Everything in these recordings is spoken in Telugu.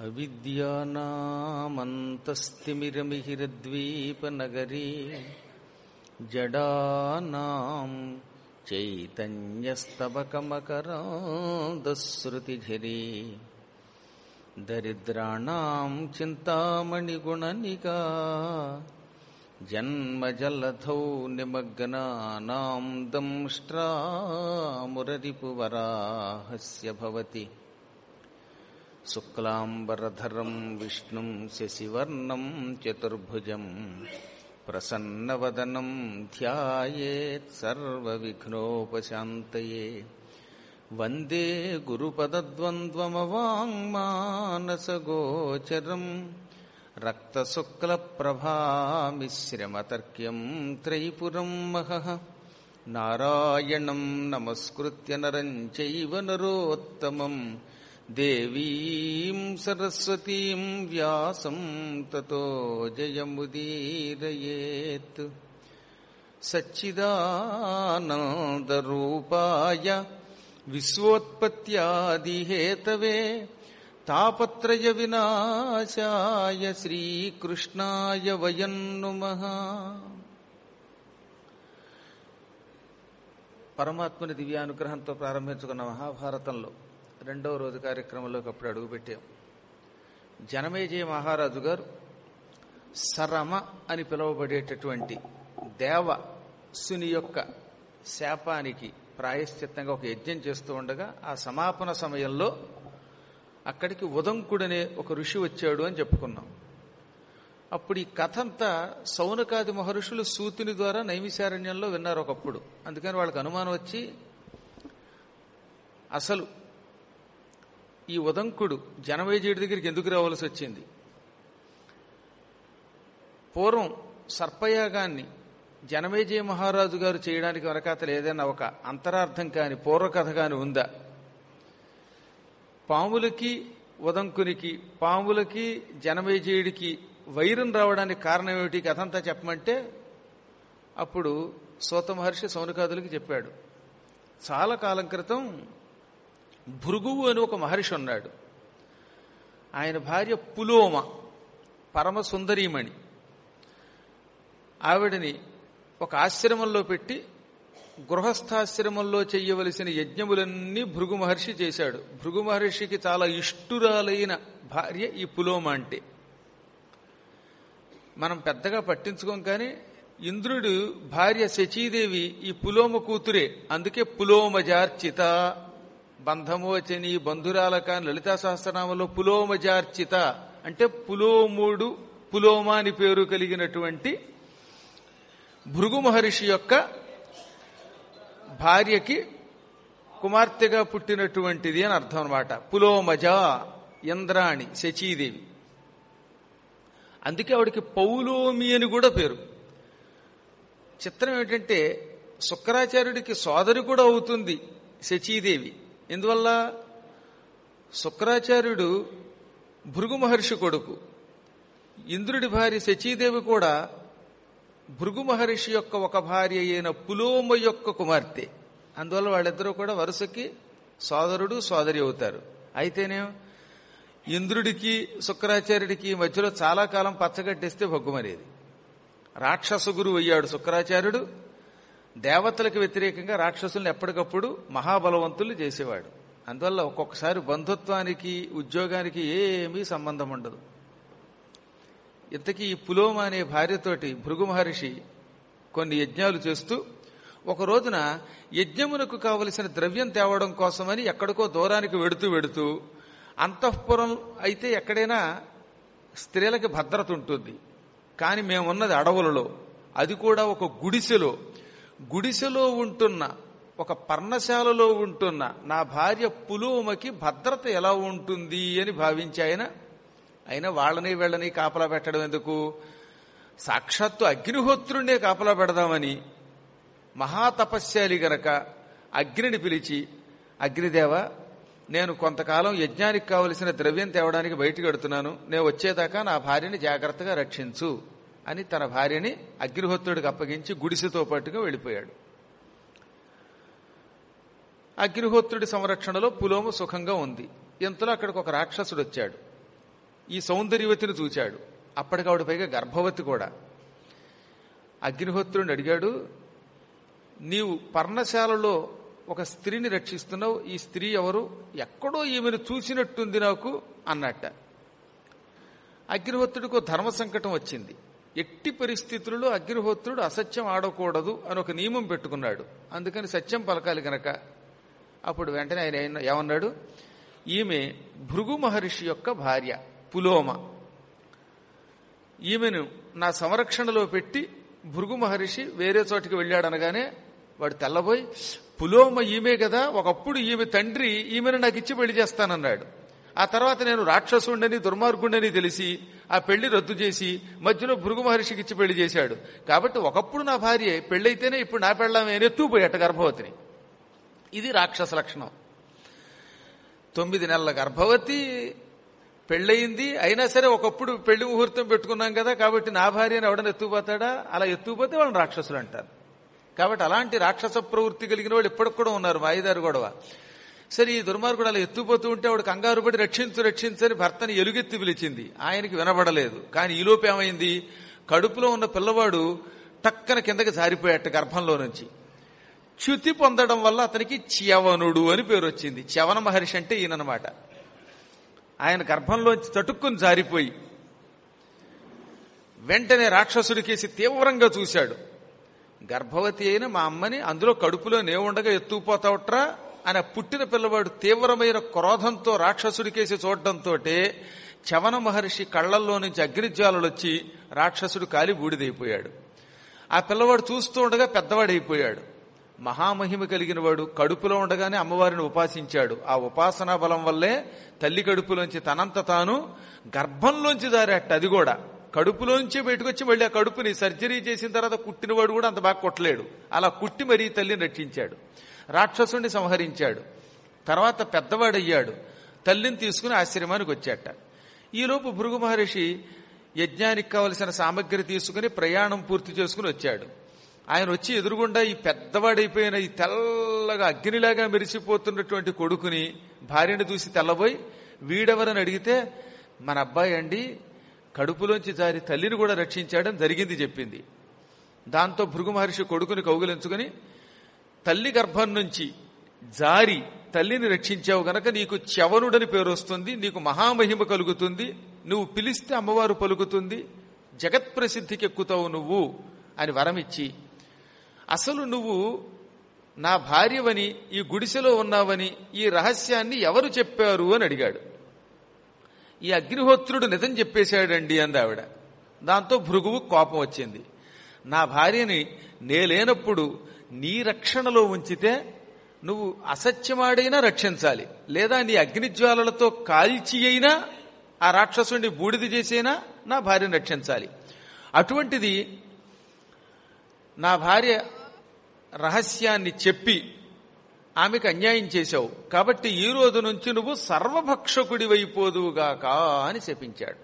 అవిద్యానామంతస్తిమిరమిహిరద్వీపనగరీ జడానాం చైతన్యస్తబకమకరాందశ్రుతిఝరీ దరిద్రాణాం చింతామణిగుణనికా జన్మజలధౌ నిమగ్నానాం దంష్ట్రామురరిపువరాహస్య భవతి శుక్లాంబరధరం విష్ణుం శశివర్ణం చతుర్భుజం ప్రసన్నవదనం ధ్యాయేత్ సర్వవిఘ్నోపశాంతయే వందే గురుపదద్వంద్వమవాङ्మానసగోచరం రక్తశుక్లప్రభామిశ్రమతర్క్యం త్రైపురం మహః నారాయణం నమస్కృత్య నరం చైవ నరోత్తమం దేవీం సరస్వతీం వ్యాసం తతో జయముదీరయేత్ సచ్చిదానందరూపాయ విశ్వోత్పత్యాదిహేతవే తాపత్రయ వినాశాయ శ్రీకృష్ణాయ వయం నుమః పరమాత్మని దివ్యానుగ్రహంతో ప్రారంభించుకున్న మహాభారతంలో రెండవ రోజు కార్యక్రమంలోకి అప్పుడు అడుగుపెట్టాం జనమేజయ మహారాజు గారు సరమ అని పిలువబడేటటువంటి దేవసుని యొక్క శాపానికి ప్రాయశ్చిత్తంగా ఒక యజ్ఞం చేస్తూ ఉండగా ఆ సమాపన సమయంలో అక్కడికి ఉదంకుడనే ఒక ఋషి వచ్చాడు అని చెప్పుకున్నాం అప్పుడు ఈ కథ అంతా సౌనకాది మహర్షులు సూతుని ద్వారా నైమిశారణ్యంలో విన్నారు ఒకప్పుడు అందుకని వాళ్ళకి అనుమానం వచ్చి అసలు ఈ ఉదంకుడు జనమేజయుడి దగ్గరికి ఎందుకు రావాల్సి వచ్చింది పూర్వం సర్పయాగాన్ని జనమేజయ మహారాజు గారు చేయడానికి వెనకాతలు ఏదైనా ఒక అంతరార్థం కాని పూర్వకథ కాని ఉందా పాములకి ఉదంకునికి పాములకి జనమేజయుడికి వైరం రావడానికి కారణం ఏమిటి కథంతా చెప్పమంటే అప్పుడు సోత మహర్షి సౌనకాదులకి చెప్పాడు చాలా కాలం క్రితం భృగువు అని ఒక మహర్షి ఉన్నాడు ఆయన భార్య పులోమ పరమ సుందరీమణి ఆవిడని ఒక ఆశ్రమంలో పెట్టి గృహస్థాశ్రమంలో చెయ్యవలసిన యజ్ఞములన్నీ భృగు మహర్షి చేశాడు భృగు మహర్షికి చాలా ఇష్టురాలైన భార్య ఈ పులోమ అంటే మనం పెద్దగా పట్టించుకోం కానీ ఇంద్రుడు భార్య శచీదేవి ఈ పులోమ కూతురే అందుకే పులోమజార్చిత బంధమోచని బంధురాల కాని లలితా సహస్రనామంలో పులోమజార్చిత అంటే పులోముడు పులోమ అని పేరు కలిగినటువంటి భృగు మహర్షి యొక్క భార్యకి కుమార్తెగా పుట్టినటువంటిది అని అర్థం అనమాట పులోమజ ఇంద్రాణి శచీదేవి అందుకే ఆవిడకి పౌలోమి అని కూడా పేరు చిత్రం ఏంటంటే శుక్రాచార్యుడికి సోదరి కూడా అవుతుంది శచీదేవి ఎందువల్ల శుక్రాచార్యుడు భృగు మహర్షి కొడుకు ఇంద్రుడి భార్య శచీదేవి కూడా భృగు మహర్షి యొక్క ఒక భార్య అయిన పులోమ యొక్క కుమార్తె అందువల్ల వాళ్ళిద్దరూ కూడా వరుసకి సోదరుడు సోదరి అవుతారు అయితేనే ఇంద్రుడికి శుక్రాచార్యుడికి మధ్యలో చాలా కాలం పచ్చగట్టేస్తే భగ్గుమనేది రాక్షస గురువు అయ్యాడు శుక్రాచార్యుడు దేవతలకు వ్యతిరేకంగా రాక్షసుల్ని ఎప్పటికప్పుడు మహాబలవంతులు చేసేవాడు అందువల్ల ఒక్కొక్కసారి బంధుత్వానికి ఉద్యోగానికి ఏమీ సంబంధం ఉండదు ఇంతకీ ఈ పులోమ అనే భార్యతోటి భృగు మహర్షి కొన్ని యజ్ఞాలు చేస్తూ ఒక రోజున యజ్ఞమునకు కావలసిన ద్రవ్యం తేవడం కోసమని ఎక్కడికో దూరానికి వెడుతూ వెడుతూ అంతఃపురం అయితే ఎక్కడైనా స్త్రీలకి భద్రత ఉంటుంది కానీ మేమున్నది అడవులలో అది కూడా ఒక గుడిసెలో గుడిసెలో ఉంటున్న ఒక పర్ణశాలలో ఉంటున్న నా భార్య పులోమకి భద్రత ఎలా ఉంటుంది అని భావించి ఆయన అయినా వాళ్ళని వీళ్ళని కాపలా పెట్టడం ఎందుకు సాక్షాత్తు అగ్నిహోత్రుణ్ణే కాపలా పెడదామని మహాతపస్యాలి గనక అగ్నిని పిలిచి అగ్నిదేవ నేను కొంతకాలం యజ్ఞానికి కావలసిన ద్రవ్యం తేవడానికి బయటకు వెడుతున్నాను నేను వచ్చేదాకా నా భార్యని జాగ్రత్తగా రక్షించు అని తన భార్యని అగ్నిహోత్రుడికి అప్పగించి గుడిసెతో పాటుగా వెళ్ళిపోయాడు అగ్నిహోత్రుడి సంరక్షణలో పులోము సుఖంగా ఉంది ఇంతలో అక్కడికి ఒక రాక్షసుడు వచ్చాడు ఈ సౌందర్యవతిని చూచాడు అప్పటికి ఆవిడ పైగా గర్భవతి కూడా అగ్నిహోత్రుడిని అడిగాడు నీవు పర్ణశాలలో ఒక స్త్రీని రక్షిస్తున్నావు ఈ స్త్రీ ఎవరు ఎక్కడో ఈమెను చూసినట్టుంది నాకు అన్నట్ట అగ్నిహోత్రుడికి ఒక ధర్మ సంకటం వచ్చింది ఎట్టి పరిస్థితుల్లో అగ్నిహోత్రుడు అసత్యం ఆడకూడదు అని ఒక నియమం పెట్టుకున్నాడు అందుకని సత్యం పలకాలి గనక అప్పుడు వెంటనే ఆయన ఏమన్నా- ఏమన్నాడు ఈమె భృగు మహర్షి యొక్క భార్య పులోమ ఈమెను నా సంరక్షణలో పెట్టి భృగు మహర్షి వేరే చోటికి వెళ్ళాడనగానే వాడు తెల్లబోయి పులోమ ఈమె కదా ఒకప్పుడు ఈమె తండ్రి ఈమెను నాకు ఇచ్చి పెళ్లి చేస్తానన్నాడు ఆ తర్వాత నేను రాక్షసుండని దుర్మార్గుండని తెలిసి ఆ పెళ్లి రద్దు చేసి మధ్యలో భృగు మహర్షికి ఇచ్చి పెళ్లి చేశాడు కాబట్టి ఒకప్పుడు నా భార్య పెళ్ళైతేనే ఇప్పుడు నా పెళ్ళామే అని ఎత్తుపోయాట గర్భవతిని ఇది రాక్షస లక్షణం తొమ్మిది నెలల గర్భవతి పెళ్ళయింది అయినా సరే ఒకప్పుడు పెళ్లి ముహూర్తం పెట్టుకున్నాం కదా కాబట్టి నా భార్యని ఎవడని ఎత్తుకుపోతాడా అలా ఎత్తుకుపోతే వాళ్ళని రాక్షసులు అంటారు కాబట్టి అలాంటి రాక్షస ప్రవృత్తి కలిగిన వాళ్ళు ఇప్పటికి కూడా ఉన్నారు వాయిదారు గొడవ సరే ఈ దుర్మార్గుడు అలా ఎత్తుపోతూ ఉంటే ఆవిడ కంగారు పడి రక్షించు రక్షించని భర్తని ఎలుగెత్తి పిలిచింది ఆయనకి వినబడలేదు కానీ ఈలోపు ఏమైంది కడుపులో ఉన్న పిల్లవాడు టక్కన కిందకి జారిపోయాట గర్భంలో నుంచి చ్యుతి పొందడం వల్ల అతనికి చ్యవనుడు అని పేరు వచ్చింది చ్యవన మహర్షి అంటే ఈయననమాట ఆయన గర్భంలోంచి తటుక్కుని జారిపోయి వెంటనే రాక్షసుడికేసి తీవ్రంగా చూశాడు గర్భవతి అయిన మా అమ్మని అందులో కడుపులో నేవుండగా ఎత్తుకుపోతావట్రా అని ఆ పుట్టిన పిల్లవాడు తీవ్రమైన క్రోధంతో రాక్షసుడికేసి చూడడంతో చవన మహర్షి కళ్ళల్లో నుంచి అగ్నిజ్వాలలు వచ్చి రాక్షసుడు కాలి బూడిదైపోయాడు ఆ పిల్లవాడు చూస్తూ ఉండగా పెద్దవాడైపోయాడు మహామహిమ కలిగిన వాడు కడుపులో ఉండగానే అమ్మవారిని ఉపాసించాడు ఆ ఉపాసనా బలం వల్లే తల్లి కడుపులోంచి తనంత తాను గర్భంలోంచి జారేట అది కూడా కడుపులోంచి బయటకు వచ్చి మళ్ళీ ఆ కడుపుని సర్జరీ చేసిన తర్వాత కుట్టినవాడు కూడా అంత బాగా కొట్టలేడు అలా కుట్టి మరీ తల్లిని రక్షించాడు రాక్షసుని సంహరించాడు తర్వాత పెద్దవాడయ్యాడు తల్లిని తీసుకుని ఆశ్రమానికి వచ్చాట ఈలోపు భృగు మహర్షి యజ్ఞానికి కావలసిన సామగ్రి తీసుకుని ప్రయాణం పూర్తి చేసుకుని వచ్చాడు ఆయన వచ్చి ఎదురుగుండా ఈ పెద్దవాడైపోయిన ఈ తెల్లగా అగ్నిలాగా మెరిసిపోతున్నటువంటి కొడుకుని భార్యను చూసి తెల్లబోయి వీడెవరని అడిగితే మన అబ్బాయి అండి కడుపులోంచి జారి తల్లిని కూడా రక్షించాడని జరిగింది చెప్పింది దాంతో భృగు మహర్షి కొడుకుని కౌగిలించుకుని తల్లి గర్భం నుంచి జారి తల్లిని రక్షించావు గనక నీకు చవనుడని పేరు వస్తుంది నీకు మహామహిమ కలుగుతుంది నువ్వు పిలిస్తే అమ్మవారు పలుకుతుంది జగత్ ప్రసిద్ధికి ఎక్కుతావు నువ్వు అని వరమిచ్చి అసలు నువ్వు నా భార్యవని ఈ గుడిసెలో ఉన్నావని ఈ రహస్యాన్ని ఎవరు చెప్పారు అని అడిగాడు ఈ అగ్నిహోత్రుడు నిజం చెప్పేశాడండి అంది ఆవిడ దాంతో భృగువు కోపం వచ్చింది నా భార్యని నేలేనప్పుడు నీ రక్షణలో ఉంచితే నువ్వు అసత్యమాడైనా రక్షించాలి లేదా నీ అగ్నిజ్వాలలతో కాల్చి అయినా ఆ రాక్షసుని బూడిద చేసైనా నా భార్యను రక్షించాలి అటువంటిది నా భార్య రహస్యాన్ని చెప్పి ఆమెకు అన్యాయం చేశావు కాబట్టి ఈ రోజు నుంచి నువ్వు సర్వభక్షకుడివైపోదువుగాక అని శపించాడు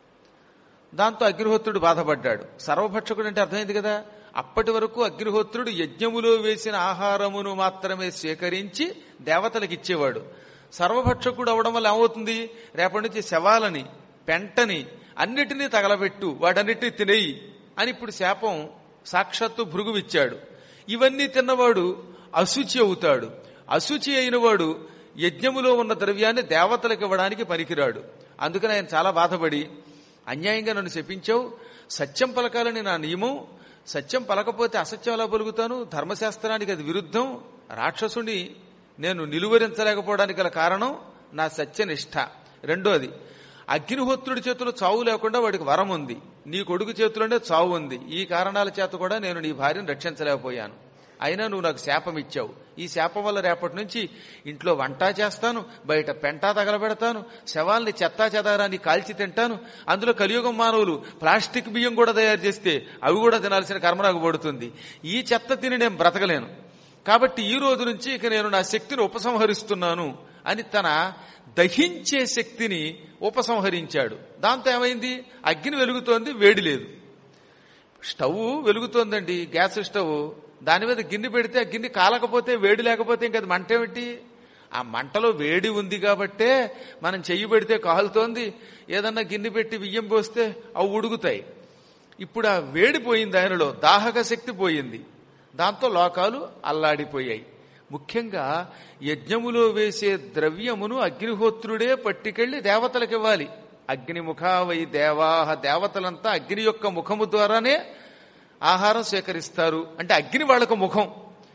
దాంతో అగ్నిహోత్రుడు బాధపడ్డాడు సర్వభక్షకుడు అంటే అర్థమైంది కదా అప్పటి వరకు అగ్నిహోత్రుడు యజ్ఞములో వేసిన ఆహారమును మాత్రమే స్వీకరించి దేవతలకు ఇచ్చేవాడు సర్వభక్షకుడు అవడం వల్ల ఏమవుతుంది రేపటి నుంచి శవాలని పెంటని అన్నిటినీ తగలబెట్టు వాటన్నిటినీ తినేయి అని ఇప్పుడు శాపం సాక్షాత్తు భృగువిచ్చాడు ఇవన్నీ తిన్నవాడు అశుచి అవుతాడు అశుచి అయినవాడు యజ్ఞములో ఉన్న ద్రవ్యాన్ని దేవతలకు ఇవ్వడానికి పనికిరాడు అందుకని ఆయన చాలా బాధపడి అన్యాయంగా నన్ను శపించావు సత్యం పలకాలని నా నియమం సత్యం పలకపోతే అసత్యం ఎలా పలుకుతాను ధర్మశాస్త్రానికి అది విరుద్ధం రాక్షసుని నేను నిలువరించలేకపోవడానికి గల కారణం నా సత్యనిష్ట రెండోది అగ్నిహోత్రుడి చేతిలో చావు లేకుండా వాడికి వరం ఉంది నీ కొడుకు చేతిలోనే చావు ఉంది ఈ కారణాల చేత కూడా నేను నీ భార్యను రక్షించలేకపోయాను అయినా నువ్వు నాకు శాపం ఇచ్చావు ఈ శాపం వల్ల రేపటి నుంచి ఇంట్లో వంట చేస్తాను బయట పెంటా తగలబెడతాను శవాల్ని చెత్తా చెదారాన్ని కాల్చి తింటాను అందులో కలియుగం మానవులు ప్లాస్టిక్ బియ్యం కూడా తయారు చేస్తే అవి కూడా తినాల్సిన కర్మ నాకు పడుతుంది ఈ చెత్త తిని నేను బ్రతకలేను కాబట్టి ఈ రోజు నుంచి ఇక నేను నా శక్తిని ఉపసంహరిస్తున్నాను అని తన దహించే శక్తిని ఉపసంహరించాడు దాంతో ఏమైంది అగ్ని వెలుగుతోంది వేడి లేదు స్టవ్ వెలుగుతోందండి గ్యాస్ స్టవ్ దాని మీద గిన్నె పెడితే ఆ గిన్నె కాలకపోతే వేడి లేకపోతే ఇంకా అది మంట ఏమిటి ఆ మంటలో వేడి ఉంది కాబట్టే మనం చెయ్యి పెడితే కాలుతోంది ఏదన్నా గిన్నె పెట్టి బియ్యం పోస్తే అవి ఉడుగుతాయి ఇప్పుడు ఆ వేడి పోయింది ఆయనలో దాహక శక్తి పోయింది దాంతో లోకాలు అల్లాడిపోయాయి ముఖ్యంగా యజ్ఞములో వేసే ద్రవ్యమును అగ్నిహోత్రుడే పట్టుకెళ్లి దేవతలకు ఇవ్వాలి అగ్నిముఖావై దేవాహ దేవతలంతా అగ్ని యొక్క ముఖము ద్వారానే ఆహారం స్వీకరిస్తారు అంటే అగ్ని వాళ్ళకు ముఖం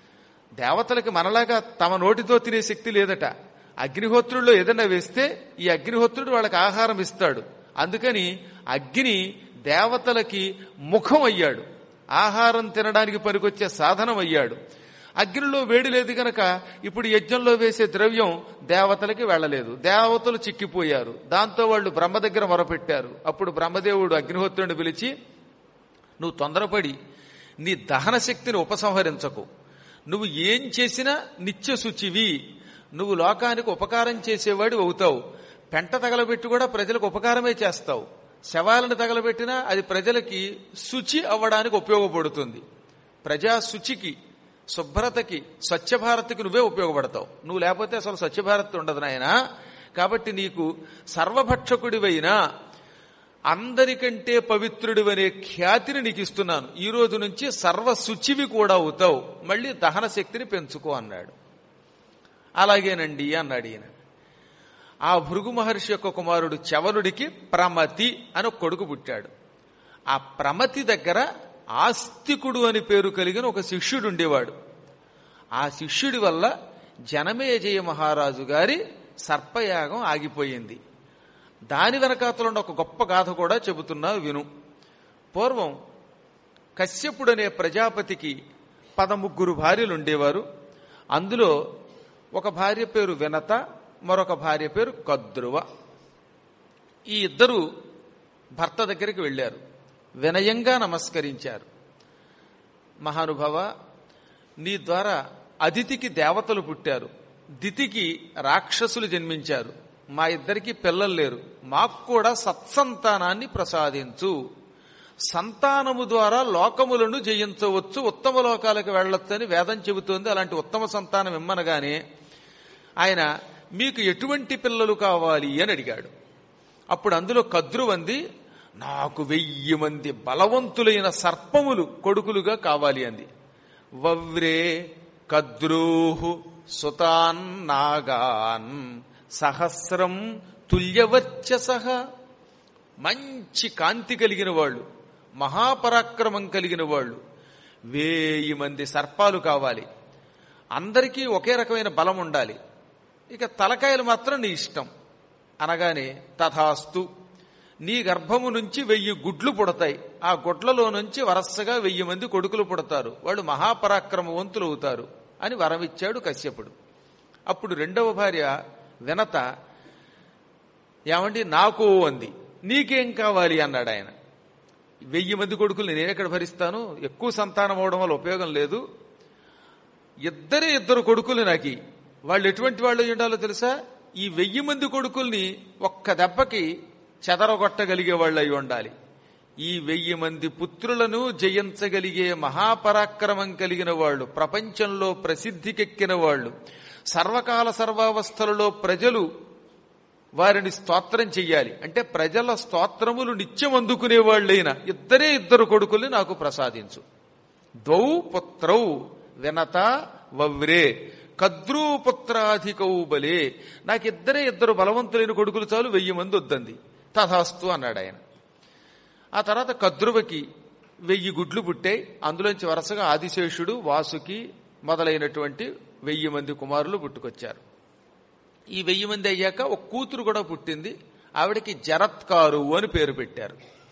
దేవతలకి మనలాగా తమ నోటితో తినే శక్తి లేదట అగ్నిహోత్రుల్లో ఏదైనా వేస్తే ఈ అగ్నిహోత్రుడు వాళ్ళకి ఆహారం ఇస్తాడు అందుకని అగ్ని దేవతలకి ముఖం అయ్యాడు ఆహారం తినడానికి పనికొచ్చే సాధనం అయ్యాడు అగ్నిలో వేడి లేదు గనక ఇప్పుడు యజ్ఞంలో వేసే ద్రవ్యం దేవతలకి వెళ్ళలేదు దేవతలు చిక్కిపోయారు దాంతో వాళ్ళు బ్రహ్మ దగ్గర మొరపెట్టారు అప్పుడు బ్రహ్మదేవుడు అగ్నిహోత్రుడిని పిలిచి నువ్వు తొందరపడి నీ దహన శక్తిని ఉపసంహరించకు నువ్వు ఏం చేసినా నిత్య శుచివి నువ్వు లోకానికి ఉపకారం చేసేవాడు అవుతావు పెంట తగలబెట్టి కూడా ప్రజలకు ఉపకారమే చేస్తావు శవాలను తగలబెట్టినా అది ప్రజలకి శుచి అవ్వడానికి ఉపయోగపడుతుంది ప్రజా శుచికి శుభ్రతకి స్వచ్ఛ భారత్కి నువ్వే ఉపయోగపడతావు నువ్వు లేకపోతే అసలు స్వచ్ఛ భారత్ ఉండదు నాయన కాబట్టి నీకు సర్వభక్షకుడివైనా అందరికంటే పవిత్రుడివనే ఖ్యాతిని నీకు ఇస్తున్నాను ఈ రోజు నుంచి సర్వ శుచివి కూడా అవుతావు మళ్ళీ దహన శక్తిని పెంచుకో అన్నాడు అలాగేనండి అన్నాడు ఈయన ఆ భృగు మహర్షి యొక్క కుమారుడు చవనుడికి ప్రమతి అని ఒక కొడుకు పుట్టాడు ఆ ప్రమతి దగ్గర ఆస్తికుడు అని పేరు కలిగిన ఒక శిష్యుడు ఉండేవాడు ఆ శిష్యుడి వల్ల జనమేజయ మహారాజు గారి సర్పయాగం ఆగిపోయింది దాని వెనకాతలో ఉన్న ఒక గొప్ప గాథ కూడా చెబుతున్నా విను పూర్వం కశ్యపుడనే ప్రజాపతికి పదముగ్గురు భార్యలు ఉండేవారు అందులో ఒక భార్య పేరు వినత మరొక భార్య పేరు కద్రువ ఈ ఇద్దరు భర్త దగ్గరికి వెళ్ళారు వినయంగా నమస్కరించారు మహానుభావ నీ ద్వారా అదితికి దేవతలు పుట్టారు దితికి రాక్షసులు జన్మించారు మా ఇద్దరికి పిల్లలు లేరు మాకు కూడా సత్సంతానాన్ని ప్రసాదించు సంతానము ద్వారా లోకములను జయించవచ్చు ఉత్తమ లోకాలకు వెళ్ళొచ్చని వేదం చెబుతోంది అలాంటి ఉత్తమ సంతానం ఇమ్మనగానే ఆయన మీకు ఎటువంటి పిల్లలు కావాలి అని అడిగాడు అప్పుడు అందులో కద్రువంది నాకు వెయ్యి మంది బలవంతులైన సర్పములు కొడుకులుగా కావాలి అంది వవ్రే కద్రూహు సుతాన్ నాగాన్ సహస్రం తుల్యవర్చస మంచి కాంతి కలిగిన వాళ్ళు మహాపరాక్రమం కలిగిన వాళ్ళు వేయి మంది సర్పాలు కావాలి అందరికీ ఒకే రకమైన బలం ఉండాలి ఇక తలకాయలు మాత్రం నీ ఇష్టం అనగానే తథాస్తు నీ గర్భము నుంచి వెయ్యి గుడ్లు పుడతాయి ఆ గుడ్లలో నుంచి వరసగా వెయ్యి మంది కొడుకులు పుడతారు వాళ్ళు మహాపరాక్రమవంతులు అవుతారు అని వరమిచ్చాడు కశ్యపుడు అప్పుడు రెండవ భార్య వినత ఏమండి నాకు అంది నీకేం కావాలి అన్నాడు ఆయన వెయ్యి మంది కొడుకులు నేను ఎక్కడ భరిస్తాను ఎక్కువ సంతానం అవడం వల్ల ఉపయోగం లేదు ఇద్దరే ఇద్దరు కొడుకులు నాకు వాళ్ళు ఎటువంటి వాళ్ళు అయి ఉండాలో తెలుసా ఈ వెయ్యి మంది కొడుకుల్ని ఒక్క దెబ్బకి చెదరగొట్టగలిగే వాళ్ళు అయి ఉండాలి ఈ వెయ్యి మంది పుత్రులను జయించగలిగే మహాపరాక్రమం కలిగిన వాళ్ళు ప్రపంచంలో ప్రసిద్ధికెక్కిన వాళ్ళు సర్వకాల సర్వావస్థలలో ప్రజలు వారిని స్తోత్రం చెయ్యాలి అంటే ప్రజల స్తోత్రములు నిత్యం అందుకునే వాళ్ళైన ఇద్దరే ఇద్దరు కొడుకుల్ని నాకు ప్రసాదించు ద్వౌ పుత్రౌ వినత వవ్రే కద్రూపుత్రాధికౌ బలే నాకిద్దరే ఇద్దరు బలవంతులైన కొడుకులు చాలు వెయ్యి మంది వద్దంది తథాస్తు అన్నాడు ఆయన ఆ తర్వాత కద్రువకి వెయ్యి గుడ్లు పుట్టాయి అందులోంచి వరుసగా ఆదిశేషుడు వాసుకి మొదలైనటువంటి వెయ్యి మంది కుమారులు పుట్టుకొచ్చారు ఈ వెయ్యి మంది అయ్యాక ఒక కూతురు కూడా పుట్టింది ఆవిడకి జరత్కారు అని పేరు పెట్టారు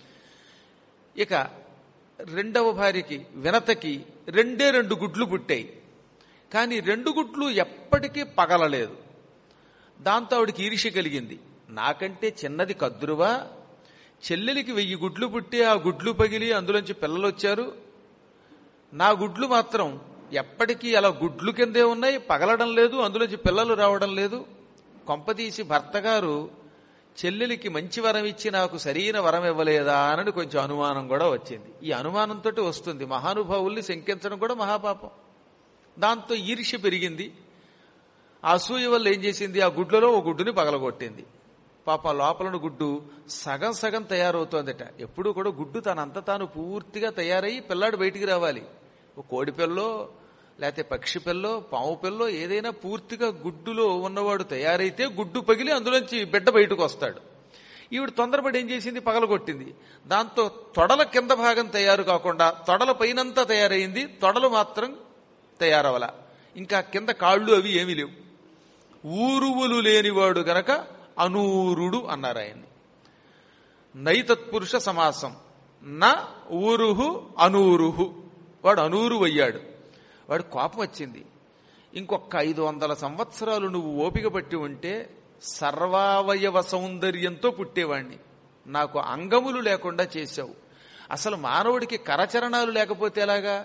ఇక రెండవ భార్యకి వినతకి రెండే రెండు గుడ్లు పుట్టాయి కానీ రెండు గుడ్లు ఎప్పటికీ పగలలేదు దాంతో ఆవిడకి ఈర్ష్య కలిగింది నాకంటే చిన్నది కద్రువా చెల్లెలికి వెయ్యి గుడ్లు పుట్టి ఆ గుడ్లు పగిలి అందులోంచి పిల్లలు వచ్చారు నా గుడ్లు మాత్రం ఎప్పటికీ అలా గుడ్లు కిందే ఉన్నాయి పగలడం లేదు అందులోంచి పిల్లలు రావడం లేదు కొంపదీసి భర్త గారు చెల్లెలికి మంచి వరం ఇచ్చి నాకు సరైన వరం ఇవ్వలేదా అని కొంచెం అనుమానం కూడా వచ్చింది ఈ అనుమానంతో వస్తుంది మహానుభావుల్ని శంకించడం కూడా మహాపాపం దాంతో ఈర్ష్య పెరిగింది ఆ అసూయ వల్ల ఏం చేసింది ఆ గుడ్లలో ఓ గుడ్డుని పగలగొట్టింది పాప లోపలను గుడ్డు సగం సగం తయారవుతోందట ఎప్పుడు కూడా గుడ్డు తనంత తాను పూర్తిగా తయారయ్యి పిల్లాడు బయటికి రావాలి ఓ కోడి పిల్లో లేకపోతే పక్షి పిల్లో పాము పిల్లో ఏదైనా పూర్తిగా గుడ్డులో ఉన్నవాడు తయారైతే గుడ్డు పగిలి అందులోంచి బిడ్డ బయటకు వస్తాడు ఈవిడ తొందరపడి ఏం చేసింది పగలగొట్టింది దాంతో తొడల కింద భాగం తయారు కాకుండా తొడల పైనంతా తయారైంది తొడలు మాత్రం తయారవల ఇంకా కింద కాళ్ళు అవి ఏమీ లేవు ఊరువులు లేనివాడు గనక అనూరుడు అన్నారు ఆయన్ని నైతత్పురుష సమాసం నా ఊరుహు అనూరుహు వాడు అనూరు అయ్యాడు వాడు కోపం వచ్చింది ఇంకొక ఐదు వందల సంవత్సరాలు నువ్వు ఓపిక పట్టి ఉంటే సర్వావయవ సౌందర్యంతో పుట్టేవాణ్ణి నాకు అంగములు లేకుండా చేశావు అసలు మానవుడికి కరచరణాలు లేకపోతే ఎలాగా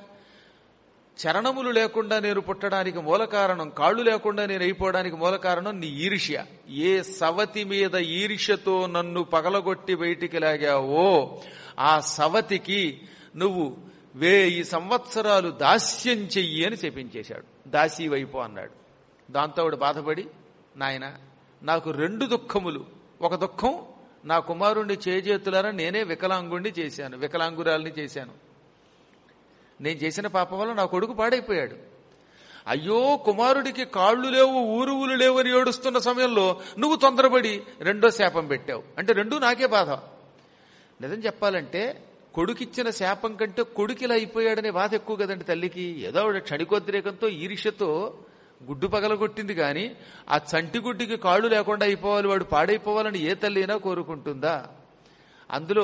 చరణములు లేకుండా నేను పుట్టడానికి మూల కారణం కాళ్ళు లేకుండా నేను అయిపోవడానికి మూల కారణం నీ ఈర్ష్య ఏ సవతి మీద ఈర్ష్యతో నన్ను పగలగొట్టి బయటికి లాగావో ఆ సవతికి నువ్వు వేయి సంవత్సరాలు దాస్యం చెయ్యి అని చెప్పించేశాడు దాసీ వైపు అన్నాడు దాంతో ఆవిడ బాధపడి నాయన నాకు రెండు దుఃఖములు ఒక దుఃఖం నా కుమారుణ్ణి చేజేతులారా నేనే వికలాంగుణ్ణి చేశాను వికలాంగురాల్ని చేశాను నేను చేసిన పాపం వల్ల నా కొడుకు పాడైపోయాడు అయ్యో కుమారుడికి కాళ్ళు లేవు ఊరువులు లేవు అని ఏడుస్తున్న సమయంలో నువ్వు తొందరపడి రెండో శాపం పెట్టావు అంటే రెండూ నాకే బాధ నిజం చెప్పాలంటే కొడుకిచ్చిన శాపం కంటే కొడుకు ఇలా అయిపోయాడనే బాధ ఎక్కువ కదండి తల్లికి ఏదో ఆవిడ క్షణికోద్రేకంతో ఈర్ష్యతో గుడ్డు పగలగొట్టింది కానీ ఆ చంటి గుడ్డికి కాళ్ళు లేకుండా అయిపోవాలి వాడు పాడైపోవాలని ఏ తల్లి అయినా కోరుకుంటుందా అందులో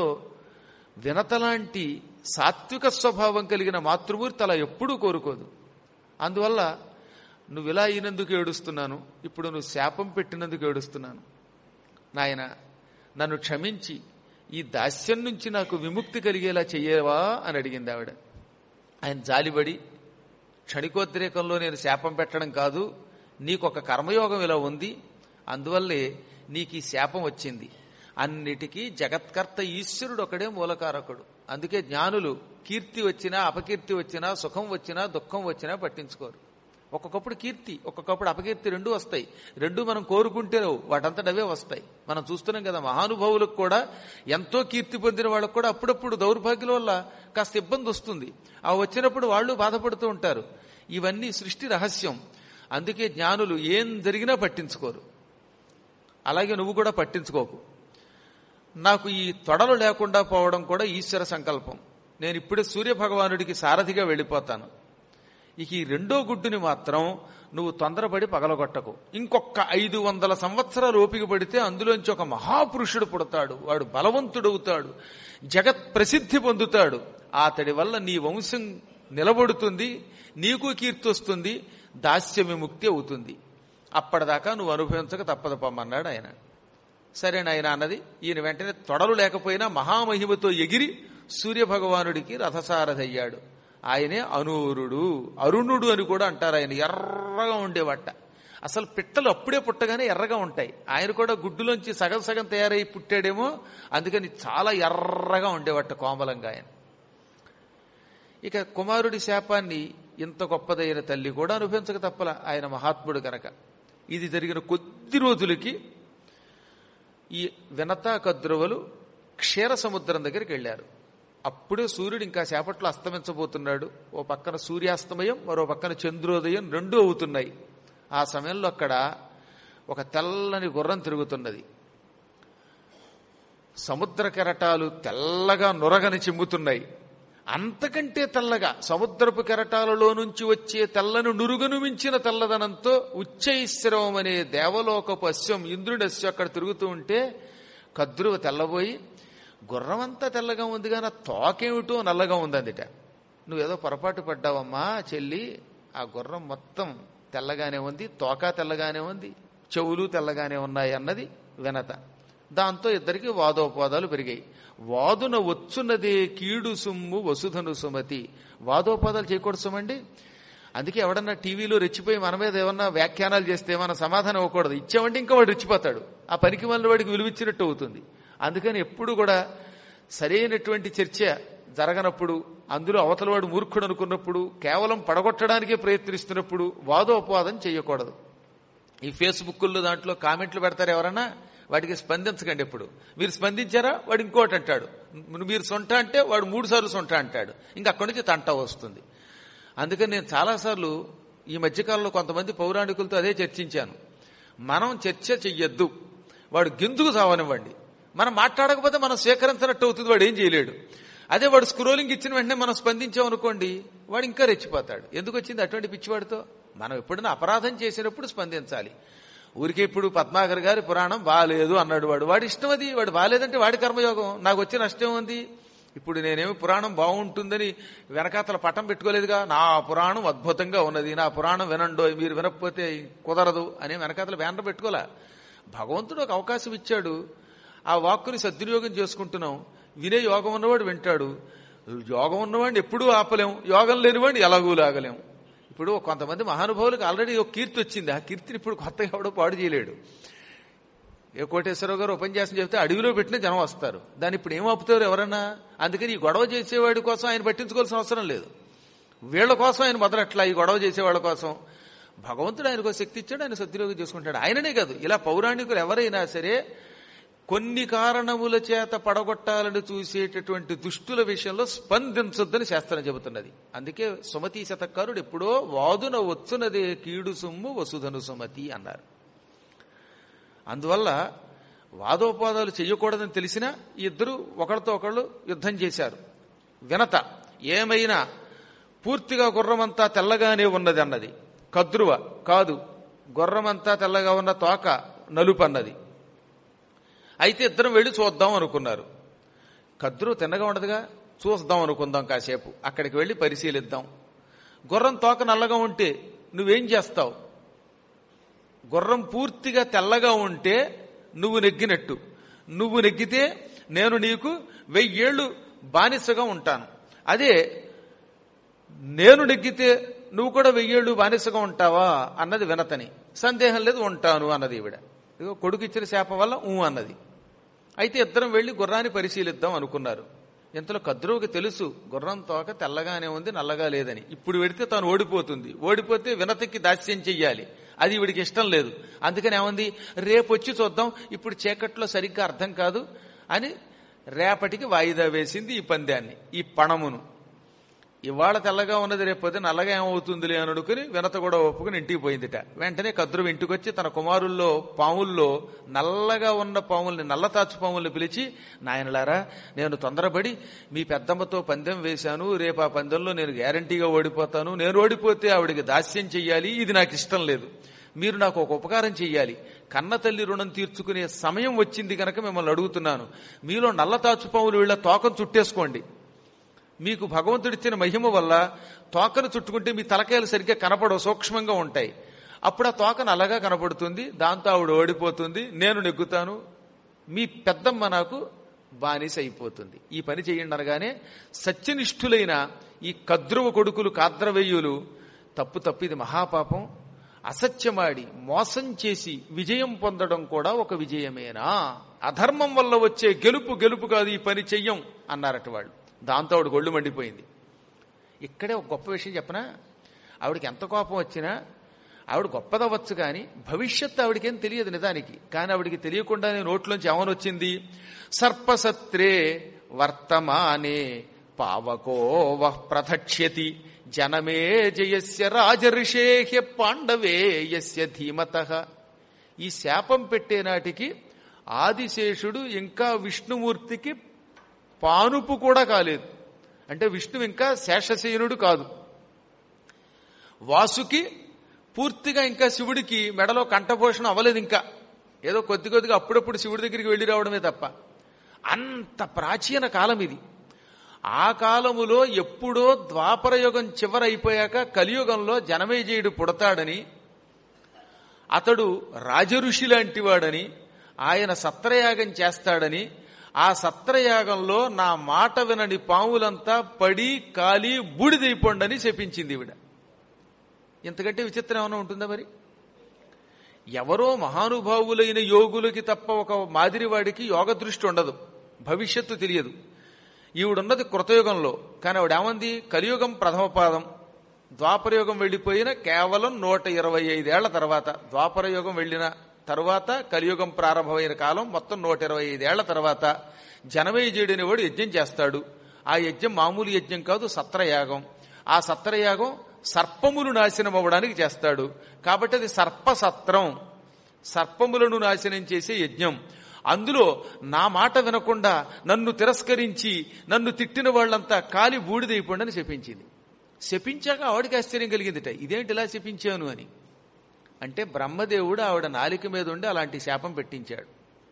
వినతలాంటి సాత్విక స్వభావం కలిగిన మాతృమూర్తి అలా ఎప్పుడూ కోరుకోదు అందువల్ల నువ్వు ఇలా అయినందుకు ఏడుస్తున్నాను ఇప్పుడు నువ్వు శాపం పెట్టినందుకు ఏడుస్తున్నాను నాయన నన్ను క్షమించి ఈ దాస్యం నుంచి నాకు విముక్తి కలిగేలా చెయ్యవా అని అడిగింది ఆవిడ ఆయన జాలిపడి క్షణికోద్రేకంలో నేను శాపం పెట్టడం కాదు నీకు ఒక కర్మయోగం ఇలా ఉంది అందువల్లే నీకు ఈ శాపం వచ్చింది అన్నిటికీ జగత్కర్త ఈశ్వరుడు ఒకడే మూలకారకుడు అందుకే జ్ఞానులు కీర్తి వచ్చినా అపకీర్తి వచ్చినా సుఖం వచ్చినా దుఃఖం వచ్చినా పట్టించుకోరు ఒక్కొక్కప్పుడు కీర్తి ఒక్కొక్కప్పుడు అపకీర్తి రెండు వస్తాయి రెండు మనం కోరుకుంటే వాటంతట అవే వస్తాయి మనం చూస్తున్నాం కదా మహానుభావులకు కూడా ఎంతో కీర్తి పొందిన వాళ్ళకు కూడా అప్పుడప్పుడు దౌర్భాగ్యుల వల్ల కాస్త ఇబ్బంది వస్తుంది ఆ వచ్చినప్పుడు వాళ్ళు బాధపడుతూ ఉంటారు ఇవన్నీ సృష్టి రహస్యం అందుకే జ్ఞానులు ఏం జరిగినా పట్టించుకోరు అలాగే నువ్వు కూడా పట్టించుకోకు నాకు ఈ తొడలు లేకుండా పోవడం కూడా ఈశ్వర సంకల్పం నేను ఇప్పుడే సూర్య భగవానుడికి సారథిగా వెళ్ళిపోతాను ఇక ఈ రెండో గుడ్డుని మాత్రం నువ్వు తొందరపడి పగలగొట్టకు ఇంకొక ఐదు వందల సంవత్సరాలు ఓపిక పడితే అందులోంచి ఒక మహాపురుషుడు పుడతాడు వాడు బలవంతుడవుతాడు జగత్ ప్రసిద్ధి పొందుతాడు అతడి వల్ల నీ వంశం నిలబడుతుంది నీకు కీర్తి వస్తుంది దాస్య విముక్తి అవుతుంది అప్పటిదాకా నువ్వు అనుభవించక తప్పదు పొమ్మన్నాడు ఆయన సరే నాయన అన్నది ఈయన వెంటనే తొడలు లేకపోయినా మహామహిమతో ఎగిరి సూర్యభగవానుడికి రథసారథయ్యాడు ఆయనే అనూరుడు అరుణుడు అని కూడా అంటారు ఆయన ఎర్రగా ఉండేవట అసలు పిట్టలు అప్పుడే పుట్టగానే ఎర్రగా ఉంటాయి ఆయన కూడా గుడ్డులోంచి సగం సగం తయారై పుట్టాడేమో అందుకని చాలా ఎర్రగా ఉండేవట కోమలంగా ఆయన ఇక కుమారుడి శాపాన్ని ఇంత గొప్పదైన తల్లి కూడా అనుభవించక తప్పల ఆయన మహాత్ముడు గనక ఇది జరిగిన కొద్ది రోజులకి ఈ వినతా కద్రువలు క్షీర సముద్రం దగ్గరికి వెళ్ళారు అప్పుడే సూర్యుడు ఇంకా సేపట్లో అస్తమించబోతున్నాడు ఓ పక్కన సూర్యాస్తమయం మరో పక్కన చంద్రోదయం రెండూ అవుతున్నాయి ఆ సమయంలో అక్కడ ఒక తెల్లని గుర్రం తిరుగుతున్నది సముద్ర కెరటాలు తెల్లగా నురగని చిమ్ముతున్నాయి అంతకంటే తెల్లగా సముద్రపు కెరటాలలో నుంచి వచ్చే తెల్లను నురుగను మించిన తెల్లదనంతో ఉచ్చైశ్రవం అనే దేవలోకపు అశ్వం ఇంద్రుడి అశ్వం అక్కడ తిరుగుతూ ఉంటే కద్రువ తెల్లబోయి గుర్రం అంతా తెల్లగా ఉంది కానీ తోకేమిటో నల్లగా ఉందందిట నువ్వేదో పొరపాటు పడ్డావమ్మా చెల్లి ఆ గుర్రం మొత్తం తెల్లగానే ఉంది తోక తెల్లగానే ఉంది చెవులు తెల్లగానే ఉన్నాయి అన్నది వినత దాంతో ఇద్దరికి వాదోపవాదాలు పెరిగాయి వాదున వచ్చున్నదే కీడు సుమ్ము వసుధను సుమతి వాదోపవాదాలు చేయకూడదు సుమండి అందుకే ఎవడన్నా టీవీలో రెచ్చిపోయి మన మీద ఏమన్నా వ్యాఖ్యానాలు చేస్తే మన సమాధానం ఇవ్వకూడదు ఇచ్చామంటే ఇంకా వాడు రెచ్చిపోతాడు ఆ పనికి మళ్ళీ వాడికి విలువిచ్చినట్టు అవుతుంది అందుకని ఎప్పుడు కూడా సరైనటువంటి చర్చ జరగనప్పుడు అందులో అవతలవాడు మూర్ఖుడు అనుకున్నప్పుడు కేవలం పడగొట్టడానికే ప్రయత్నిస్తున్నప్పుడు వాదోపవాదం చేయకూడదు ఈ ఫేస్బుక్లో దాంట్లో కామెంట్లు పెడతారు ఎవరన్నా వాటికి స్పందించకండి ఎప్పుడు మీరు స్పందించారా వాడు ఇంకోటి అంటాడు మీరు సొంట అంటే వాడు మూడు సార్లు సొంట అంటాడు ఇంకా అక్కడి నుంచి తంట వస్తుంది అందుకని నేను చాలాసార్లు ఈ మధ్యకాలంలో కొంతమంది పౌరాణికులతో అదే చర్చించాను మనం చర్చ చెయ్యొద్దు వాడు గిందుకు సావనివ్వండి మనం మాట్లాడకపోతే మనం స్వీకరించినట్టు అవుతుంది వాడు ఏం చేయలేడు అదే వాడు స్క్రోలింగ్ ఇచ్చిన వెంటనే మనం స్పందించాం అనుకోండి వాడు ఇంకా రెచ్చిపోతాడు ఎందుకు వచ్చింది అటువంటి పిచ్చివాడితో మనం ఎప్పుడైనా అపరాధం చేసినప్పుడు స్పందించాలి ఊరికే ఇప్పుడు పద్మాకర్ గారి పురాణం బాగాలేదు అన్నాడు వాడు వాడి ఇష్టం అది వాడు బాగాలేదంటే వాడి కర్మయోగం నాకు వచ్చే నష్టం ఉంది ఇప్పుడు నేనేమి పురాణం బాగుంటుందని వెనకాతల పటం పెట్టుకోలేదుగా నా పురాణం అద్భుతంగా ఉన్నది నా పురాణం వినండో మీరు వినకపోతే కుదరదు అని వెనకాతల బ్యానర్ పెట్టుకోలే భగవంతుడు ఒక అవకాశం ఇచ్చాడు ఆ వాక్కుని సద్వినియోగం చేసుకుంటున్నాం వినే యోగం ఉన్నవాడు వింటాడు యోగం ఉన్నవాడిని ఎప్పుడూ ఆపలేం యోగం లేనివాడిని ఎలాగూ లాగలేం ఇప్పుడు కొంతమంది మహానుభావులకు ఆల్రెడీ ఒక కీర్తి వచ్చింది ఆ కీర్తిని ఇప్పుడు కొత్తగా ఎవడో పాడు చేయలేడు ఏ కోటేశ్వరరావు గారు ఉపన్యాసం చెప్తే అడవిలో పెట్టిన జనం వస్తారు దాన్ని ఇప్పుడు ఏం ఆపుతారు ఎవరన్నా అందుకని ఈ గొడవ చేసేవాడి కోసం ఆయన పట్టించుకోవాల్సిన అవసరం లేదు వీళ్ళ కోసం ఆయన మొదలట్లా ఈ గొడవ చేసేవాళ్ళ కోసం భగవంతుడు ఆయనకు శక్తి ఇచ్చాడు ఆయన సద్వినియోగం చేసుకుంటాడు ఆయననే కాదు ఇలా పౌరాణికులు ఎవరైనా సరే కొన్ని కారణముల చేత పడగొట్టాలని చూసేటటువంటి దుష్టుల విషయంలో స్పందించొద్దని శాస్త్రం చెబుతున్నది అందుకే సుమతి శతకారుడు ఎప్పుడో వాదున వచ్చునదే కీడు సొమ్ము వసుధను సుమతి అన్నారు అందువల్ల వాదోపాదాలు చెయ్యకూడదని తెలిసినా ఈ ఇద్దరు ఒకరితో ఒకళ్ళు యుద్ధం చేశారు వినత ఏమైనా పూర్తిగా గుర్రమంతా తెల్లగానే ఉన్నది అన్నది కద్రువ కాదు గుర్రమంతా తెల్లగా ఉన్న తోక నలుపు అన్నది అయితే ఇద్దరం వెళ్ళి చూద్దాం అనుకున్నారు కద్రు తిన్నగా ఉండదుగా చూద్దాం అనుకుందాం కాసేపు అక్కడికి వెళ్ళి పరిశీలిద్దాం గుర్రం తోక నల్లగా ఉంటే నువ్వేం చేస్తావు గుర్రం పూర్తిగా తెల్లగా ఉంటే నువ్వు నెగ్గినట్టు నువ్వు నెగ్గితే నేను నీకు వెయ్యేళ్ళు బానిసగా ఉంటాను అదే నేను నెగ్గితే నువ్వు కూడా వెయ్యేళ్ళు బానిసగా ఉంటావా అన్నది వినతని సందేహం లేదు ఉంటాను అన్నది ఈవిడ ఇదిగో కొడుకు ఇచ్చిన శాపం వల్ల ఊ అన్నది అయితే ఇద్దరం వెళ్లి గుర్రాన్ని పరిశీలిద్దాం అనుకున్నారు ఇంతలో కద్రువుకి తెలుసు గుర్రం తోక తెల్లగానే ఉంది నల్లగా లేదని ఇప్పుడు వెడితే తాను ఓడిపోతుంది ఓడిపోతే వినతకి దాస్యం చెయ్యాలి అది ఈవిడికి ఇష్టం లేదు అందుకని ఏమంది రేపు వచ్చి చూద్దాం ఇప్పుడు చీకట్లో సరిగ్గా అర్థం కాదు అని రేపటికి వాయిదా వేసింది ఈ పందాన్ని ఈ పణమును ఇవాళ తెల్లగా ఉన్నది రేపొద్దు నల్లగా ఏమవుతుందిలే అని అనుకుని వినత కూడా ఒప్పుకుని ఇంటికి పోయిందిట వెంటనే కద్రువు ఇంటికి వచ్చి తన కుమారుల్లో పాముల్లో నల్లగా ఉన్న పాముల్ని నల్లతాచు పాముల్ని పిలిచి నాయనలారా నేను తొందరపడి మీ పెద్దమ్మతో పందెం వేశాను రేపు ఆ పందెంలో నేను గ్యారంటీగా ఓడిపోతాను నేను ఓడిపోతే ఆవిడికి దాస్యం చెయ్యాలి ఇది నాకు ఇష్టం లేదు మీరు నాకు ఒక ఉపకారం చెయ్యాలి కన్న తల్లి రుణం తీర్చుకునే సమయం వచ్చింది కనుక మిమ్మల్ని అడుగుతున్నాను మీలో నల్లతాచు పాములు వీళ్ళ తోకం చుట్టేసుకోండి మీకు భగవంతుడిచ్చిన మహిమ వల్ల తోకను చుట్టుకుంటే మీ తలకాయలు సరిగ్గా కనపడవు సూక్ష్మంగా ఉంటాయి అప్పుడు ఆ తోక నల్లగా కనపడుతుంది దాంతో ఆవిడ ఓడిపోతుంది నేను నెగ్గుతాను మీ పెద్దమ్మ నాకు బానిస అయిపోతుంది ఈ పని చేయండి అనగానే సత్యనిష్ఠులైన ఈ కద్రువ కొడుకులు కాద్రవెయ్యులు తప్పు తప్పు ఇది మహాపాపం అసత్యమాడి మోసం చేసి విజయం పొందడం కూడా ఒక విజయమేనా అధర్మం వల్ల వచ్చే గెలుపు గెలుపు కాదు ఈ పని చెయ్యం అన్నారట వాళ్ళు దాంతో ఆవిడ గొళ్ళు మండిపోయింది ఇక్కడే ఒక గొప్ప విషయం చెప్పనా ఆవిడకి ఎంత కోపం వచ్చినా ఆవిడ గొప్పదవచ్చు కానీ భవిష్యత్తు ఆవిడకేం తెలియదు నిజానికి కానీ ఆవిడికి తెలియకుండానే నోట్లోంచి ఏమనొచ్చింది సర్పసత్రే వర్తమానే పావకో వః ప్రథక్ష్యతి జనమే జయస్య రాజర్షేహ్య పాండవే యస్య ధీమత ఈ శాపం పెట్టే నాటికి ఆదిశేషుడు ఇంకా విష్ణుమూర్తికి పానుపు కూడా కాలేదు అంటే విష్ణు ఇంకా శేషసేనుడు కాదు వాసుకి పూర్తిగా ఇంకా శివుడికి మెడలో కంఠపోషణ అవ్వలేదు ఇంకా ఏదో కొద్ది కొద్దిగా అప్పుడప్పుడు శివుడి దగ్గరికి వెళ్ళి రావడమే తప్ప అంత ప్రాచీన కాలం ఇది ఆ కాలములో ఎప్పుడో ద్వాపరయుగం చివరైపోయాక కలియుగంలో జనమేజయుడు పుడతాడని అతడు రాజఋషి లాంటివాడని ఆయన సత్రయాగం చేస్తాడని ఆ సత్రయాగంలో నా మాట వినని పాములంతా పడి కాలి బూడిదైపోండని శపించింది ఈవిడ ఇంతకంటే విచిత్రం ఏమైనా ఉంటుందా మరి ఎవరో మహానుభావులైన యోగులకి తప్ప ఒక మాదిరివాడికి యోగ దృష్టి ఉండదు భవిష్యత్తు తెలియదు ఈవిడున్నది కృతయుగంలో కానీ ఆవిడ ఏమంది కలియుగం ప్రథమ పాదం ద్వాపరయుగం వెళ్లిపోయిన కేవలం నూట ఇరవై ఐదేళ్ల తర్వాత ద్వాపరయుగం వెళ్లిన తరువాత కలియుగం ప్రారంభమైన కాలం మొత్తం నూట ఇరవై ఐదేళ్ల తర్వాత జనమేజయుడు అనేవాడు యజ్ఞం చేస్తాడు ఆ యజ్ఞం మామూలు యజ్ఞం కాదు సత్రయాగం ఆ సత్రయాగం సర్పములు నాశనం అవ్వడానికి చేస్తాడు కాబట్టి అది సర్పసత్రం సర్పములను నాశనం చేసే యజ్ఞం అందులో నా మాట వినకుండా నన్ను తిరస్కరించి నన్ను తిట్టిన వాళ్ళంతా కాలి బూడిదైపోండి అని శపించింది శపించాక ఆవిడకి ఆశ్చర్యం కలిగిందిట ఇదేంటి ఇలా శపించాను అని అంటే బ్రహ్మదేవుడు ఆవిడ నాలిక మీద ఉండి అలాంటి శాపం పెట్టించాడు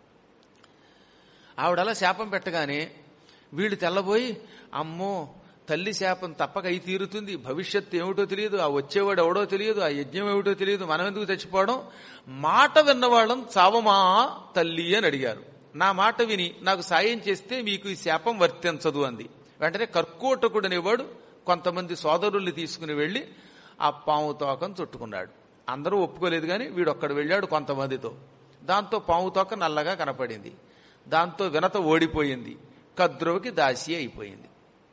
ఆవిడ అలా శాపం పెట్టగానే వీళ్ళు తెల్లబోయి అమ్మో తల్లి శాపం తప్పక అయి తీరుతుంది భవిష్యత్తు ఏమిటో తెలియదు ఆ వచ్చేవాడు ఎవడో తెలియదు ఆ యజ్ఞం ఏమిటో తెలియదు మనం ఎందుకు చచ్చిపోవడం మాట విన్నవాళ్ళం చావమా తల్లి అని అడిగారు నా మాట విని నాకు సాయం చేస్తే మీకు ఈ శాపం వర్తించదు అంది వెంటనే కర్కోటకుడు అనేవాడు కొంతమంది సోదరుల్ని తీసుకుని వెళ్లి ఆ పాము తోకం చుట్టుకున్నాడు అందరూ ఒప్పుకోలేదు కానీ వీడొక్కడు వెళ్ళాడు కొంతమందితో దాంతో పాము తోక నల్లగా కనపడింది దాంతో వినత ఓడిపోయింది కద్రువకి దాసి అయిపోయింది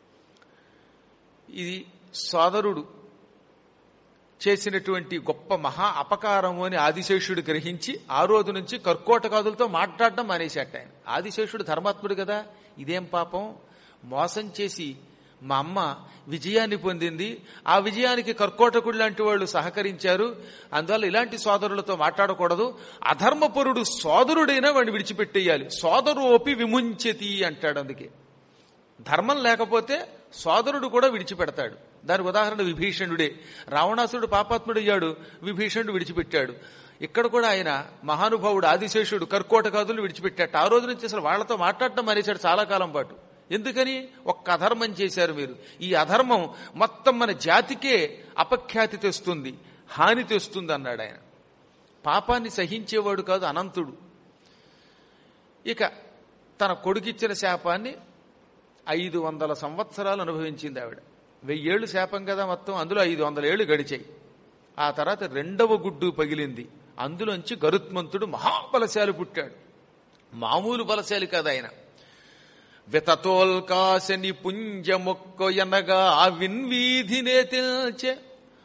ఇది సోదరుడు చేసినటువంటి గొప్ప మహా అపకారము అని ఆదిశేషుడు గ్రహించి ఆ రోజు నుంచి కర్కోటకాదులతో మాట్లాడడం మానేశాట ఆయన ఆదిశేషుడు ధర్మాత్ముడు కదా ఇదేం పాపం మోసం చేసి మా అమ్మ విజయాన్ని పొందింది ఆ విజయానికి కర్కోటకుడు లాంటి వాళ్ళు సహకరించారు అందువల్ల ఇలాంటి సోదరులతో మాట్లాడకూడదు అధర్మపరుడు సోదరుడైనా వాడిని విడిచిపెట్టేయాలి సోదరు ఓపి విముంచతి అంటాడు అందుకే ధర్మం లేకపోతే సోదరుడు కూడా విడిచిపెడతాడు దానికి ఉదాహరణ విభీషణుడే రావణాసురుడు పాపాత్ముడయ్యాడు విభీషణుడు విడిచిపెట్టాడు ఇక్కడ కూడా ఆయన మహానుభావుడు ఆదిశేషుడు కర్కోటకాదులు విడిచిపెట్టాడు ఆ రోజు నుంచి అసలు వాళ్లతో మాట్లాడటం మానేశాడు చాలా కాలం పాటు ఎందుకని ఒక్క అధర్మం చేశారు మీరు ఈ అధర్మం మొత్తం మన జాతికే అపఖ్యాతి తెస్తుంది హాని తెస్తుంది అన్నాడు ఆయన పాపాన్ని సహించేవాడు కాదు అనంతుడు ఇక తన కొడుకిచ్చిన శాపాన్ని ఐదు వందల సంవత్సరాలు అనుభవించింది ఆవిడ వెయ్యేళ్ళు శాపం కదా మొత్తం అందులో ఐదు వందల ఏళ్ళు గడిచాయి ఆ తర్వాత రెండవ గుడ్డు పగిలింది అందులోంచి గరుత్మంతుడు మహాబలశాలి పుట్టాడు మామూలు బలశాలి కాదు ఆయన వితతోల్కాశని పుంజమొక్కొయనగా ఆ విన్వీధినే తెల్చే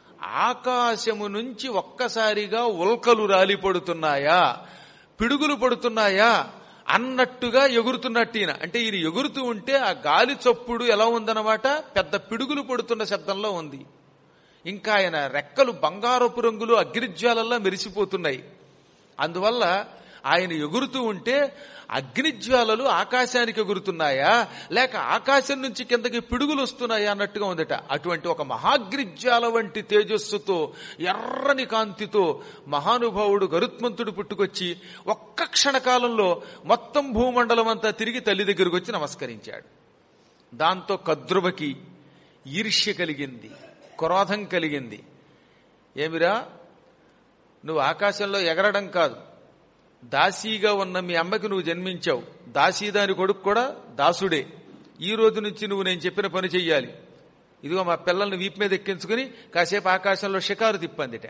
ఆకాశము నుంచి ఒక్కసారిగా ఉల్కలు రాలిపడుతున్నాయా పిడుగులు పడుతున్నాయా అన్నట్టుగా ఎగురుతున్నట్టు ఈయన అంటే ఈయన ఎగురుతూ ఉంటే ఆ గాలి చప్పుడు ఎలా ఉందన్నమాట పెద్ద పిడుగులు పడుతున్న శబ్దంలో ఉంది ఇంకా ఆయన రెక్కలు బంగారపు రంగులు అగ్నిజ్వాలల్లా మెరిసిపోతున్నాయి అందువల్ల ఆయన ఎగురుతూ ఉంటే అగ్నిజ్వాలలు ఆకాశానికి ఎగురుతున్నాయా లేక ఆకాశం నుంచి కిందకి పిడుగులు వస్తున్నాయా అన్నట్టుగా ఉందట అటువంటి ఒక మహాగ్నిజ్వాల వంటి తేజస్సుతో ఎర్రని కాంతితో మహానుభావుడు గరుత్మంతుడు పుట్టుకొచ్చి ఒక్క క్షణకాలంలో మొత్తం భూమండలం అంతా తిరిగి తల్లి దగ్గరకు వచ్చి నమస్కరించాడు దాంతో కద్రువకి ఈర్ష్య కలిగింది క్రోధం కలిగింది ఏమిరా నువ్వు ఆకాశంలో ఎగరడం కాదు దాసీగా ఉన్న మీ అమ్మకి నువ్వు జన్మించావు దాసీదాని కొడుకు కూడా దాసుడే ఈ రోజు నుంచి నువ్వు నేను చెప్పిన పని చెయ్యాలి ఇదిగో మా పిల్లల్ని వీపు మీద ఎక్కించుకుని కాసేపు ఆకాశంలో షికారు తిప్పందిట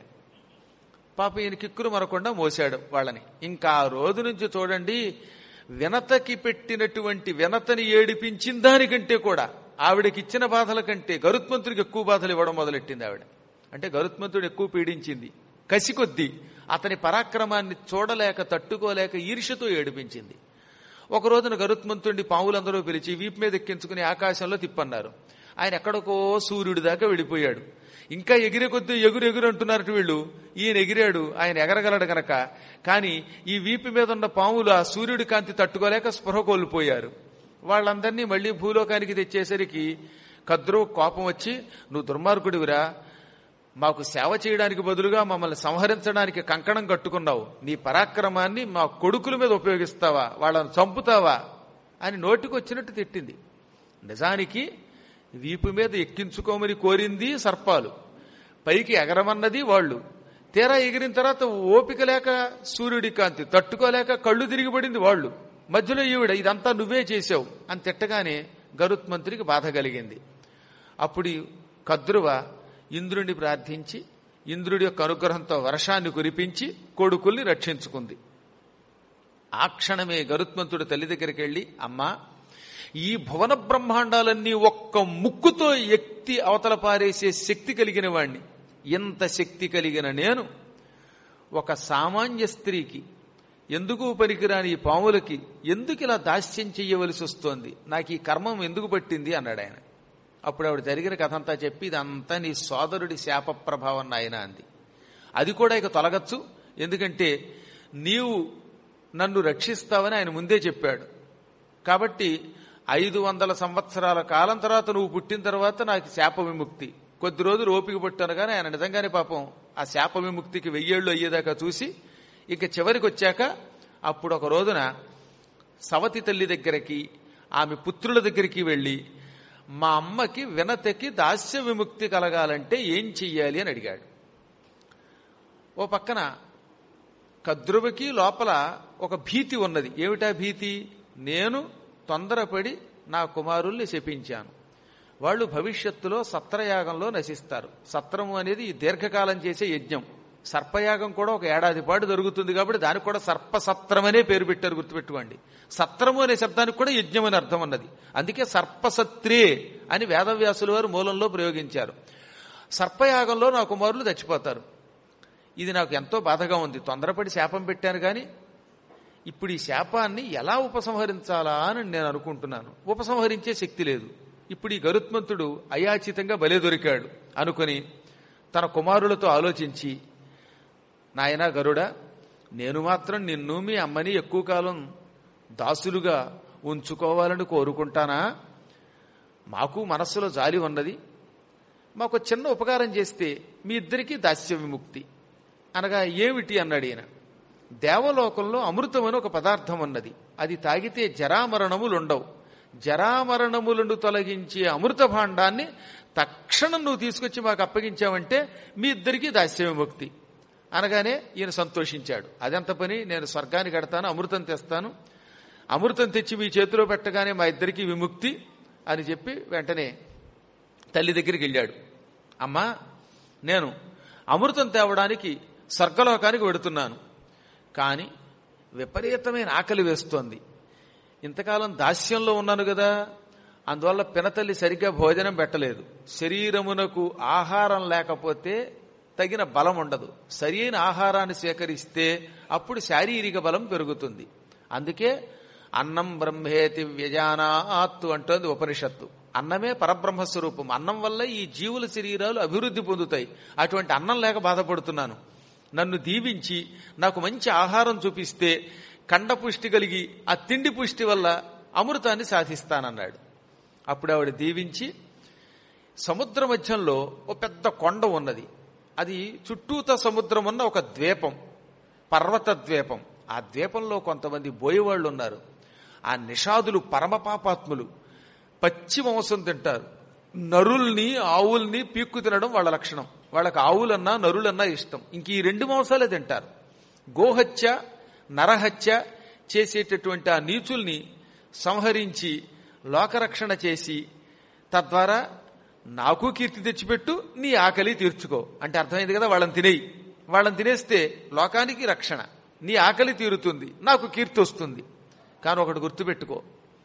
పాప ఈయన కిక్కురు మరకుండా మోసాడు వాళ్ళని ఇంకా ఆ రోజు నుంచి చూడండి వినతకి పెట్టినటువంటి వినతని ఏడిపించిన దానికంటే కూడా ఆవిడకి ఇచ్చిన బాధల కంటే గరుత్మంతుడికి ఎక్కువ బాధలు ఇవ్వడం మొదలెట్టింది ఆవిడ అంటే గరుత్మంతుడు ఎక్కువ పీడించింది కసి కొద్దీ అతని పరాక్రమాన్ని చూడలేక తట్టుకోలేక ఈర్ష్యతో ఏడిపించింది ఒక రోజున గరుత్మంతుడిని పావులందరూ పిలిచి వీపు మీద ఎక్కించుకుని ఆకాశంలో తిప్పన్నారు ఆయన ఎక్కడికో సూర్యుడి దాకా వెళ్ళిపోయాడు ఇంకా ఎగిరే కొద్దీ ఎగురు ఎగురు అంటున్నారట వీళ్ళు ఈయన ఎగిరాడు ఆయన ఎగరగలడు గనక కానీ ఈ వీపు మీద ఉన్న పాములు ఆ సూర్యుడి కాంతి తట్టుకోలేక స్పృహ కోల్పోయారు వాళ్ళందరినీ మళ్లీ భూలోకానికి తెచ్చేసరికి కద్రు కోపం వచ్చి నువ్వు దుర్మార్గుడివిరా మాకు సేవ చేయడానికి బదులుగా మమ్మల్ని సంహరించడానికి కంకణం కట్టుకున్నావు నీ పరాక్రమాన్ని మా కొడుకుల మీద ఉపయోగిస్తావా వాళ్ళని చంపుతావా అని నోటికొచ్చినట్టు తిట్టింది నిజానికి వీపు మీద ఎక్కించుకోమని కోరింది సర్పాలు పైకి ఎగరమన్నది వాళ్ళు తీరా ఎగిరిన తర్వాత ఓపిక లేక సూర్యుడి కాంతి తట్టుకోలేక కళ్ళు తిరిగిపడింది వాళ్ళు మధ్యలో ఈవిడ ఇదంతా నువ్వే చేశావు అని తిట్టగానే గరుత్మంతుడికి బాధ కలిగింది అప్పుడు కద్రువ ఇంద్రుడిని ప్రార్థించి ఇంద్రుడి యొక్క అనుగ్రహంతో వర్షాన్ని కురిపించి కొడుకుల్ని రక్షించుకుంది ఆ క్షణమే గరుత్మంతుడు తల్లి దగ్గరికి వెళ్ళి అమ్మా ఈ భువన బ్రహ్మాండాలన్నీ ఒక్క ముక్కుతో ఎత్తి అవతల పారేసే శక్తి కలిగిన వాణ్ణి ఎంత శక్తి కలిగిన నేను ఒక సామాన్య స్త్రీకి ఎందుకు పనికిరాని ఈ పాములకి ఎందుకు ఇలా దాస్యం చెయ్యవలసి వస్తోంది నాకు ఈ కర్మం ఎందుకు పట్టింది అన్నాడు ఆయన అప్పుడు ఆవిడ జరిగిన కథ అంతా చెప్పి ఇదంతా నీ సోదరుడి శాప ప్రభావం నాయన అంది అది కూడా ఇక తొలగచ్చు ఎందుకంటే నీవు నన్ను రక్షిస్తావని ఆయన ముందే చెప్పాడు కాబట్టి ఐదు వందల సంవత్సరాల కాలం తర్వాత నువ్వు పుట్టిన తర్వాత నాకు శాప విముక్తి కొద్ది రోజులు ఓపిక పట్టాను కానీ ఆయన నిజంగానే పాపం ఆ శాప విముక్తికి వెయ్యేళ్ళు అయ్యేదాకా చూసి ఇక చివరికి వచ్చాక అప్పుడు ఒక రోజున సవతి తల్లి దగ్గరికి ఆమె పుత్రుల దగ్గరికి వెళ్ళి మా అమ్మకి వినతకి దాస్య విముక్తి కలగాలంటే ఏం చెయ్యాలి అని అడిగాడు ఓ పక్కన కద్రువకి లోపల ఒక భీతి ఉన్నది ఏమిటా భీతి నేను తొందరపడి నా కుమారుల్ని శపించాను వాళ్ళు భవిష్యత్తులో సత్రయాగంలో నశిస్తారు సత్రము అనేది ఈ దీర్ఘకాలం చేసే యజ్ఞం సర్పయాగం కూడా ఒక ఏడాది పాటు జరుగుతుంది కాబట్టి దానికి కూడా సర్పసత్రం అనే పేరు పెట్టారు గుర్తుపెట్టుకోండి సత్రము అనే శబ్దానికి కూడా యజ్ఞం అని అర్థం ఉన్నది అందుకే సర్పసత్రే అని వేదవ్యాసుల వారు మూలంలో ప్రయోగించారు సర్పయాగంలో నా కుమారులు చచ్చిపోతారు ఇది నాకు ఎంతో బాధగా ఉంది తొందరపడి శాపం పెట్టాను కానీ ఇప్పుడు ఈ శాపాన్ని ఎలా ఉపసంహరించాలా అని నేను అనుకుంటున్నాను ఉపసంహరించే శక్తి లేదు ఇప్పుడు ఈ గరుత్మంతుడు అయాచితంగా బలే దొరికాడు అనుకుని తన కుమారులతో ఆలోచించి నాయనా గరుడ నేను మాత్రం నిన్ను మీ అమ్మని ఎక్కువ కాలం దాసులుగా ఉంచుకోవాలని కోరుకుంటానా మాకు మనస్సులో జాలి ఉన్నది మాకు చిన్న ఉపకారం చేస్తే మీ ఇద్దరికీ దాస్య విముక్తి అనగా ఏమిటి అన్నాడు ఈయన దేవలోకంలో అమృతం అని ఒక పదార్థం ఉన్నది అది తాగితే జరామరణములుండవు జరామరణములను తొలగించే అమృత భాండాన్ని తక్షణం నువ్వు తీసుకొచ్చి మాకు అప్పగించావంటే మీ ఇద్దరికీ దాస్య విముక్తి అనగానే ఈయన సంతోషించాడు అదెంత పని నేను స్వర్గానికి కడతాను అమృతం తెస్తాను అమృతం తెచ్చి మీ చేతిలో పెట్టగానే మా ఇద్దరికీ విముక్తి అని చెప్పి వెంటనే తల్లి దగ్గరికి వెళ్ళాడు అమ్మా నేను అమృతం తేవడానికి స్వర్గలోకానికి వెడుతున్నాను కానీ విపరీతమైన ఆకలి వేస్తోంది ఇంతకాలం దాస్యంలో ఉన్నాను కదా అందువల్ల పినతల్లి సరిగ్గా భోజనం పెట్టలేదు శరీరమునకు ఆహారం లేకపోతే తగిన బలం ఉండదు సరైన ఆహారాన్ని స్వీకరిస్తే అప్పుడు శారీరక బలం పెరుగుతుంది అందుకే అన్నం బ్రహ్మేతి వ్యజానాత్తు అంటోంది ఉపనిషత్తు అన్నమే పరబ్రహ్మ స్వరూపం అన్నం వల్ల ఈ జీవుల శరీరాలు అభివృద్ధి పొందుతాయి అటువంటి అన్నం లేక బాధపడుతున్నాను నన్ను దీవించి నాకు మంచి ఆహారం చూపిస్తే కండ పుష్టి కలిగి ఆ తిండి పుష్టి వల్ల అమృతాన్ని సాధిస్తానన్నాడు అప్పుడు ఆవిడ దీవించి సముద్ర మధ్యంలో ఒక పెద్ద కొండ ఉన్నది అది చుట్టూత సముద్రం ఉన్న ఒక ద్వీపం పర్వత ద్వీపం ఆ ద్వీపంలో కొంతమంది బోయేవాళ్ళు ఉన్నారు ఆ నిషాదులు పరమపాపాత్ములు పచ్చి మాంసం తింటారు నరుల్ని ఆవుల్ని పీక్కు తినడం వాళ్ళ లక్షణం వాళ్ళకి ఆవులన్నా నరులన్నా ఇష్టం ఇంక ఈ రెండు మాంసాలే తింటారు గోహత్య నరహత్య చేసేటటువంటి ఆ నీచుల్ని సంహరించి లోకరక్షణ చేసి తద్వారా నాకు కీర్తి తెచ్చిపెట్టు నీ ఆకలి తీర్చుకో అంటే అర్థమైంది కదా వాళ్ళని తినేయి వాళ్ళని తినేస్తే లోకానికి రక్షణ నీ ఆకలి తీరుతుంది నాకు కీర్తి వస్తుంది కానీ ఒకటి గుర్తుపెట్టుకో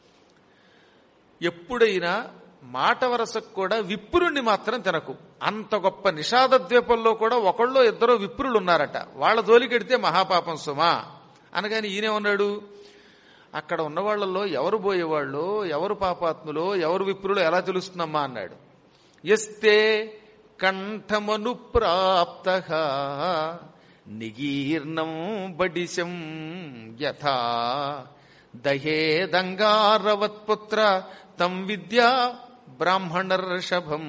ఎప్పుడైనా మాట వరసకు కూడా విప్రుణ్ణి మాత్రం తినకు అంత గొప్ప నిషాద ద్వీపంలో కూడా ఒకళ్ళో ఇద్దరు విప్రులు ఉన్నారట వాళ్ళ జోలికెడితే మహాపాపం సుమా అనగాని ఈయనేమన్నాడు అక్కడ ఉన్న వాళ్ళల్లో ఎవరు పోయేవాళ్ళు ఎవరు పాపాత్ములో ఎవరు విప్రులో ఎలా తెలుస్తుందమ్మా అన్నాడు ఎస్తే కంఠమను ప్రాప్త నిగీర్ణం బడిశం యథా దహేదంగారవత్పుత్ర తం విద్యా బ్రాహ్మణర్షభం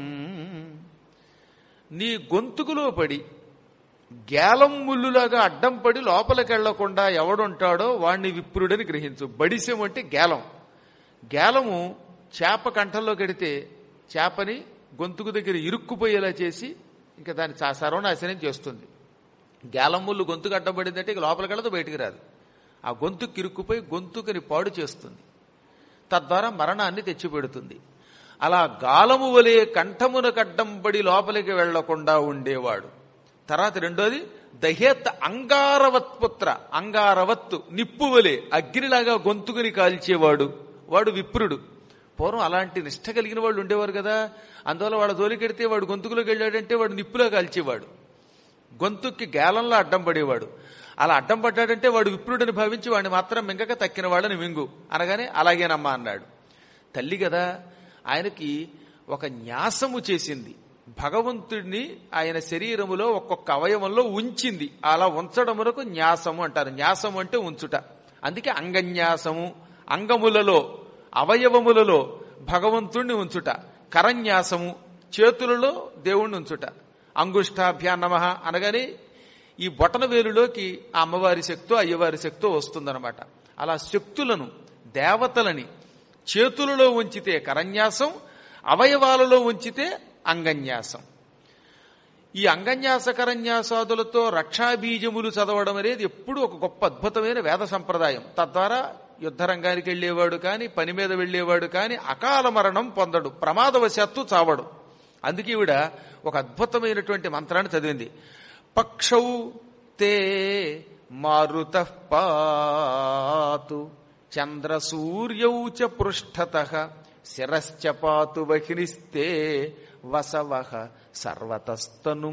నీ గొంతుకులో పడి గేలం ముల్లులాగా అడ్డం పడి లోపలికెళ్లకుండా ఎవడుంటాడో వాణ్ణి విప్రుడని గ్రహించు బడిశం అంటే గేలం గేలము చేప కంఠంలో కడితే చేపని గొంతుకు దగ్గర ఇరుక్కుపోయేలా చేసి ఇంకా దాని చా- సర్వనాశనం చేస్తుంది గేలం ముళ్ళు గొంతుకు అడ్డపడిందంటే ఇక లోపలికెళ్ళదు బయటికి రాదు ఆ గొంతుకు ఇరుక్కుపోయి గొంతుకుని పాడు చేస్తుంది తద్వారా మరణాన్ని తెచ్చిపెడుతుంది అలా గాలము వలె కంఠమున కడ్డంబడి లోపలికి వెళ్లకుండా ఉండేవాడు తర్వాత రెండోది దహేత్ అంగారవత్పుత్ర అంగారవత్తు నిప్పు వలె అగ్నిలాగా గొంతుకుని కాల్చేవాడు వాడు విప్రుడు పూర్వం అలాంటి నిష్ట కలిగిన వాళ్ళు ఉండేవారు కదా అందువల్ల వాళ్ళ జోలికెడితే వాడు గొంతుకులోకి వెళ్ళాడంటే వాడు నిప్పులో కాల్చేవాడు గొంతుకి గేలంలో అడ్డం పడేవాడు అలా అడ్డం పడ్డాడంటే వాడు విప్రుడని భావించి వాడిని మాత్రం మింగక తక్కిన వాడని మింగు అనగానే అలాగేనమ్మా అన్నాడు తల్లి కదా ఆయనకి ఒక న్యాసము చేసింది భగవంతుడిని ఆయన శరీరములో ఒక్కొక్క అవయవంలో ఉంచింది అలా ఉంచడములకు న్యాసము అంటారు న్యాసము అంటే ఉంచుట అందుకే అంగన్యాసము అంగములలో అవయవములలో భగవంతుణ్ణి ఉంచుట కరన్యాసము చేతులలో దేవుణ్ణి ఉంచుట అంగుష్టాభ్యా నమ అనగానే ఈ బొటన వేలులోకి ఆ అమ్మవారి శక్తో అయ్యవారి శక్తో వస్తుందన్నమాట అలా శక్తులను దేవతలని చేతులలో ఉంచితే కరన్యాసం అవయవాలలో ఉంచితే అంగన్యాసం ఈ అంగన్యాస కరన్యాసాదులతో రక్షాబీజములు చదవడం అనేది ఎప్పుడూ ఒక గొప్ప అద్భుతమైన వేద సంప్రదాయం తద్వారా యుద్ధరంగానికి వెళ్లేవాడు కాని పని మీద వెళ్లేవాడు కాని అకాల మరణం పొందడు ప్రమాదవశాత్తు చావడు అందుకే ఈవిడ ఒక అద్భుతమైనటువంటి మంత్రాన్ని చదివింది పక్షౌ తే మారుత పాతు చంద్రసూర్యౌ చ పృష్ఠత శిరశ్చ పాతు వహినిస్తే వసవహ సర్వతస్తను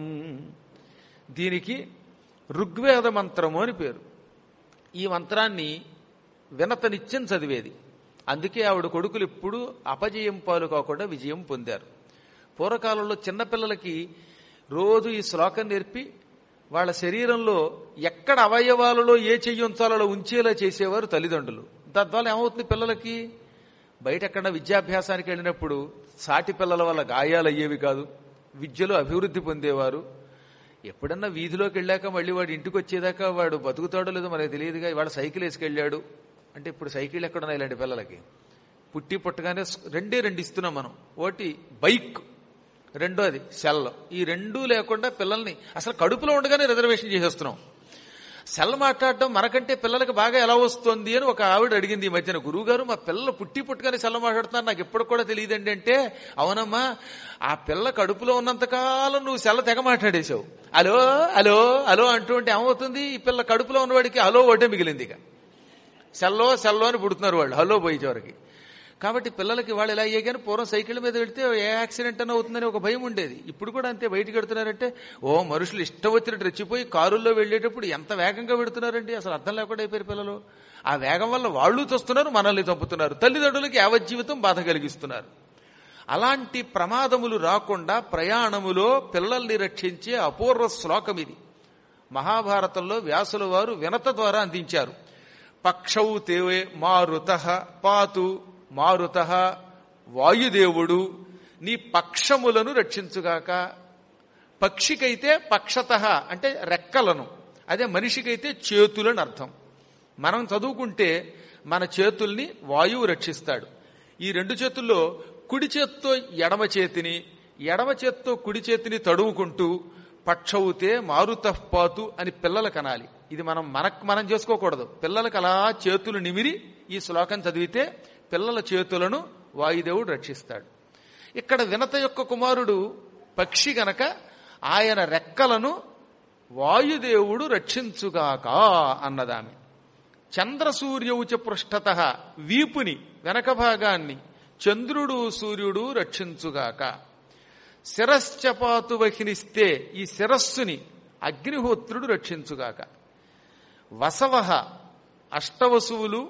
దీనికి ఋగ్వేద మంత్రము అని పేరు ఈ మంత్రాన్ని వినతనిత్యం చదివేది అందుకే ఆవిడ కొడుకులు ఎప్పుడూ అపజయం పాలు కాకుండా విజయం పొందారు పూర్వకాలంలో చిన్నపిల్లలకి రోజు ఈ శ్లోకం నేర్పి వాళ్ళ శరీరంలో ఎక్కడ అవయవాలలో ఏ చెయ్యి ఉంచాలో అలా ఉంచేలా చేసేవారు తల్లిదండ్రులు తద్వారా ఏమవుతుంది పిల్లలకి బయట ఎక్కడ విద్యాభ్యాసానికి వెళ్ళినప్పుడు సాటి పిల్లల వల్ల గాయాలు అయ్యేవి కాదు విద్యలో అభివృద్ధి పొందేవారు ఎప్పుడన్నా వీధిలోకి వెళ్ళాక మళ్ళీ వాడు ఇంటికి వచ్చేదాకా వాడు బతుకుతాడో లేదో మనకు తెలియదుగా ఇవాళ సైకిల్ వేసుకెళ్ళాడు అంటే ఇప్పుడు సైకిల్ ఎక్కడున్నాయి ఇలాంటి పిల్లలకి పుట్టి పుట్టగానే రెండే రెండు ఇస్తున్నాం మనం ఒకటి బైక్ రెండోది సెల్ ఈ రెండూ లేకుండా పిల్లల్ని అసలు కడుపులో ఉండగానే రిజర్వేషన్ చేసేస్తున్నాం సెల్ మాట్లాడడం మనకంటే పిల్లలకి బాగా ఎలా వస్తుంది అని ఒక ఆవిడ అడిగింది ఈ మధ్యన గురువు గారు మా పిల్లలు పుట్టి పుట్టుగానే సెల్ మాట్లాడుతున్నారు నాకు ఎప్పుడు కూడా తెలియదండి అంటే అవునమ్మా ఆ పిల్ల కడుపులో ఉన్నంతకాలం నువ్వు సెల్ల తెగ మాట్లాడేశావు అలో అలో అలో అంటూ ఉంటే ఏమవుతుంది ఈ పిల్ల కడుపులో ఉన్నవాడికి హలో ఒకటే మిగిలింది ఇక సెల్లో సెల్లో అని పుడుతున్నారు వాళ్ళు హలో పోయే చివరికి కాబట్టి పిల్లలకి వాళ్ళు ఎలా అయ్యే కానీ పూర్వం సైకిల్ మీద వెళ్తే ఏ యాక్సిడెంట్ అని అవుతుందని ఒక భయం ఉండేది ఇప్పుడు కూడా అంతే బయటికి వెళ్తున్నారంటే ఓ మనుషులు ఇష్టం వచ్చినట్టు రెచ్చిపోయి కారుల్లో వెళ్లేటప్పుడు ఎంత వేగంగా వెళుతున్నారండి అసలు అర్థం లేకుండా అయిపోయారు పిల్లలు ఆ వేగం వల్ల వాళ్ళు చూస్తున్నారు మనల్ని చంపుతున్నారు తల్లిదండ్రులకి యావజ్జీవితం బాధ కలిగిస్తున్నారు అలాంటి ప్రమాదములు రాకుండా ప్రయాణములో పిల్లల్ని రక్షించే అపూర్వ శ్లోకం ఇది మహాభారతంలో వ్యాసుల వారు వినత ద్వారా అందించారు పక్షౌ తేవే మారుత పాతు మారుత వాయుదేవుడు నీ పక్షములను రక్షించుగాక పక్షికైతే పక్షత అంటే రెక్కలను అదే మనిషికైతే చేతులని అర్థం మనం చదువుకుంటే మన చేతుల్ని వాయువు రక్షిస్తాడు ఈ రెండు చేతుల్లో కుడి చేత్తో ఎడమ చేతిని ఎడమ చేత్తో కుడి చేతిని తడువుకుంటూ పక్షవుతే మారుతపాతు అని పిల్లలకు అనాలి ఇది మనం మనకు మనం చేసుకోకూడదు పిల్లలకు అలా చేతులు నిమిరి ఈ శ్లోకం చదివితే పిల్లల చేతులను వాయుదేవుడు రక్షిస్తాడు ఇక్కడ వినత యొక్క కుమారుడు పక్షి గనక ఆయన రెక్కలను వాయుదేవుడు రక్షించుగాక అన్నదామె చంద్రసూర్యౌచ పృష్ఠత వీపుని వెనక భాగాన్ని చంద్రుడు సూర్యుడు రక్షించుగాక శిరశ్చపాతు వహినిస్తే ఈ శిరస్సుని అగ్నిహోత్రుడు రక్షించుగాక వసవహ అష్టవసువులు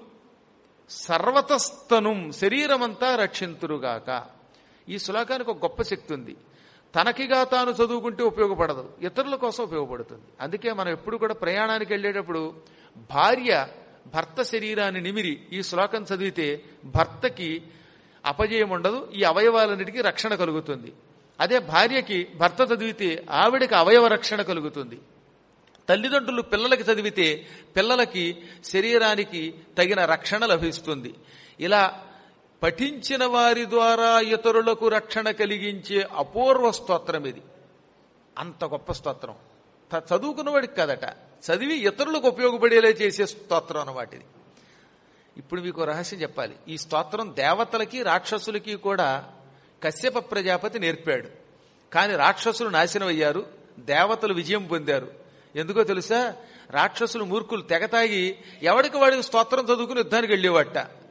సర్వతస్తనుం శరీరమంతా రక్షింతురుగాక ఈ శ్లోకానికి ఒక గొప్ప శక్తి ఉంది తనకిగా తాను చదువుకుంటే ఉపయోగపడదు ఇతరుల కోసం ఉపయోగపడుతుంది అందుకే మనం ఎప్పుడు కూడా ప్రయాణానికి వెళ్ళేటప్పుడు భార్య భర్త శరీరాన్ని నిమిరి ఈ శ్లోకం చదివితే భర్తకి అపజయం ఉండదు ఈ అవయవాలన్నిటికీ రక్షణ కలుగుతుంది అదే భార్యకి భర్త చదివితే ఆవిడకి అవయవ రక్షణ కలుగుతుంది తల్లిదండ్రులు పిల్లలకి చదివితే పిల్లలకి శరీరానికి తగిన రక్షణ లభిస్తుంది ఇలా పఠించిన వారి ద్వారా ఇతరులకు రక్షణ కలిగించే అపూర్వ స్తోత్రం ఇది అంత గొప్ప స్తోత్రం త- చదువుకున్నవాడికి కదట చదివి ఇతరులకు ఉపయోగపడేలా చేసే స్తోత్రం అన్నమాట ఇది ఇప్పుడు మీకు రహస్యం చెప్పాలి ఈ స్తోత్రం దేవతలకి రాక్షసులకి కూడా కశ్యప ప్రజాపతి నేర్పాడు కానీ రాక్షసులు నాశనం అయ్యారు దేవతలు విజయం పొందారు ఎందుకో తెలుసా రాక్షసులు మూర్ఖులు తెగతాగి ఎవడికి వాడికి స్తోత్రం చదువుకుని యుద్ధానికి వెళ్ళేవాట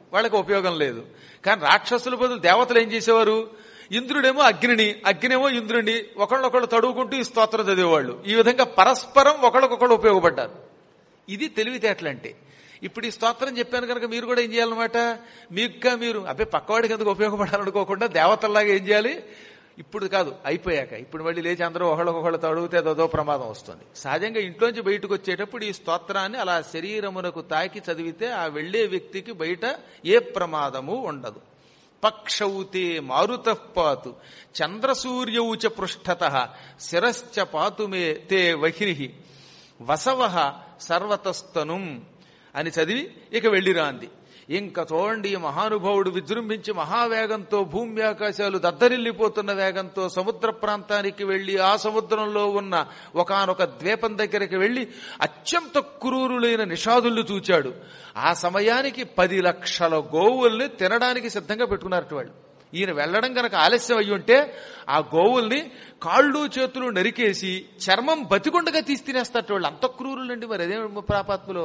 వాళ్ళకి ఉపయోగం లేదు కానీ రాక్షసుల బదులు దేవతలు ఏం చేసేవారు ఇంద్రుడేమో అగ్నిని అగ్నేమో ఇంద్రుడిని ఒకళ్ళొకళ్ళు తడువుకుంటూ ఈ స్తోత్రం చదివేవాళ్ళు ఈ విధంగా పరస్పరం ఒకళ్ళకొకళ్ళు ఉపయోగపడ్డారు ఇది తెలివితేటలంటే ఇప్పుడు ఈ స్తోత్రం చెప్పాను కనుక మీరు కూడా ఏం చేయాలన్నమాట మీకుగా మీరు అబ్బే పక్కవాడికి ఎందుకు ఉపయోగపడాలనుకోకుండా దేవతల్లాగా ఏం చేయాలి ఇప్పుడు కాదు అయిపోయాక ఇప్పుడు మళ్ళీ లేచి అందరూ ఒకళ్ళకొకళ్ళు తడుగుతే అదో ప్రమాదం వస్తుంది సహజంగా ఇంట్లోంచి బయటకు వచ్చేటప్పుడు ఈ స్తోత్రాన్ని అలా శరీరమునకు తాకి చదివితే ఆ వెళ్లే వ్యక్తికి బయట ఏ ప్రమాదము ఉండదు పక్షౌతే మారుత పాతు చంద్రసూర్యౌ చ పృష్ఠత శిరశ్చ పాతు మే తే వహిరి వసవ సర్వతస్తనుం అని చదివి ఇక వెళ్ళిరాంది ఇంకా చూడండి ఈ మహానుభావుడు విజృంభించి మహావేగంతో భూమి ఆకాశాలు దద్దరిల్లిపోతున్న వేగంతో సముద్ర ప్రాంతానికి వెళ్లి ఆ సముద్రంలో ఉన్న ఒకనొక ద్వీపం దగ్గరికి వెళ్లి అత్యంత క్రూరులైన నిషాదుల్ని చూచాడు ఆ సమయానికి పది లక్షల గోవుల్ని తినడానికి సిద్ధంగా పెట్టుకున్నారట వాళ్ళు ఈయన వెళ్లడం గనక ఆలస్యం అయ్యి ఉంటే ఆ గోవుల్ని కాళ్ళు చేతులు నరికేసి చర్మం బతికుండగా తీసి తినేస్తారట వాళ్ళు అంత క్రూరులండి మరి అదే ప్రాపాత్మలో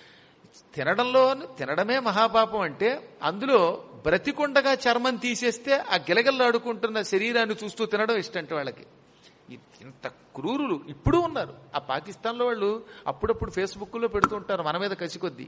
తినడంలో తినడమే మహాపాపం అంటే అందులో బ్రతికుండగా చర్మం తీసేస్తే ఆ గిలగల్లాడుకుంటున్న శరీరాన్ని చూస్తూ తినడం ఇష్టంటే వాళ్ళకి ఇంత క్రూరులు ఇప్పుడు ఉన్నారు ఆ పాకిస్తాన్లో వాళ్ళు అప్పుడప్పుడు ఫేస్బుక్లో పెడుతుంటారు మన మీద కసికొద్దీ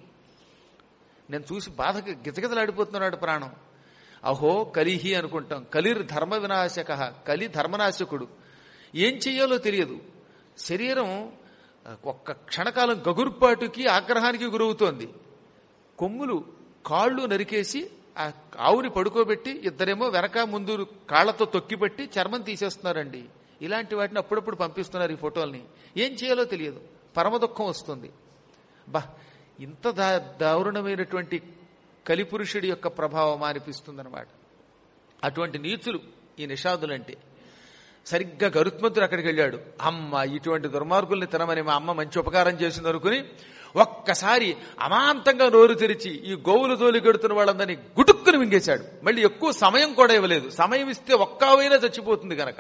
నేను చూసి బాధకి గిజగిజలాడిపోతున్నాడు ప్రాణం అహో కలిహి అనుకుంటాం కలిర్ ధర్మ వినాశక కలి ధర్మనాశకుడు ఏం చెయ్యాలో తెలియదు శరీరం ఒక్క క్షణకాలం గగుర్పాటుకి ఆగ్రహానికి గురవుతోంది కొమ్ములు కాళ్ళు నరికేసి ఆ ఆవుని పడుకోబెట్టి ఇద్దరేమో వెనక ముందు కాళ్లతో తొక్కిపెట్టి చర్మం తీసేస్తున్నారండి ఇలాంటి వాటిని అప్పుడప్పుడు పంపిస్తున్నారు ఈ ఫోటోల్ని ఏం చేయాలో తెలియదు పరమ దుఃఖం వస్తుంది బా ఇంత దా దారుణమైనటువంటి కలిపురుషుడి యొక్క ప్రభావం అనిపిస్తుందన్నమాట అటువంటి నీచులు ఈ నిషాదులంటే సరిగ్గా గరుత్మంతుడు అక్కడికి వెళ్ళాడు అమ్మ ఇటువంటి దుర్మార్గుల్ని తినమని మా అమ్మ మంచి ఉపకారం చేసింది అనుకుని ఒక్కసారి అమాంతంగా నోరు తెరిచి ఈ గోవులు తోలి గడుతున్న వాళ్ళందరినీ గుటుక్కుని మింగేశాడు మళ్ళీ ఎక్కువ సమయం కూడా ఇవ్వలేదు సమయం ఇస్తే ఒక్కవైనా చచ్చిపోతుంది గనక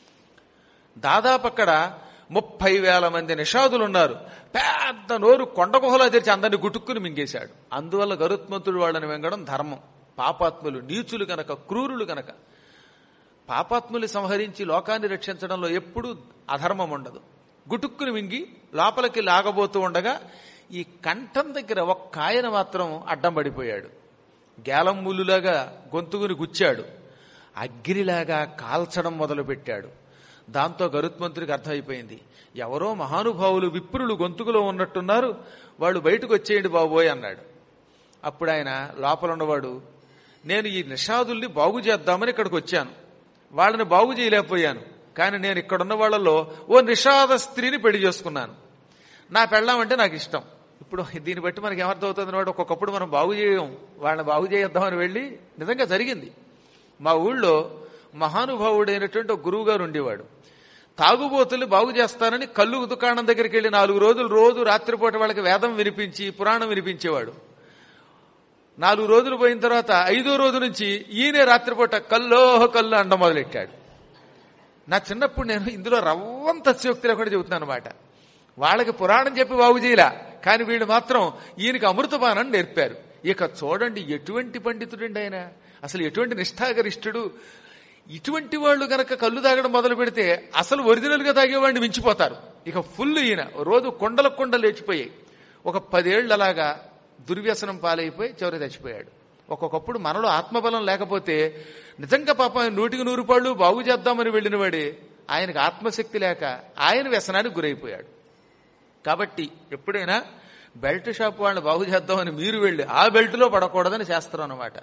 దాదాపు అక్కడ ముప్పై వేల మంది నిషాదులు ఉన్నారు పెద్ద నోరు కొండ గుహలా తెరిచి అందరిని గుటుక్కుని మింగేశాడు అందువల్ల గరుత్మంతుడు వాళ్ళని మింగడం ధర్మం పాపాత్ములు నీచులు గనక క్రూరులు గనక పాపాత్ములు సంహరించి లోకాన్ని రక్షించడంలో ఎప్పుడూ అధర్మం ఉండదు గుటుక్కుని మింగి లోపలికి లాగబోతూ ఉండగా ఈ కంఠం దగ్గర ఒక్క ఆయన మాత్రం అడ్డం పడిపోయాడు గేలం ముల్లులాగా గొంతుకుని గుచ్చాడు అగ్నిలాగా కాల్చడం మొదలుపెట్టాడు దాంతో గరుత్మంతుడికి అర్థమైపోయింది ఎవరో మహానుభావులు విప్రులు గొంతుకులో ఉన్నట్టున్నారు వాళ్ళు బయటకు వచ్చేయండి బాబోయ్ అన్నాడు అప్పుడు ఆయన లోపల ఉన్నవాడు నేను ఈ నిషాదుల్ని బాగు చేద్దామని ఇక్కడికి వచ్చాను వాళ్ళని బాగు చేయలేకపోయాను కానీ నేను ఇక్కడున్న వాళ్ళలో ఓ నిషాద స్త్రీని పెళ్లి చేసుకున్నాను నా పెళ్ళాం అంటే నాకు ఇష్టం ఇప్పుడు దీన్ని బట్టి మనకి ఏమర్థమవుతుంది వాడు ఒక్కొక్కప్పుడు మనం బాగు చేయం వాళ్ళని బాగు చేద్దామని వెళ్ళి నిజంగా జరిగింది మా ఊళ్ళో మహానుభావుడైనటువంటి ఒక గురువు గారు ఉండేవాడు తాగుబోతుల్ని బాగు చేస్తానని కళ్ళు దుకాణం దగ్గరికి వెళ్ళి నాలుగు రోజులు రోజు రాత్రిపూట వాళ్ళకి వేదం వినిపించి పురాణం వినిపించేవాడు నాలుగు రోజులు పోయిన తర్వాత ఐదో రోజు నుంచి ఈయనే రాత్రిపూట కల్లోహ కళ్ళు అండ మొదలెట్టాడు నా చిన్నప్పుడు నేను ఇందులో రవ్వంత అత్యోక్తి లేకుండా చెబుతున్నాను అనమాట వాళ్ళకి పురాణం చెప్పి బాగు చేయలా కానీ వీళ్ళు మాత్రం ఈయనకి అమృతపానం నేర్పారు ఇక చూడండి ఎటువంటి పండితుడండి ఆయన అసలు ఎటువంటి నిష్ఠాగరిష్ఠుడు ఇటువంటి వాళ్ళు గనక కళ్ళు తాగడం మొదలు పెడితే అసలు ఒరిజినల్ గా తాగేవాడిని మించిపోతారు ఇక ఫుల్ ఈయన రోజు కొండల కొండ లేచిపోయాయి ఒక పదేళ్లు అలాగా దుర్వ్యసనం పాలైపోయి చివరి చచ్చిపోయాడు ఒక్కొక్కప్పుడు మనలో ఆత్మబలం లేకపోతే నిజంగా పాపం నూటికి నూరు పాళ్ళు బాగు చేద్దామని వెళ్ళిన వాడే ఆయనకు ఆత్మశక్తి లేక ఆయన వ్యసనానికి గురైపోయాడు కాబట్టి ఎప్పుడైనా బెల్ట్ షాప్ వాళ్ళని బాగు చేద్దామని మీరు వెళ్ళి ఆ బెల్ట్లో పడకూడదని చేస్తారు అన్నమాట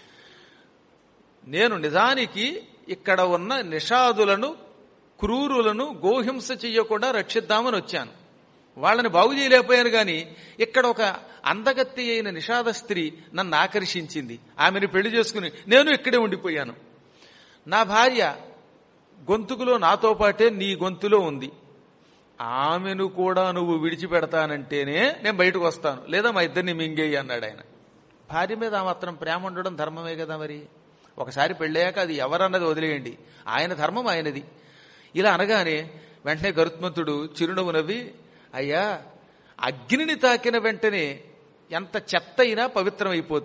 నేను నిజానికి ఇక్కడ ఉన్న నిషాదులను క్రూరులను గోహింస చెయ్యకుండా రక్షిద్దామని వచ్చాను వాళ్ళని బాగు చేయలేకపోయాను గాని ఇక్కడ ఒక అందగత్తి అయిన నిషాద స్త్రీ నన్ను ఆకర్షించింది ఆమెను పెళ్లి చేసుకుని నేను ఇక్కడే ఉండిపోయాను నా భార్య గొంతుకులో నాతో పాటే నీ గొంతులో ఉంది ఆమెను కూడా నువ్వు విడిచిపెడతానంటేనే నేను బయటకు వస్తాను లేదా మా ఇద్దరిని మింగేయి అన్నాడు ఆయన భార్య మీద ఆ మాత్రం ప్రేమ ఉండడం ధర్మమే కదా మరి ఒకసారి పెళ్ళాక అది ఎవరన్నది వదిలేయండి ఆయన ధర్మం ఆయనది ఇలా అనగానే వెంటనే గరుత్మంతుడు చిరునవ్వు నవ్వి అయ్యా అగ్నిని తాకిన వెంటనే ఎంత చెత్త అయినా పవిత్రమైపోతుంది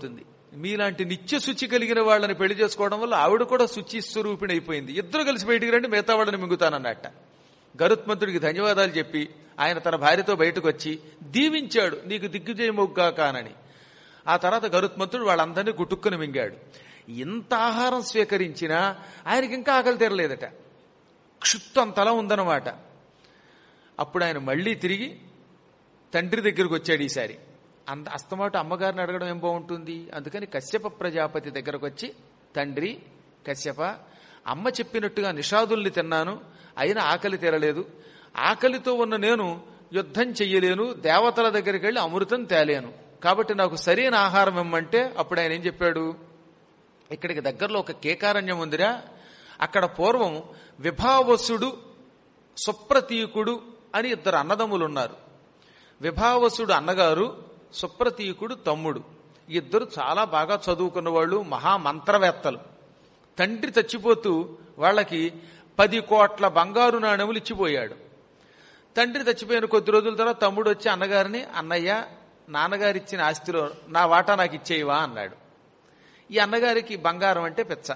మీలాంటి నిత్య శుచి కలిగిన వాళ్ళని పెళ్లి చేసుకోవడం వల్ల ఆవిడ కూడా శుచి స్వరూపిణి అయిపోయింది ఇద్దరు కలిసి బయటికి రండి మిగతా వాళ్ళని మింగుతానన్నట్ట గరుత్మంతుడికి ధన్యవాదాలు చెప్పి ఆయన తన భార్యతో బయటకు వచ్చి దీవించాడు నీకు దిగ్గుజయమొగ్గా కానని ఆ తర్వాత గరుత్మంతుడు వాళ్ళందరినీ గుట్టుక్కుని మింగాడు ఇంత ఆహారం స్వీకరించినా ఆయనకి ఇంకా ఆకలి తీరలేదట క్షుత్తు అంతలా ఉందన్నమాట అప్పుడు ఆయన మళ్ళీ తిరిగి తండ్రి దగ్గరకు వచ్చాడు ఈసారి అంత అస్తమాట అమ్మగారిని అడగడం ఏం బాగుంటుంది అందుకని కశ్యప ప్రజాపతి దగ్గరకు వచ్చి తండ్రి కశ్యప అమ్మ చెప్పినట్టుగా నిషాదుల్ని తిన్నాను అయినా ఆకలి తీరలేదు ఆకలితో ఉన్న నేను యుద్ధం చెయ్యలేను దేవతల దగ్గరికి వెళ్ళి అమృతం తేలేను కాబట్టి నాకు సరైన ఆహారం ఇమ్మంటే అప్పుడు ఆయన ఏం చెప్పాడు ఇక్కడికి దగ్గరలో ఒక కేకారణ్యం ఉందిరా అక్కడ పూర్వం విభావసుడు సుప్రతీకుడు అని ఇద్దరు అన్నదమ్ములు ఉన్నారు విభావసుడు అన్నగారు సుప్రతీకుడు తమ్ముడు ఈ ఇద్దరు చాలా బాగా చదువుకున్న వాళ్ళు మహామంత్రవేత్తలు తండ్రి చచ్చిపోతూ వాళ్ళకి పది కోట్ల బంగారు నాణెములు ఇచ్చిపోయాడు తండ్రి చచ్చిపోయిన కొద్ది రోజుల తర్వాత తమ్ముడు వచ్చి అన్నగారిని అన్నయ్య నాన్నగారు ఇచ్చిన ఆస్తిలో నా వాటా నాకు ఇచ్చేయవా అన్నాడు ఈ అన్నగారికి బంగారం అంటే పిచ్చ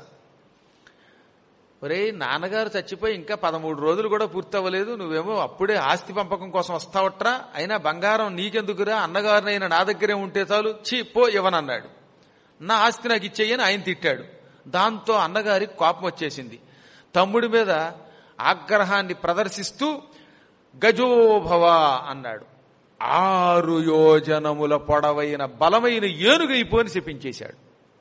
ఒరే నాన్నగారు చచ్చిపోయి ఇంకా పదమూడు రోజులు కూడా పూర్తి అవ్వలేదు నువ్వేమో అప్పుడే ఆస్తి పంపకం కోసం వస్తావట్రా అయినా బంగారం నీకెందుకురా అన్నగారినైనా నా దగ్గరే ఉంటే చాలు చీ పో ఇవ్వనన్నాడు నా ఆస్తి నాకు ఇచ్చేయని ఆయన తిట్టాడు దాంతో అన్నగారికి కోపం వచ్చేసింది తమ్ముడి మీద ఆగ్రహాన్ని ప్రదర్శిస్తూ గజోభవ అన్నాడు ఆరు యోజనముల పొడవైన బలమైన ఏనుగైపోని చెప్పించేశాడు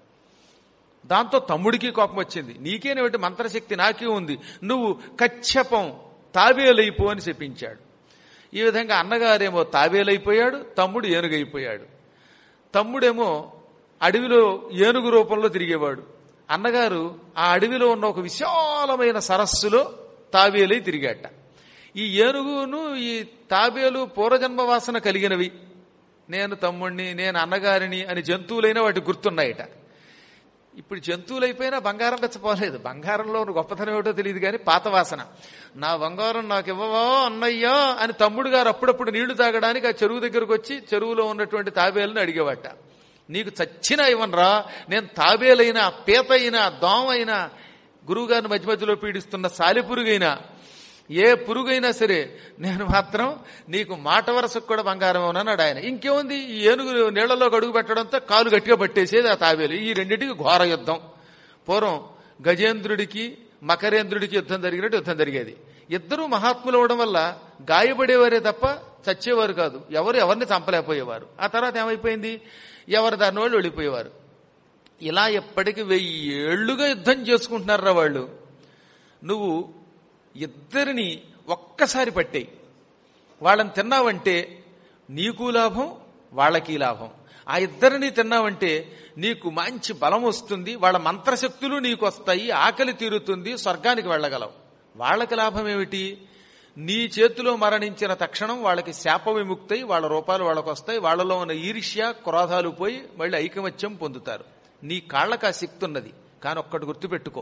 దాంతో తమ్ముడికి కోపం వచ్చింది నీకేనేమిటి మంత్రశక్తి నాకే ఉంది నువ్వు కచ్చపం తాబేలైపో అని చెప్పించాడు ఈ విధంగా అన్నగారేమో తాబేలైపోయాడు తమ్ముడు ఏనుగైపోయాడు తమ్ముడేమో అడవిలో ఏనుగు రూపంలో తిరిగేవాడు అన్నగారు ఆ అడవిలో ఉన్న ఒక విశాలమైన సరస్సులో తాబేలై తిరిగాట ఈ ఏనుగును ఈ తాబేలు పూర్వజన్మ వాసన కలిగినవి నేను తమ్ముణ్ణి నేను అన్నగారిని అని జంతువులైనా వాటి గుర్తున్నాయట ఇప్పుడు జంతువులు అయిపోయినా బంగారం పెచ్చపోలేదు బంగారంలో ఉన్న గొప్పతనం ఏమిటో తెలియదు కానీ పాత వాసన నా బంగారం నాకు ఇవ్వవా అన్నయ్యా అని తమ్ముడు గారు అప్పుడప్పుడు నీళ్లు తాగడానికి ఆ చెరువు దగ్గరకు వచ్చి చెరువులో ఉన్నటువంటి తాబేలను అడిగేవాట నీకు చచ్చినా ఇవ్వనరా నేను తాబేలైనా పీత అయినా దోమ అయినా గురువుగారిని మధ్య మధ్యలో పీడిస్తున్న సాలిపురుగైనా ఏ పురుగైనా సరే నేను మాత్రం నీకు మాట వరసకు కూడా బంగారం అన్నాడు ఆయన ఇంకేముంది ఈ ఏనుగు నీళ్లలో అడుగు పెట్టడంతో కాలు గట్టిగా పట్టేసేది ఆ తాబేలు ఈ రెండింటికి ఘోర యుద్ధం పూర్వం గజేంద్రుడికి మకరేంద్రుడికి యుద్ధం జరిగినట్టు యుద్ధం జరిగేది ఇద్దరూ మహాత్ములు అవడం వల్ల గాయపడేవారే తప్ప చచ్చేవారు కాదు ఎవరు ఎవరిని చంపలేకపోయేవారు ఆ తర్వాత ఏమైపోయింది ఎవరి దాని వాళ్ళు వెళ్ళిపోయేవారు ఇలా ఎప్పటికి వెయ్యి ఏళ్లుగా యుద్ధం చేసుకుంటున్నారా వాళ్ళు నువ్వు ఇద్దరిని ఒక్కసారి పట్టేయి వాళ్ళని తిన్నావంటే నీకు లాభం వాళ్ళకి లాభం ఆ ఇద్దరిని తిన్నావంటే నీకు మంచి బలం వస్తుంది వాళ్ళ మంత్రశక్తులు నీకు వస్తాయి ఆకలి తీరుతుంది స్వర్గానికి వెళ్ళగలవు వాళ్ళకి లాభం ఏమిటి నీ చేతిలో మరణించిన తక్షణం వాళ్ళకి శాప విముక్తయి వాళ్ళ రూపాలు వాళ్ళకు వస్తాయి వాళ్ళలో ఉన్న ఈర్ష్య క్రోధాలు పోయి మళ్ళీ ఐకమత్యం పొందుతారు నీ కాళ్ళకి ఆ శక్తి ఉన్నది కానీ ఒక్కటి గుర్తుపెట్టుకో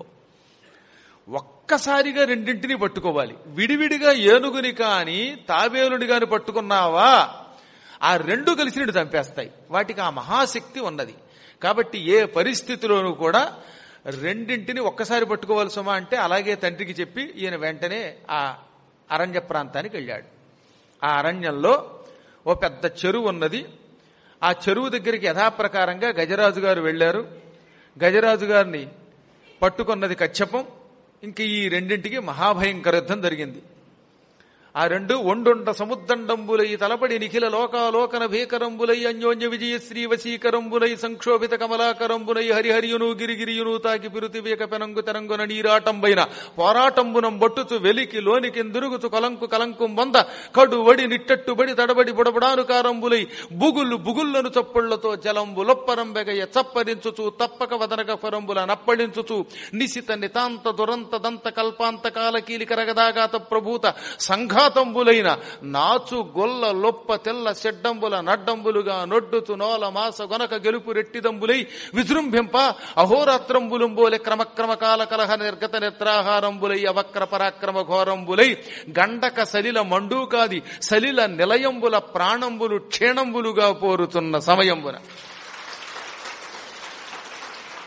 ఒక్కసారిగా రెండింటిని పట్టుకోవాలి విడివిడిగా ఏనుగుని కాని తాబేలుని కాని పట్టుకున్నావా ఆ రెండు కలిసి నిన్ను చంపేస్తాయి వాటికి ఆ మహాశక్తి ఉన్నది కాబట్టి ఏ పరిస్థితిలోనూ కూడా రెండింటిని ఒక్కసారి పట్టుకోవాలి సుమా అంటే అలాగే తండ్రికి చెప్పి ఈయన వెంటనే ఆ అరణ్య ప్రాంతానికి వెళ్ళాడు ఆ అరణ్యంలో ఓ పెద్ద చెరువు ఉన్నది ఆ చెరువు దగ్గరికి యథాప్రకారంగా గజరాజు గారు వెళ్లారు గజరాజు గారిని పట్టుకున్నది కచ్చపం ఇంక ఈ రెండింటికి మహాభయంకర యుద్ధం జరిగింది ఆ రెండు ఒండొండ సముద్దండంబులై తలపడి నిఖిల లోకాలోకన భీకరంబులై అన్యోన్య విజయ శ్రీ వశీకరంబులై సంక్షోభిత కమలాకరంబులై హరిహరియును గిరిగిరియును తాకి పిరుతి వేక పెనంగు తెరంగున నీరాటంబైన పోరాటంబునం బొట్టుచు వెలికి లోనికి దురుగుచు కలంకు కలంకు వంద కడు వడి నిట్టట్టుబడి తడబడి బుడబడాను కారంబులై బుగుళ్ళు బుగుళ్లను చప్పుళ్లతో జలంబు లొప్పరంబెగయ చప్పరించుచు తప్పక వదనక ఫరంబుల నప్పడించుచు నిశిత నితాంత దురంత దంత కల్పాంత కాల కీలిక రగదాగాత ప్రభూత సంఘాతంబులైన నాచు గొల్ల లొప్ప తెల్ల చెడ్డంబుల నడ్డంబులుగా నొడ్డుతు నోల మాస గొనక గెలుపు రెట్టిదంబులై విజృంభింప అహోరాత్రంబులుంబోలె క్రమక్రమ కాల కలహ నిర్గత నేత్రాహారంబులై అవక్ర పరాక్రమ ఘోరంబులై గండక సలిల మండూకాది సలిల నిలయంబుల ప్రాణంబులు క్షీణంబులుగా పోరుతున్న సమయంబున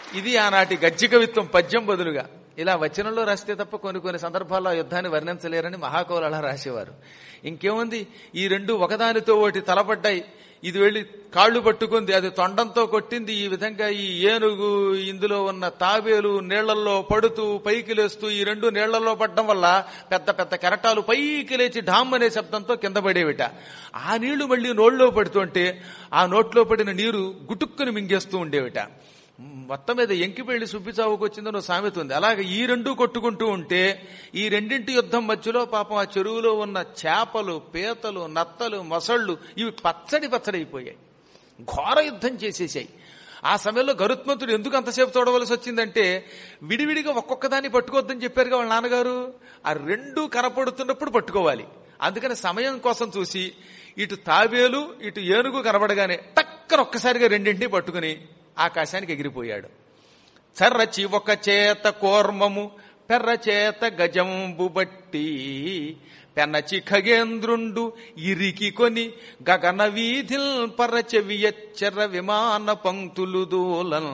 ఇది ఆనాటి గజ్జి కవిత్వం పద్యం బదులుగా ఇలా వచనంలో రాస్తే తప్ప కొన్ని కొన్ని సందర్భాల్లో ఆ యుద్ధాన్ని వర్ణించలేరని మహాకవులు అలా రాసేవారు ఇంకేముంది ఈ రెండు ఒకదానితో ఒకటి తలపడ్డాయి ఇది వెళ్లి కాళ్ళు పట్టుకుంది అది తొండంతో కొట్టింది ఈ విధంగా ఈ ఏనుగు ఇందులో ఉన్న తాబేలు నీళ్లలో పడుతూ పైకి లేస్తూ ఈ రెండు నీళ్లలో పడడం వల్ల పెద్ద పెద్ద కెరటాలు పైకి లేచి ఢామ్ అనే శబ్దంతో కింద పడేవిట ఆ నీళ్లు మళ్ళీ నోళ్ళలో పడుతుంటే ఆ నోట్లో పడిన నీరు గుటుక్కుని మింగేస్తూ ఉండేవిట మొత్తం మీద ఎంకిపెళ్లి సుబ్బి చావుకు వచ్చిందని సామెత ఉంది అలాగే ఈ రెండు కొట్టుకుంటూ ఉంటే ఈ రెండింటి యుద్ధం మధ్యలో పాపం ఆ చెరువులో ఉన్న చేపలు పీతలు నత్తలు మొసళ్ళు ఇవి పచ్చడి పచ్చడి అయిపోయాయి ఘోర యుద్ధం చేసేసాయి ఆ సమయంలో గరుత్మంతుడు ఎందుకు అంతసేపు చూడవలసి వచ్చిందంటే విడివిడిగా ఒక్కొక్క దాన్ని పట్టుకోవద్దని చెప్పారుగా వాళ్ళ నాన్నగారు ఆ రెండు కనపడుతున్నప్పుడు పట్టుకోవాలి అందుకని సమయం కోసం చూసి ఇటు తాబేలు ఇటు ఏనుగు కనబడగానే టక్కన ఒక్కసారిగా రెండింటినీ పట్టుకుని ఆకాశానికి ఎగిరిపోయాడు చర్రచి ఒక చేత కోర్మము పెర్ర చేత గజంబు బట్టి పెన్నచి ఖగేంద్రుండు ఇరికి కొని గగన వీధిల్ పరచెవియచ్చర విమాన పంక్తులు దూలం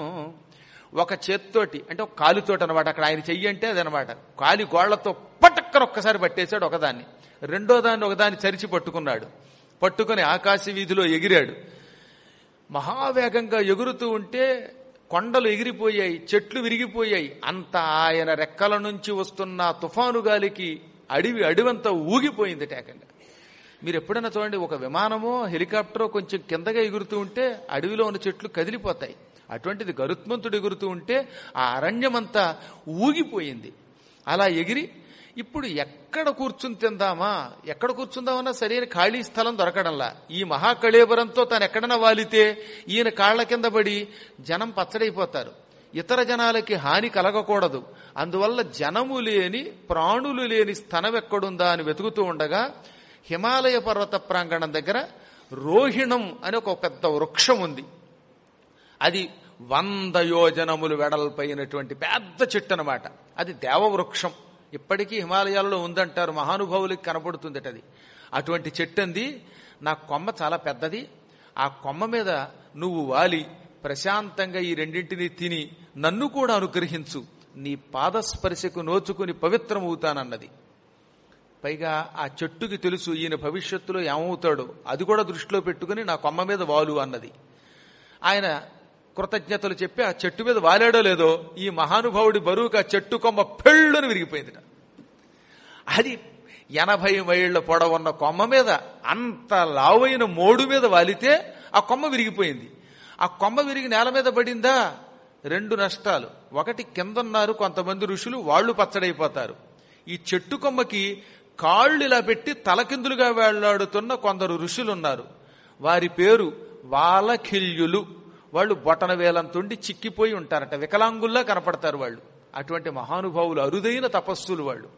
ఒక చేత్తోటి అంటే ఒక కాలుతోటి అనమాట అక్కడ ఆయన చెయ్యి అంటే అదనమాట కాలి గోళ్లతో పటక్కన ఒక్కసారి పట్టేశాడు ఒకదాన్ని రెండో దాన్ని ఒకదాన్ని చరిచి పట్టుకున్నాడు పట్టుకుని ఆకాశ వీధిలో ఎగిరాడు మహావేగంగా ఎగురుతూ ఉంటే కొండలు ఎగిరిపోయాయి చెట్లు విరిగిపోయాయి అంత ఆయన రెక్కల నుంచి వస్తున్న తుఫాను గాలికి అడవి అడివంతా ఊగిపోయింది ఏకంగా మీరు ఎప్పుడైనా చూడండి ఒక విమానమో హెలికాప్టరో కొంచెం కిందగా ఎగురుతూ ఉంటే అడవిలో ఉన్న చెట్లు కదిలిపోతాయి అటువంటిది గరుత్మంతుడు ఎగురుతూ ఉంటే ఆ అరణ్యమంతా ఊగిపోయింది అలా ఎగిరి ఇప్పుడు ఎక్కడ కూర్చుని తిందామా ఎక్కడ కూర్చుందామన్నా సరైన ఖాళీ స్థలం దొరకడంలా ఈ మహాకళేబరంతో తాను ఎక్కడన్నా వాలితే ఈయన కాళ్ల కింద పడి జనం పచ్చడైపోతారు ఇతర జనాలకి హాని కలగకూడదు అందువల్ల జనము లేని ప్రాణులు లేని స్థలం ఎక్కడుందా అని వెతుకుతూ ఉండగా హిమాలయ పర్వత ప్రాంగణం దగ్గర రోహిణం అనే ఒక పెద్ద వృక్షం ఉంది అది వంద యోజనములు వెడల్పైనటువంటి పెద్ద చెట్టు అనమాట అది దేవవృక్షం ఇప్పటికీ హిమాలయాల్లో ఉందంటారు మహానుభావులకి కనపడుతుంది అది అటువంటి చెట్టు అంది నా కొమ్మ చాలా పెద్దది ఆ కొమ్మ మీద నువ్వు వాలి ప్రశాంతంగా ఈ రెండింటినీ తిని నన్ను కూడా అనుగ్రహించు నీ పాదస్పర్శకు నోచుకుని పవిత్రమవుతానన్నది పైగా ఆ చెట్టుకి తెలుసు ఈయన భవిష్యత్తులో ఏమవుతాడో అది కూడా దృష్టిలో పెట్టుకుని నా కొమ్మ మీద వాలు అన్నది ఆయన కృతజ్ఞతలు చెప్పి ఆ చెట్టు మీద వాలాడో లేదో ఈ మహానుభావుడి బరువుకి ఆ చెట్టు కొమ్మ పెళ్ళుని విరిగిపోయిందిట అది ఎనభై మైళ్ళ పొడవున్న కొమ్మ మీద అంత లావైన మోడు మీద వాలితే ఆ కొమ్మ విరిగిపోయింది ఆ కొమ్మ విరిగి నేల మీద పడిందా రెండు నష్టాలు ఒకటి కిందన్నారు కొంతమంది ఋషులు వాళ్ళు పచ్చడైపోతారు ఈ చెట్టు కొమ్మకి కాళ్ళు ఇలా పెట్టి తలకిందులుగా వేళ్లాడుతున్న కొందరు ఋషులున్నారు వారి పేరు వాలఖిల్యులు వాళ్ళు బొటన వేలంతుండి చిక్కిపోయి ఉంటారట వికలాంగుల్లా కనపడతారు వాళ్ళు అటువంటి మహానుభావులు అరుదైన తపస్సులు వాళ్ళు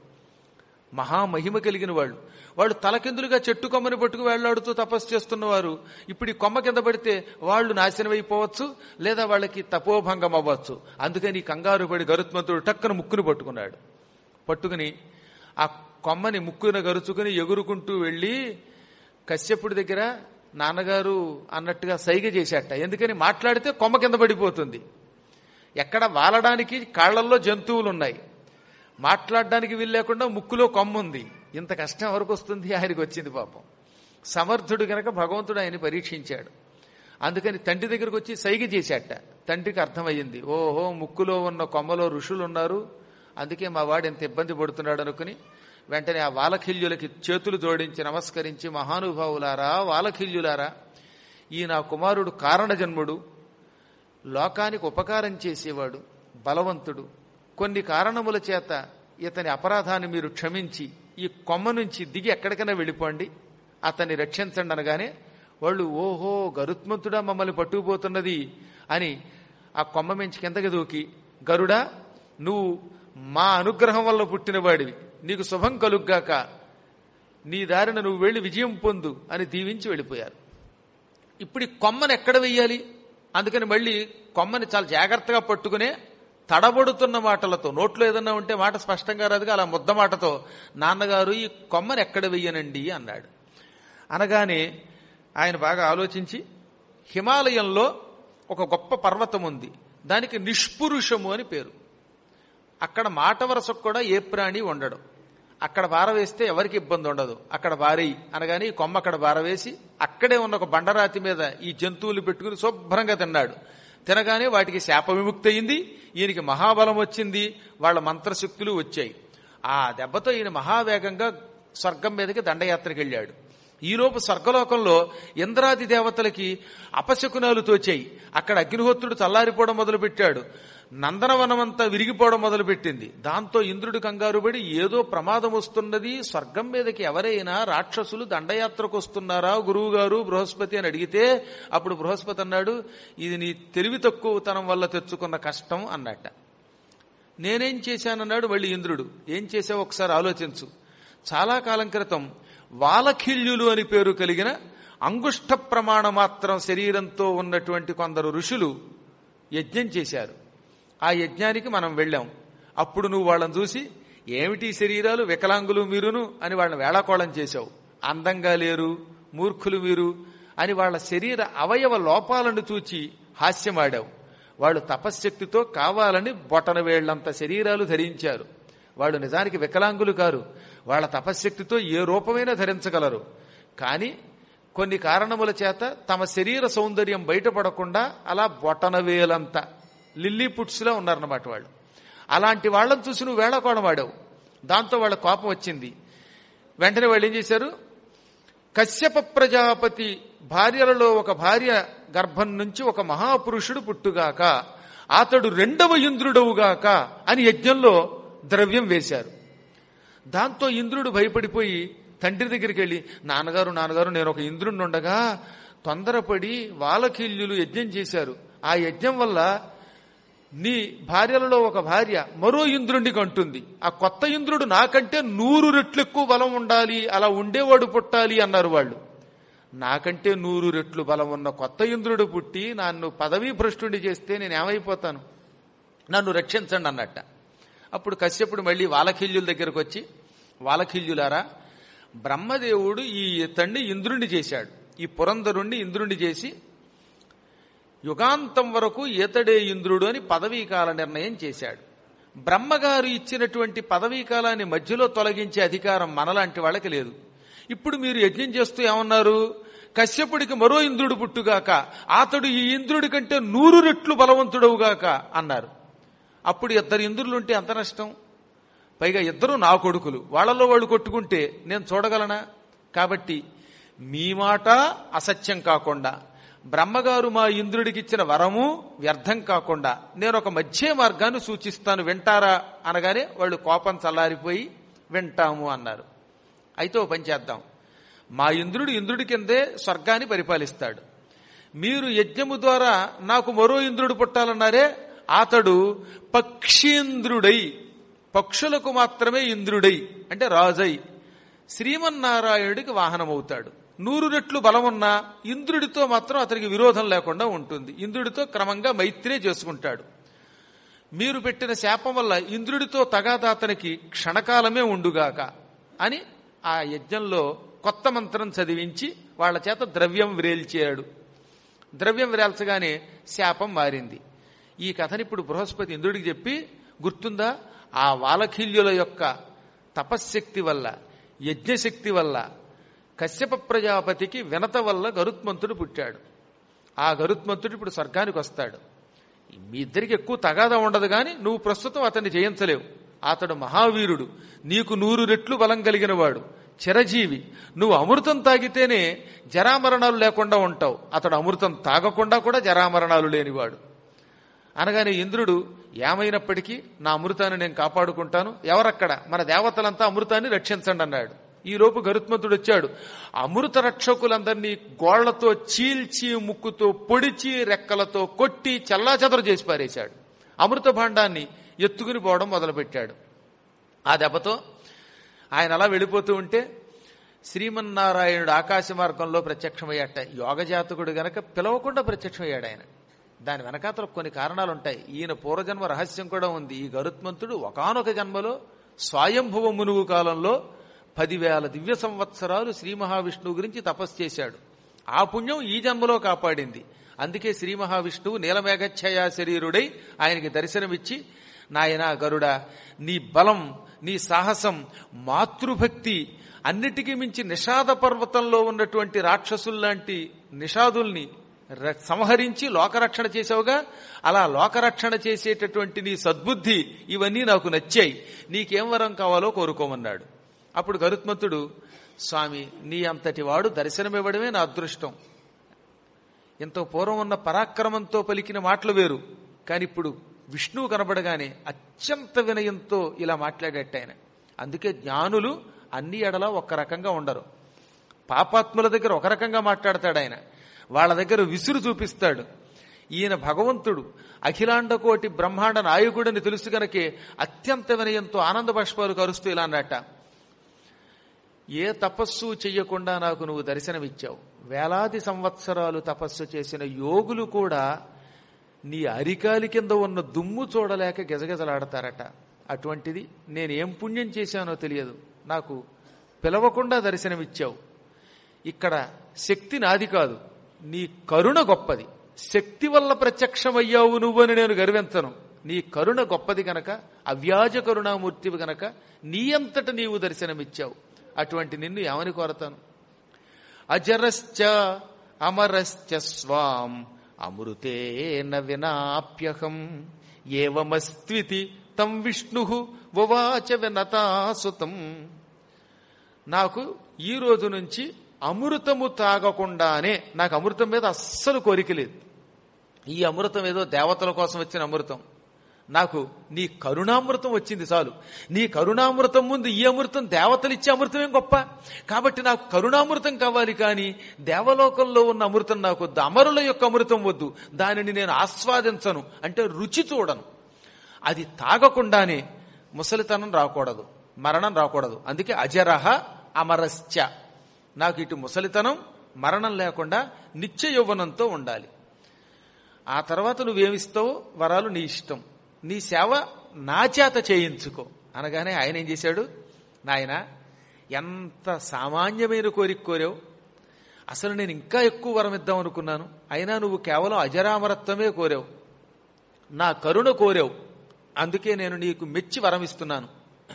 మహామహిమ కలిగిన వాళ్ళు వాళ్ళు తలకిందులుగా చెట్టు కొమ్మని పట్టుకు వేళ్లాడుతూ తపస్సు చేస్తున్నవారు ఇప్పుడు ఈ కొమ్మ కింద పడితే వాళ్ళు నాశనం అయిపోవచ్చు లేదా వాళ్ళకి తపోభంగం అవ్వచ్చు అందుకని ఈ కంగారు పడి గరుత్మంతుడు టక్కన ముక్కును పట్టుకున్నాడు పట్టుకుని ఆ కొమ్మని ముక్కున గరుచుకుని ఎగురుకుంటూ వెళ్ళి కశ్యపుడి దగ్గర నాన్నగారు అన్నట్టుగా సైగ చేశాట ఎందుకని మాట్లాడితే కొమ్మ కింద పడిపోతుంది ఎక్కడ వాలడానికి కాళ్లల్లో జంతువులు ఉన్నాయి మాట్లాడడానికి వీల్లేకుండా ముక్కులో కొమ్మ ఉంది ఇంత కష్టం ఎవరికి వస్తుంది ఆయనకి వచ్చింది పాపం సమర్థుడు గనక భగవంతుడు ఆయన పరీక్షించాడు అందుకని తండ్రి దగ్గరకు వచ్చి సైగ చేశాట తండ్రికి అర్థమయ్యింది ఓహో ముక్కులో ఉన్న కొమ్మలో ఋషులు ఉన్నారు అందుకే మా వాడు ఎంత ఇబ్బంది పడుతున్నాడు అనుకుని వెంటనే ఆ వాలఖిల్యులకి చేతులు జోడించి నమస్కరించి మహానుభావులారా వాలఖిల్యులారా ఈ నా కుమారుడు కారణజన్ముడు లోకానికి ఉపకారం చేసేవాడు బలవంతుడు కొన్ని కారణముల చేత ఇతని అపరాధాన్ని మీరు క్షమించి ఈ కొమ్మ నుంచి దిగి ఎక్కడికైనా వెళ్ళిపోండి అతన్ని రక్షించండి అనగానే వాళ్ళు ఓహో గరుత్మంతుడా మమ్మల్ని పట్టుకుపోతున్నది అని ఆ కొమ్మ మించి కిందకి దూకి గరుడా నువ్వు మా అనుగ్రహం వల్ల పుట్టినవాడివి నీకు శుభం కలుగ్గాక నీ దారిన నువ్వు వెళ్ళి విజయం పొందు అని దీవించి వెళ్ళిపోయారు ఇప్పుడు ఈ కొమ్మని ఎక్కడ వెయ్యాలి అందుకని మళ్ళీ కొమ్మని చాలా జాగ్రత్తగా పట్టుకునే తడబడుతున్న మాటలతో నోట్లో ఏదన్నా ఉంటే మాట స్పష్టంగా రాదుగా అలా ముద్ద మాటతో నాన్నగారు ఈ కొమ్మని ఎక్కడ వెయ్యనండి అన్నాడు అనగానే ఆయన బాగా ఆలోచించి హిమాలయంలో ఒక గొప్ప పర్వతం ఉంది దానికి నిష్పురుషము అని పేరు అక్కడ మాట వరసకు కూడా ఏ ప్రాణి ఉండడు అక్కడ బారవేస్తే ఎవరికి ఇబ్బంది ఉండదు అక్కడ బారేయి అనగానే ఈ కొమ్మ అక్కడ బారవేసి అక్కడే ఉన్న ఒక బండరాతి మీద ఈ జంతువులు పెట్టుకుని శుభ్రంగా తిన్నాడు తినగానే వాటికి శాప విముక్తి అయింది ఈయనకి మహాబలం వచ్చింది వాళ్ళ మంత్రశక్తులు వచ్చాయి ఆ దెబ్బతో ఈయన మహావేగంగా స్వర్గం మీదకి దండయాత్రకు వెళ్ళాడు ఈలోపు స్వర్గలోకంలో ఇంద్రాది దేవతలకి అపశకునాలు తోచాయి అక్కడ అగ్నిహోత్రుడు చల్లారిపోవడం మొదలుపెట్టాడు నందనవనమంతా విరిగిపోవడం మొదలుపెట్టింది దాంతో ఇంద్రుడు కంగారుపడి ఏదో ప్రమాదం వస్తున్నది స్వర్గం మీదకి ఎవరైనా రాక్షసులు దండయాత్రకు వస్తున్నారా గురువు గారు బృహస్పతి అని అడిగితే అప్పుడు బృహస్పతి అన్నాడు ఇది నీ తెలివి తక్కువతనం వల్ల తెచ్చుకున్న కష్టం అన్నట్ట నేనేం చేశానన్నాడు మళ్ళీ ఇంద్రుడు ఏం చేసావు ఒకసారి ఆలోచించు చాలా కాలం క్రితం వాలఖిల్యులు అని పేరు కలిగిన అంగుష్ట ప్రమాణ మాత్రం శరీరంతో ఉన్నటువంటి కొందరు ఋషులు యజ్ఞం చేశారు ఆ యజ్ఞానికి మనం వెళ్ళాం అప్పుడు నువ్వు వాళ్ళని చూసి ఏమిటి శరీరాలు వికలాంగులు మీరును అని వాళ్ళని వేళాకోళం చేశావు అందంగా లేరు మూర్ఖులు మీరు అని వాళ్ళ శరీర అవయవ లోపాలను చూచి హాస్యమాడావు వాళ్ళు తపశ్శక్తితో కావాలని బొటన వేళ్లంత శరీరాలు ధరించారు వాళ్ళు నిజానికి వికలాంగులు కారు వాళ్ళ తపశ్శక్తితో ఏ రూపమైనా ధరించగలరు కానీ కొన్ని కారణముల చేత తమ శరీర సౌందర్యం బయటపడకుండా అలా బొటనవేలంత లిల్లీ పుట్స్లా ఉన్నారన్నమాట వాళ్ళు అలాంటి వాళ్ళని చూసి నువ్వు వేళకోళం వాడావు దాంతో వాళ్ళ కోపం వచ్చింది వెంటనే వాళ్ళు ఏం చేశారు కశ్యప ప్రజాపతి భార్యలలో ఒక భార్య గర్భం నుంచి ఒక మహాపురుషుడు పుట్టుగాక అతడు రెండవ ఇంద్రుడవుగాక అని యజ్ఞంలో ద్రవ్యం వేశారు దాంతో ఇంద్రుడు భయపడిపోయి తండ్రి దగ్గరికి వెళ్ళి నాన్నగారు నాన్నగారు నేను ఒక ఇంద్రుడిని ఉండగా తొందరపడి వాలకీల్యులు యజ్ఞం చేశారు ఆ యజ్ఞం వల్ల నీ భార్యలలో ఒక భార్య మరో ఇంద్రుడికి అంటుంది ఆ కొత్త ఇంద్రుడు నాకంటే నూరు రెట్లు ఎక్కువ బలం ఉండాలి అలా ఉండేవాడు పుట్టాలి అన్నారు వాళ్ళు నాకంటే నూరు రెట్లు బలం ఉన్న కొత్త ఇంద్రుడు పుట్టి నన్ను పదవీ భ్రష్టుడి చేస్తే నేను ఏమైపోతాను నన్ను రక్షించండి అన్నట్ట అప్పుడు కశ్యపుడు మళ్ళీ వాలఖిల్యుల దగ్గరకు వచ్చి వాలఖిల్యులారా బ్రహ్మదేవుడు ఈ ఇతన్ని ఇంద్రుణ్ణి చేశాడు ఈ పురంధరుణ్ణి ఇంద్రుణ్ణి చేసి యుగాంతం వరకు ఈతడే ఇంద్రుడు అని పదవీకాల నిర్ణయం చేశాడు బ్రహ్మగారు ఇచ్చినటువంటి పదవీకాలాన్ని మధ్యలో తొలగించే అధికారం మనలాంటి వాళ్ళకి లేదు ఇప్పుడు మీరు యజ్ఞం చేస్తూ ఏమన్నారు కశ్యపుడికి మరో ఇంద్రుడు పుట్టుగాక అతడు ఈ ఇంద్రుడి కంటే నూరు రెట్లు బలవంతుడవుగాక అన్నారు అప్పుడు ఇద్దరు ఇంద్రులుంటే అంత నష్టం పైగా ఇద్దరు నా కొడుకులు వాళ్ళలో వాళ్ళు కొట్టుకుంటే నేను చూడగలనా కాబట్టి మీ మాట అసత్యం కాకుండా బ్రహ్మగారు మా ఇంద్రుడికి ఇచ్చిన వరము వ్యర్థం కాకుండా నేను ఒక మధ్య మార్గాన్ని సూచిస్తాను వింటారా అనగానే వాళ్ళు కోపం చల్లారిపోయి వింటాము అన్నారు అయితే ఓ పని చేద్దాం మా ఇంద్రుడు ఇంద్రుడి కిందే స్వర్గాన్ని పరిపాలిస్తాడు మీరు యజ్ఞము ద్వారా నాకు మరో ఇంద్రుడు పుట్టాలన్నారే అతడు పక్షీంద్రుడై పక్షులకు మాత్రమే ఇంద్రుడై అంటే రాజై శ్రీమన్నారాయణుడికి వాహనమవుతాడు నూరు రెట్లు బలమున్నా ఇంద్రుడితో మాత్రం అతనికి విరోధం లేకుండా ఉంటుంది ఇంద్రుడితో క్రమంగా మైత్రే చేసుకుంటాడు మీరు పెట్టిన శాపం వల్ల ఇంద్రుడితో తగాదా అతనికి క్షణకాలమే ఉండుగాక అని ఆ యజ్ఞంలో కొత్త మంత్రం చదివించి వాళ్ళ చేత ద్రవ్యం వ్రేల్చాడు ద్రవ్యం వ్రేల్చగానే శాపం మారింది ఈ కథని ఇప్పుడు బృహస్పతి ఇంద్రుడికి చెప్పి గుర్తుందా ఆ వాలఖిల్యుల యొక్క తపశ్శక్తి వల్ల యజ్ఞశక్తి వల్ల కశ్యప ప్రజాపతికి వినత వల్ల గరుత్మంతుడు పుట్టాడు ఆ గరుత్మంతుడు ఇప్పుడు స్వర్గానికి వస్తాడు మీ ఇద్దరికి ఎక్కువ తగాదా ఉండదు గాని నువ్వు ప్రస్తుతం అతన్ని జయించలేవు అతడు మహావీరుడు నీకు నూరు రెట్లు బలం కలిగిన వాడు చిరజీవి నువ్వు అమృతం తాగితేనే జరామరణాలు లేకుండా ఉంటావు అతడు అమృతం తాగకుండా కూడా జరామరణాలు లేనివాడు అనగానే ఇంద్రుడు ఏమైనప్పటికీ నా అమృతాన్ని నేను కాపాడుకుంటాను ఎవరక్కడ మన దేవతలంతా అమృతాన్ని రక్షించండి అన్నాడు ఈ లోపు గరుత్మంతుడు వచ్చాడు అమృత రక్షకులందరినీ గోళ్లతో చీల్చి ముక్కుతో పొడిచి రెక్కలతో కొట్టి చల్లాచెదరు చేసి పారేశాడు అమృత భాండాన్ని ఎత్తుకుని పోవడం మొదలుపెట్టాడు ఆ దెబ్బతో ఆయన అలా వెళ్ళిపోతూ ఉంటే శ్రీమన్నారాయణుడు ఆకాశ మార్గంలో ప్రత్యక్షమయ్యాట యోగజాతకుడు గనక పిలవకుండా ప్రత్యక్షమయ్యాడు ఆయన దాని వెనకాతల కొన్ని కారణాలు ఉంటాయి ఈయన పూర్వజన్మ రహస్యం కూడా ఉంది ఈ గరుత్మంతుడు ఒకనొక జన్మలో స్వయంభువ మునుగు కాలంలో పదివేల దివ్య సంవత్సరాలు శ్రీ మహావిష్ణువు గురించి తపస్సు చేశాడు ఆ పుణ్యం ఈ జన్మలో కాపాడింది అందుకే శ్రీ మహావిష్ణువు నీలమేఘఛయ శరీరుడై ఆయనకి దర్శనమిచ్చి నాయన గరుడ నీ బలం నీ సాహసం మాతృభక్తి అన్నిటికీ మించి నిషాద పర్వతంలో ఉన్నటువంటి రాక్షసుల్లాంటి నిషాదుల్ని ర- సంహరించి లోకరక్షణ చేసావుగా అలా లోకరక్షణ చేసేటటువంటి నీ సద్బుద్ధి ఇవన్నీ నాకు నచ్చాయి నీకేం వరం కావాలో కోరుకోమన్నాడు అప్పుడు గరుత్మంతుడు స్వామి నీ అంతటి వాడు దర్శనమివ్వడమే నా అదృష్టం ఎంతో పూర్వం ఉన్న పరాక్రమంతో పలికిన మాటలు వేరు కానీ ఇప్పుడు విష్ణువు కనబడగానే అత్యంత వినయంతో ఇలా మాట్లాడేట ఆయన అందుకే జ్ఞానులు అన్ని ఎడల ఒక్క రకంగా ఉండరు పాపాత్ముల దగ్గర ఒక రకంగా మాట్లాడతాడు ఆయన వాళ్ళ దగ్గర విసురు చూపిస్తాడు ఈయన భగవంతుడు అఖిలాండ కోటి బ్రహ్మాండ నాయకుడని తెలుసు గనకే అత్యంత వినయంతో ఆనంద బాష్పాలు కరుస్తూ ఇలా అన్నట్ట ఏ తపస్సు చెయ్యకుండా నాకు నువ్వు దర్శనమిచ్చావు వేలాది సంవత్సరాలు తపస్సు చేసిన యోగులు కూడా నీ అరికాలి కింద ఉన్న దుమ్ము చూడలేక గజగజలాడతారట అటువంటిది నేనేం పుణ్యం చేశానో తెలియదు నాకు పిలవకుండా దర్శనమిచ్చావు ఇక్కడ శక్తి నాది కాదు నీ కరుణ గొప్పది శక్తి వల్ల ప్రత్యక్షమయ్యావు నువ్వని నేను గర్వించను నీ కరుణ గొప్పది గనక అవ్యాజ కరుణామూర్తివి గనక నీ అంతట నీవు దర్శనమిచ్చావు అటువంటి నిన్ను ఏమని కోరతాను అజరశ్చ అమరశ్చ స్వాం అమృతేన వినాప్యహం ఏవమస్త్వితి తం విష్ణు ఉవాచ వినతాసుతం నాకు ఈ రోజు నుంచి అమృతము తాగకుండానే నాకు అమృతం మీద అస్సలు కోరిక లేదు ఈ అమృతం ఏదో దేవతల కోసం వచ్చిన అమృతం నాకు నీ కరుణామృతం వచ్చింది చాలు నీ కరుణామృతం ముందు ఈ అమృతం దేవతలు ఇచ్చే అమృతం ఏం గొప్ప కాబట్టి నాకు కరుణామృతం కావాలి కానీ దేవలోకంలో ఉన్న అమృతం నాకు వద్దు అమరుల యొక్క అమృతం వద్దు దానిని నేను ఆస్వాదించను అంటే రుచి చూడను అది తాగకుండానే ముసలితనం రాకూడదు మరణం రాకూడదు అందుకే అజరహ అమరశ్చ నాకు ఇటు ముసలితనం మరణం లేకుండా నిత్య యౌవనంతో ఉండాలి ఆ తర్వాత నువ్వేమిస్తావో వరాలు నీ ఇష్టం నీ సేవ నా చేత చేయించుకో అనగానే ఆయన ఏం చేశాడు నాయన ఎంత సామాన్యమైన కోరిక కోరావు అసలు నేను ఇంకా ఎక్కువ వరం ఇద్దాం అనుకున్నాను అయినా నువ్వు కేవలం అజరామరత్వమే కోరావు నా కరుణ కోరావు అందుకే నేను నీకు మెచ్చి వరం ఇస్తున్నాను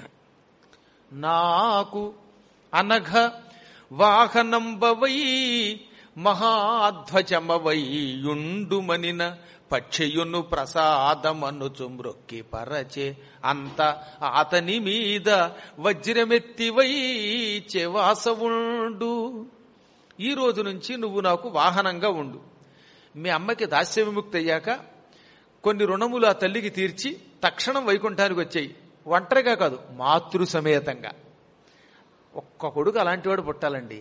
నాకు అనఘ వాహనంబవై మహాధ్వజమవై యుండుమనిన పక్షియును ప్రసాదమనుచు మ్రొక్కి పరచే అంత అతని మీద వజ్రమెత్తివై చెవాసవుండు ఈ రోజు నుంచి నువ్వు నాకు వాహనంగా ఉండు మీ అమ్మకి దాస్య విముక్తి అయ్యాక కొన్ని రుణములు ఆ తల్లికి తీర్చి తక్షణం వైకుంఠానికి వచ్చాయి ఒంటరిగా కాదు మాతృ సమేతంగా ఒక్క కొడుకు అలాంటివాడు పుట్టాలండి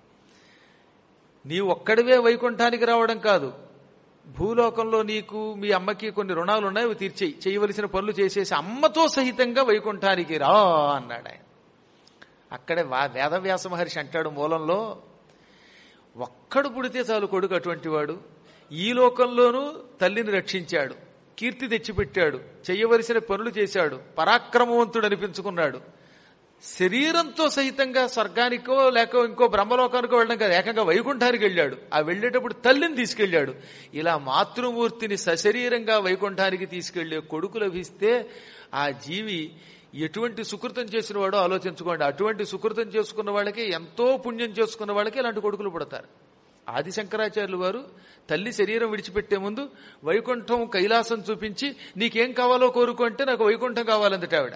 నీ ఒక్కడివే వైకుంఠానికి రావడం కాదు భూలోకంలో నీకు మీ అమ్మకి కొన్ని రుణాలు ఉన్నాయి అవి తీర్చేయి చేయవలసిన పనులు చేసేసి అమ్మతో సహితంగా వైకుంఠానికి రా అన్నాడు ఆయన అక్కడే వా వేదవ్యాస మహర్షి అంటాడు మూలంలో ఒక్కడు పుడితే చాలు కొడుకు అటువంటి వాడు ఈ లోకంలోనూ తల్లిని రక్షించాడు కీర్తి తెచ్చిపెట్టాడు చెయ్యవలసిన పనులు చేశాడు పరాక్రమవంతుడు అనిపించుకున్నాడు శరీరంతో సహితంగా స్వర్గానికో లేక ఇంకో బ్రహ్మలోకానికో వెళ్ళడం కాదు ఏకంగా వైకుంఠానికి వెళ్ళాడు ఆ వెళ్ళేటప్పుడు తల్లిని తీసుకెళ్ళాడు ఇలా మాతృమూర్తిని సశరీరంగా వైకుంఠానికి తీసుకెళ్లే కొడుకు లభిస్తే ఆ జీవి ఎటువంటి సుకృతం చేసిన వాడో ఆలోచించుకోండి అటువంటి సుకృతం చేసుకున్న వాళ్ళకి ఎంతో పుణ్యం చేసుకున్న వాళ్ళకి ఇలాంటి కొడుకులు పుడతారు ఆది శంకరాచార్యులు వారు తల్లి శరీరం విడిచిపెట్టే ముందు వైకుంఠం కైలాసం చూపించి నీకేం కావాలో కోరుకో అంటే నాకు వైకుంఠం కావాలందట ఆవిడ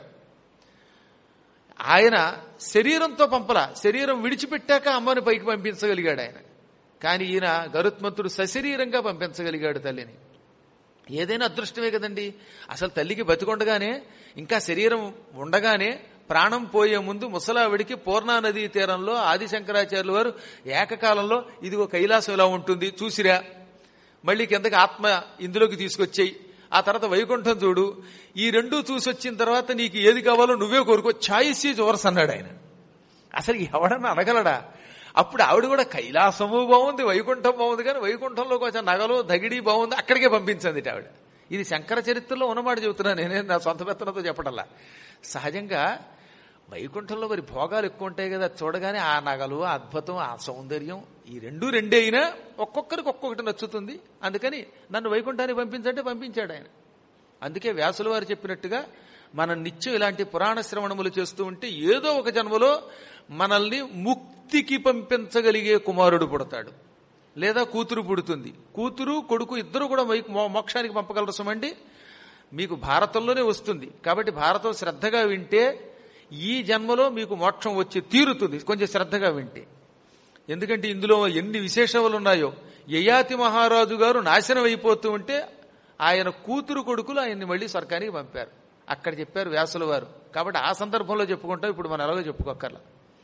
ఆయన శరీరంతో పంపల శరీరం విడిచిపెట్టాక అమ్మని పైకి పంపించగలిగాడు ఆయన కానీ ఈయన గరుత్మంతుడు సశరీరంగా పంపించగలిగాడు తల్లిని ఏదైనా అదృష్టమే కదండి అసలు తల్లికి బతికొండగానే ఇంకా శరీరం ఉండగానే ప్రాణం పోయే ముందు ముసలావిడికి పూర్ణా నదీ తీరంలో ఆది శంకరాచార్యులు వారు ఏకకాలంలో ఇదిగో కైలాసం ఇలా ఉంటుంది చూసిరా మళ్ళీ కిందకి ఆత్మ ఇందులోకి తీసుకొచ్చేయి ఆ తర్వాత వైకుంఠం చూడు ఈ రెండు చూసి వచ్చిన తర్వాత నీకు ఏది కావాలో నువ్వే కోరుకో ఛాయిస్ ఈజ్ ఓవర్స్ అన్నాడు ఆయన అసలు ఎవడన్నా అనగలడా అప్పుడు ఆవిడ కూడా కైలాసము బాగుంది వైకుంఠం బాగుంది కానీ వైకుంఠంలో కొంచెం నగలు దగిడి బాగుంది అక్కడికే పంపించింది ఆవిడ ఇది శంకర చరిత్రలో ఉన్నమాట చెబుతున్నాను నేనే నా సొంత పెత్తనతో చెప్పడల్లా సహజంగా వైకుంఠంలో మరి భోగాలు ఎక్కువ ఉంటాయి కదా చూడగానే ఆ నగలు ఆ అద్భుతం ఆ సౌందర్యం ఈ రెండు రెండే అయినా ఒక్కొక్కరికి ఒక్కొక్కటి నచ్చుతుంది అందుకని నన్ను వైకుంఠానికి పంపించంటే పంపించాడు ఆయన అందుకే వ్యాసుల వారు చెప్పినట్టుగా మనం నిత్యం ఇలాంటి పురాణ శ్రవణములు చేస్తూ ఉంటే ఏదో ఒక జన్మలో మనల్ని ముక్తికి పంపించగలిగే కుమారుడు పుడతాడు లేదా కూతురు పుడుతుంది కూతురు కొడుకు ఇద్దరు కూడా మై- మో- మోక్షానికి పంపగలరు సుమండి మీకు భారతంలోనే వస్తుంది కాబట్టి భారతం శ్రద్ధగా వింటే ఈ జన్మలో మీకు మోక్షం వచ్చి తీరుతుంది కొంచెం శ్రద్ధగా వింటే ఎందుకంటే ఇందులో ఎన్ని విశేషములు ఉన్నాయో యయాతి మహారాజు గారు నాశనం అయిపోతూ ఉంటే ఆయన కూతురు కొడుకులు ఆయన్ని మళ్ళీ స్వర్గానికి పంపారు అక్కడ చెప్పారు వ్యాసుల వారు కాబట్టి ఆ సందర్భంలో చెప్పుకుంటాం ఇప్పుడు మనం ఎలాగో చెప్పుకోక్కర్లా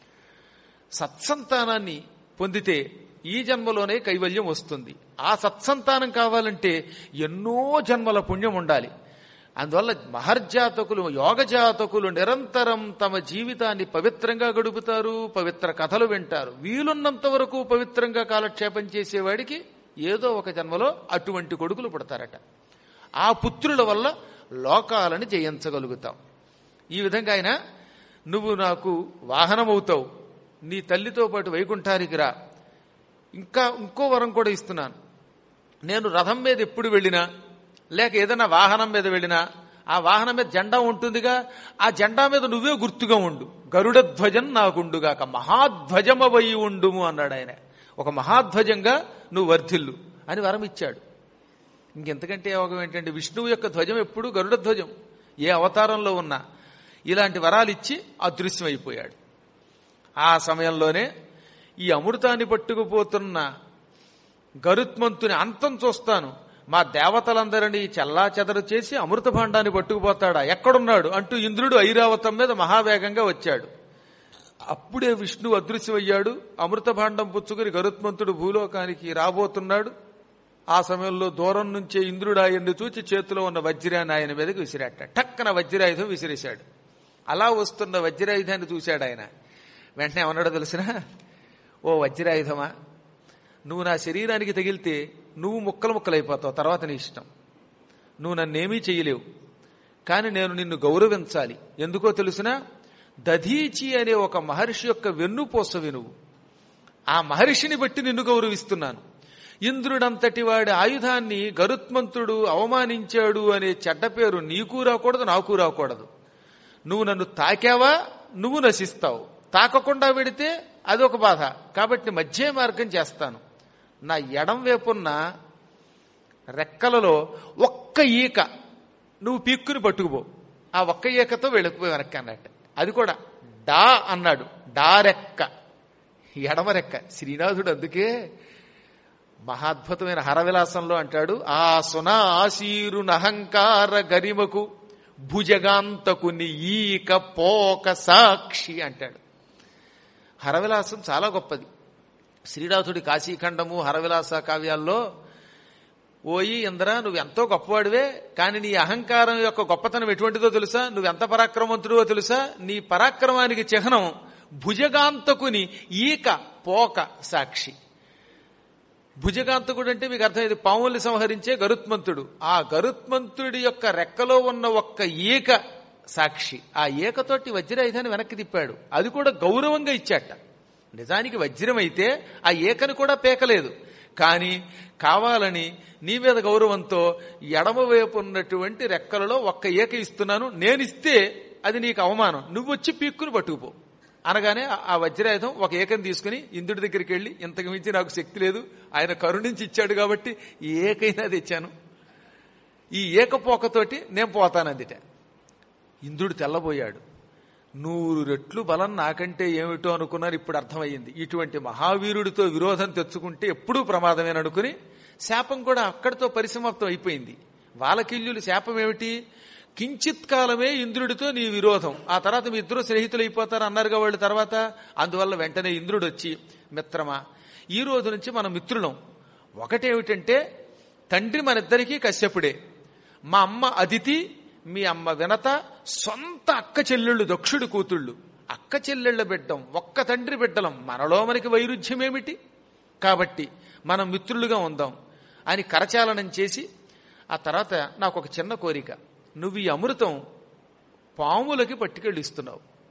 సత్సంతానాన్ని పొందితే ఈ జన్మలోనే కైవల్యం వస్తుంది ఆ సత్సంతానం కావాలంటే ఎన్నో జన్మల పుణ్యం ఉండాలి అందువల్ల మహర్జాతకులు యోగజాతకులు నిరంతరం తమ జీవితాన్ని పవిత్రంగా గడుపుతారు పవిత్ర కథలు వింటారు వీలున్నంత వరకు పవిత్రంగా కాలక్షేపం చేసేవాడికి ఏదో ఒక జన్మలో అటువంటి కొడుకులు పుడతారట ఆ పుత్రుల వల్ల లోకాలను జయించగలుగుతాం ఈ విధంగా ఆయన నువ్వు నాకు వాహనమవుతావు నీ తల్లితో పాటు వైకుంఠానికి రా ఇంకా ఇంకో వరం కూడా ఇస్తున్నాను నేను రథం మీద ఎప్పుడు వెళ్ళినా లేక ఏదైనా వాహనం మీద వెళ్ళినా ఆ వాహనం మీద జెండా ఉంటుందిగా ఆ జెండా మీద నువ్వే గుర్తుగా ఉండు గరుడ ధ్వజం నాకుండుగాక మహాధ్వజమవై ఉండుము అన్నాడు ఆయన ఒక మహాధ్వజంగా నువ్వు వర్ధిల్లు అని వరం ఇచ్చాడు ఇంకెంతకంటే యోగం ఏంటంటే విష్ణువు యొక్క ధ్వజం ఎప్పుడు గరుడ ధ్వజం ఏ అవతారంలో ఉన్నా ఇలాంటి వరాలు ఇచ్చి అదృశ్యమైపోయాడు ఆ సమయంలోనే ఈ అమృతాన్ని పట్టుకుపోతున్న గరుత్మంతుని అంతం చూస్తాను మా దేవతలందరినీ చల్లా చెదరు చేసి అమృత భాండాన్ని పట్టుకుపోతాడా ఎక్కడున్నాడు అంటూ ఇంద్రుడు ఐరావతం మీద మహావేగంగా వచ్చాడు అప్పుడే విష్ణు అదృశ్యమయ్యాడు అమృత భాండం పుచ్చుకుని గరుత్మంతుడు భూలోకానికి రాబోతున్నాడు ఆ సమయంలో దూరం నుంచే ఇంద్రుడు ఆయన్ని చూచి చేతిలో ఉన్న వజ్రాన్ని ఆయన మీదకి విసిరాట టక్కన వజ్రాయుధం విసిరేశాడు అలా వస్తున్న వజ్రాయుధాన్ని చూశాడు ఆయన వెంటనే ఏమన్నాడో తెలిసిన ఓ వజ్రాయుధమా నువ్వు నా శరీరానికి తగిలితే నువ్వు ముక్కలు ముక్కలైపోతావు తర్వాత నీ ఇష్టం నువ్వు నన్నేమీ చెయ్యలేవు కానీ నేను నిన్ను గౌరవించాలి ఎందుకో తెలుసునా దధీచి అనే ఒక మహర్షి యొక్క వెన్నుపోసవి నువ్వు ఆ మహర్షిని బట్టి నిన్ను గౌరవిస్తున్నాను ఇంద్రుడంతటి వాడి ఆయుధాన్ని గరుత్మంతుడు అవమానించాడు అనే చెడ్డ పేరు నీకు రాకూడదు నాకు రాకూడదు నువ్వు నన్ను తాకావా నువ్వు నశిస్తావు తాకకుండా పెడితే అదొక బాధ కాబట్టి మధ్య మార్గం చేస్తాను నా ఎడం వైపున్న రెక్కలలో ఒక్క ఈక నువ్వు పీక్కుని పట్టుకుపో ఆ ఒక్క ఈకతో వెళ్ళిపోయి వెనక్కి అన్నట్టు అది కూడా డా అన్నాడు డా రెక్క ఎడమ రెక్క శ్రీనాథుడు అందుకే మహాద్భుతమైన హరవిలాసంలో అంటాడు ఆ సునాసీరు నహంకార గరిమకు భుజగాంతకు ఈక పోక సాక్షి అంటాడు హరవిలాసం చాలా గొప్పది శ్రీనాథుడి కాశీఖండము హరవిలాస కావ్యాల్లో ఓయి ఇంద్ర నువ్వు ఎంతో గొప్పవాడివే కానీ నీ అహంకారం యొక్క గొప్పతనం ఎటువంటిదో తెలుసా నువ్వు ఎంత పరాక్రమవంతుడివో తెలుసా నీ పరాక్రమానికి చిహ్నం భుజగాంతకుని ఈక పోక సాక్షి భుజగాంతకుడు అంటే మీకు అర్థమైంది పాముల్ని సంహరించే గరుత్మంతుడు ఆ గరుత్మంతుడి యొక్క రెక్కలో ఉన్న ఒక్క ఈక సాక్షి ఆ ఏకతోటి వజ్రాయుధాన్ని వెనక్కి తిప్పాడు అది కూడా గౌరవంగా ఇచ్చాట నిజానికి వజ్రం అయితే ఆ ఏకని కూడా పేకలేదు కానీ కావాలని నీ మీద గౌరవంతో ఎడమ వైపు ఉన్నటువంటి రెక్కలలో ఒక్క ఏక ఇస్తున్నాను నేనిస్తే అది నీకు అవమానం నువ్వు వచ్చి పీక్కుని పట్టుకుపో అనగానే ఆ వజ్రాయుధం ఒక ఏకని తీసుకుని ఇంద్రుడి దగ్గరికి వెళ్ళి ఇంతకు మించి నాకు శక్తి లేదు ఆయన కరుణించి ఇచ్చాడు కాబట్టి ఈ ఏకైనా తెచ్చాను ఈ ఏకపోకతోటి నేను పోతానందిట ఇంద్రుడు తెల్లబోయాడు నూరు రెట్లు బలం నాకంటే ఏమిటో అనుకున్నారు ఇప్పుడు అర్థమయ్యింది ఇటువంటి మహావీరుడితో విరోధం తెచ్చుకుంటే ఎప్పుడూ ప్రమాదమేననుకుని శాపం కూడా అక్కడితో పరిసమాప్తం అయిపోయింది వాలకిల్యులు శాపం ఏమిటి కించిత్ కాలమే ఇంద్రుడితో నీ విరోధం ఆ తర్వాత మీ ఇద్దరు స్నేహితులు అయిపోతారు అన్నారుగా వాళ్ళు తర్వాత అందువల్ల వెంటనే ఇంద్రుడు వచ్చి మిత్రమా ఈ రోజు నుంచి మనం మిత్రులం ఒకటేమిటంటే తండ్రి మనిద్దరికీ కశ్యపుడే మా అమ్మ అదితి మీ అమ్మ వినత సొంత అక్క చెల్లెళ్ళు దక్షుడు కూతుళ్ళు అక్క చెల్లెళ్ళ బిడ్డం ఒక్క తండ్రి బిడ్డలం మనలో మనకి వైరుధ్యమేమిటి కాబట్టి మనం మిత్రులుగా ఉందాం అని కరచాలనం చేసి ఆ తర్వాత నాకు ఒక చిన్న కోరిక నువ్వు ఈ అమృతం పాములకి పట్టుకెళ్ళి ఇస్తున్నావు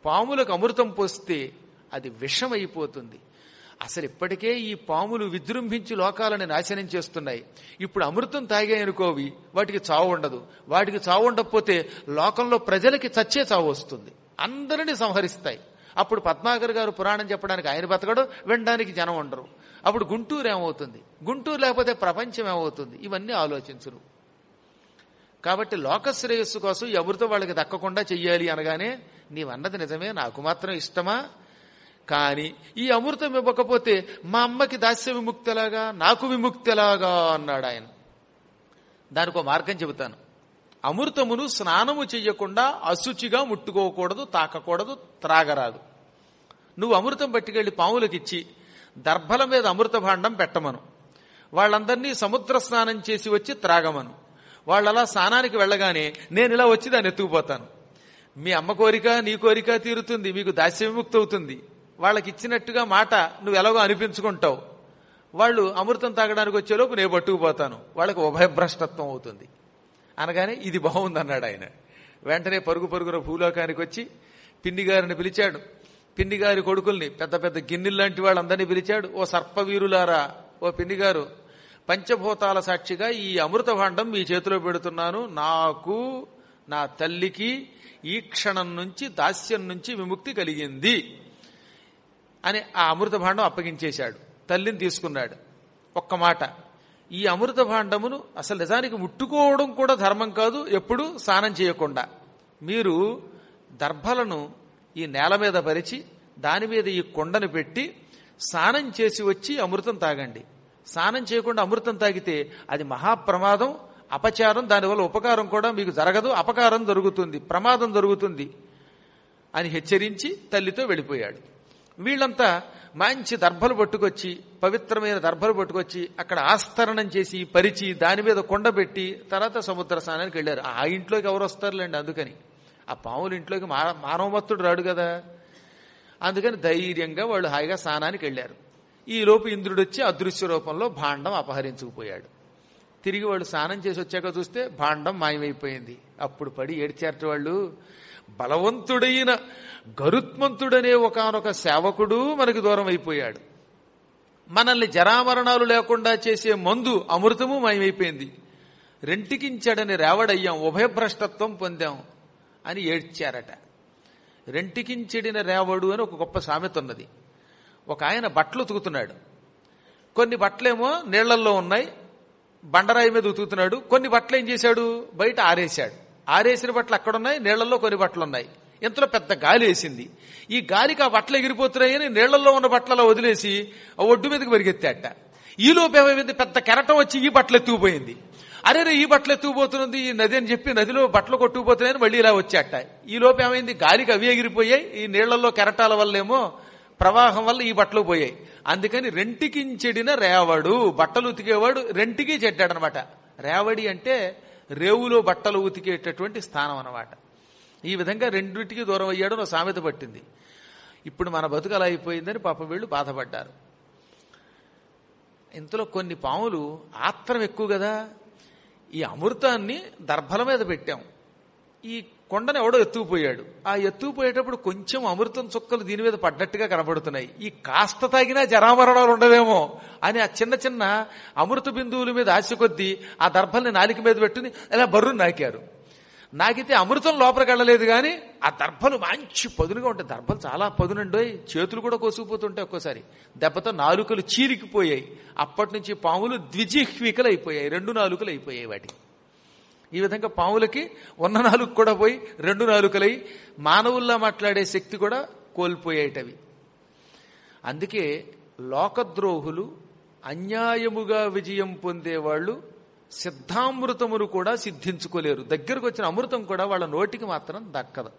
పాములకు అమృతం పోస్తే అది విషం అయిపోతుంది అసలు ఇప్పటికే ఈ పాములు విజృంభించి లోకాలను నాశనం చేస్తున్నాయి ఇప్పుడు అమృతం తాగాయనుకోవి వాటికి చావు ఉండదు వాటికి చావు ఉండకపోతే లోకంలో ప్రజలకి చచ్చే చావు వస్తుంది అందరినీ సంహరిస్తాయి అప్పుడు పద్మాకర్ గారు పురాణం చెప్పడానికి ఆయన బతకడు వినడానికి జనం ఉండరు అప్పుడు గుంటూరు ఏమవుతుంది గుంటూరు లేకపోతే ప్రపంచం ఏమవుతుంది ఇవన్నీ ఆలోచించరు కాబట్టి లోక శ్రేయస్సు కోసం ఈ అమృతం వాళ్ళకి దక్కకుండా చెయ్యాలి అనగానే నీవన్నది నిజమే నాకు మాత్రం ఇష్టమా కానీ ఈ అమృతం ఇవ్వకపోతే మా అమ్మకి దాస్య విముక్తిలాగా నాకు విముక్తిలాగా అన్నాడు ఆయన దానికి ఒక మార్గం చెబుతాను అమృతమును స్నానము చెయ్యకుండా అశుచిగా ముట్టుకోకూడదు తాకకూడదు త్రాగరాదు నువ్వు అమృతం పట్టుకెళ్లి పాములకిచ్చి దర్భల మీద అమృత భాండం పెట్టమను వాళ్ళందరినీ సముద్ర స్నానం చేసి వచ్చి త్రాగమను వాళ్ళలా స్నానానికి వెళ్ళగానే నేను ఇలా వచ్చి దాన్ని ఎత్తుకుపోతాను మీ అమ్మ కోరిక నీ కోరిక తీరుతుంది మీకు దాస్య విముక్తి అవుతుంది వాళ్ళకి ఇచ్చినట్టుగా మాట నువ్వు ఎలాగో అనిపించుకుంటావు వాళ్ళు అమృతం తాగడానికి వచ్చేలోపు నేను పట్టుకుపోతాను వాళ్ళకి ఉభయభ్రష్టత్వం అవుతుంది అనగానే ఇది బాగుంది అన్నాడు ఆయన వెంటనే పరుగు పరుగున భూలోకానికి వచ్చి పిన్ని గారిని పిలిచాడు పిన్ని గారి కొడుకుల్ని పెద్ద పెద్ద గిన్నెల్లాంటి వాళ్ళందరినీ పిలిచాడు ఓ సర్పవీరులారా ఓ పిన్ని గారు పంచభూతాల సాక్షిగా ఈ అమృత భాండం మీ చేతిలో పెడుతున్నాను నాకు నా తల్లికి ఈ క్షణం నుంచి దాస్యం నుంచి విముక్తి కలిగింది అని ఆ అమృత భాండం అప్పగించేశాడు తల్లిని తీసుకున్నాడు ఒక్క మాట ఈ అమృత భాండమును అసలు నిజానికి ముట్టుకోవడం కూడా ధర్మం కాదు ఎప్పుడు స్నానం చేయకుండా మీరు దర్భలను ఈ నేల మీద పరిచి దాని మీద ఈ కొండను పెట్టి స్నానం చేసి వచ్చి అమృతం తాగండి స్నానం చేయకుండా అమృతం తాగితే అది మహాప్రమాదం అపచారం దానివల్ల ఉపకారం కూడా మీకు జరగదు అపకారం జరుగుతుంది ప్రమాదం జరుగుతుంది అని హెచ్చరించి తల్లితో వెళ్ళిపోయాడు వీళ్ళంతా మంచి దర్భలు పట్టుకొచ్చి పవిత్రమైన దర్భలు పట్టుకొచ్చి అక్కడ ఆస్తరణం చేసి పరిచి దాని మీద కొండ పెట్టి తర్వాత సముద్ర స్నానానికి వెళ్ళారు ఆ ఇంట్లోకి ఎవరు వస్తారులేండి అందుకని ఆ పాముల ఇంట్లోకి మా మానవమత్తుడు రాడు కదా అందుకని ధైర్యంగా వాళ్ళు హాయిగా స్నానానికి వెళ్ళారు ఈ లోపు ఇంద్రుడు వచ్చి అదృశ్య రూపంలో భాండం అపహరించుకుపోయాడు తిరిగి వాళ్ళు స్నానం చేసి వచ్చాక చూస్తే భాండం మాయమైపోయింది అప్పుడు పడి ఏడ్చారట వాళ్ళు బలవంతుడైన గరుత్మంతుడనే ఒకనొక సేవకుడు మనకు దూరం అయిపోయాడు మనల్ని జరామరణాలు లేకుండా చేసే మందు అమృతము మాయమైపోయింది రెంటికించాడని రేవడయ్యాం ఉభయభ్రష్టత్వం పొందాం అని ఏడ్చారట రెంటికించెడిన రేవడు అని ఒక గొప్ప సామెత ఉన్నది ఒక ఆయన బట్టలు ఉతుకుతున్నాడు కొన్ని బట్టలేమో నీళ్లల్లో ఉన్నాయి బండరాయి మీద ఉతుకుతున్నాడు కొన్ని బట్టలు ఏం చేశాడు బయట ఆరేశాడు ఆరేసిన బట్టలు అక్కడున్నాయి నీళ్లలో కొన్ని బట్టలు ఉన్నాయి ఇంతలో పెద్ద గాలి వేసింది ఈ గాలికి ఆ బట్టలు ఎగిరిపోతున్నాయని నీళ్లలో ఉన్న బట్టలు వదిలేసి ఆ ఒడ్డు మీదకి పరిగెత్తాట ఈ లోపు ఏమైంది పెద్ద కెరటం వచ్చి ఈ బట్టలు ఎత్తుకుపోయింది అరే రే ఈ బట్టలు ఎత్తుకుపోతున్నది ఈ నది అని చెప్పి నదిలో బట్టలు కొట్టుకుపోతున్నాయని మళ్ళీ ఇలా వచ్చాట ఈ లోపు ఏమైంది గాలికి అవి ఎగిరిపోయాయి ఈ నీళ్లలో కెరటాల వల్లేమో ప్రవాహం వల్ల ఈ బట్టలు పోయాయి అందుకని రెంటికించెడిన రేవడు బట్టలు ఉతికేవాడు రెంటికి చెడ్డాడనమాట రేవడి అంటే రేవులో బట్టలు ఉతికేటటువంటి స్థానం అనమాట ఈ విధంగా రెండింటికి దూరం అయ్యాడు నా సామెత పట్టింది ఇప్పుడు మన బతుకు అలా అయిపోయిందని పాపం వీళ్ళు బాధపడ్డారు ఇంతలో కొన్ని పాములు ఆత్రం ఎక్కువ కదా ఈ అమృతాన్ని దర్భల మీద పెట్టాం ఈ కొండను ఎవడో ఎత్తుకుపోయాడు ఆ ఎత్తుకుపోయేటప్పుడు కొంచెం అమృతం చుక్కలు దీని మీద పడ్డట్టుగా కనబడుతున్నాయి ఈ కాస్త తాగినా జరామరణాలు ఉండవేమో అని ఆ చిన్న చిన్న అమృత బిందువుల మీద ఆశ కొద్దీ ఆ దర్భల్ని నాలిక మీద పెట్టుని ఇలా బర్రు నాకారు నాకితే అమృతం లోపలికి వెళ్ళలేదు కానీ ఆ దర్భలు మంచి పదునుగా ఉంటాయి దర్భలు చాలా పదునుండోయ్ చేతులు కూడా కోసుకుపోతుంటాయి ఒక్కోసారి దెబ్బతో నాలుకలు చీరికిపోయాయి అప్పటి నుంచి పాములు ద్విజిహ్వికలు అయిపోయాయి రెండు నాలుకలు అయిపోయాయి వాటికి ఈ విధంగా పాములకి ఉన్న నాలుగు కూడా పోయి రెండు నాలుకలై మానవుల్లా మాట్లాడే శక్తి కూడా కోల్పోయేటవి అందుకే లోకద్రోహులు అన్యాయముగా విజయం పొందేవాళ్ళు సిద్ధామృతమును కూడా సిద్ధించుకోలేరు దగ్గరకు వచ్చిన అమృతం కూడా వాళ్ళ నోటికి మాత్రం దక్కదు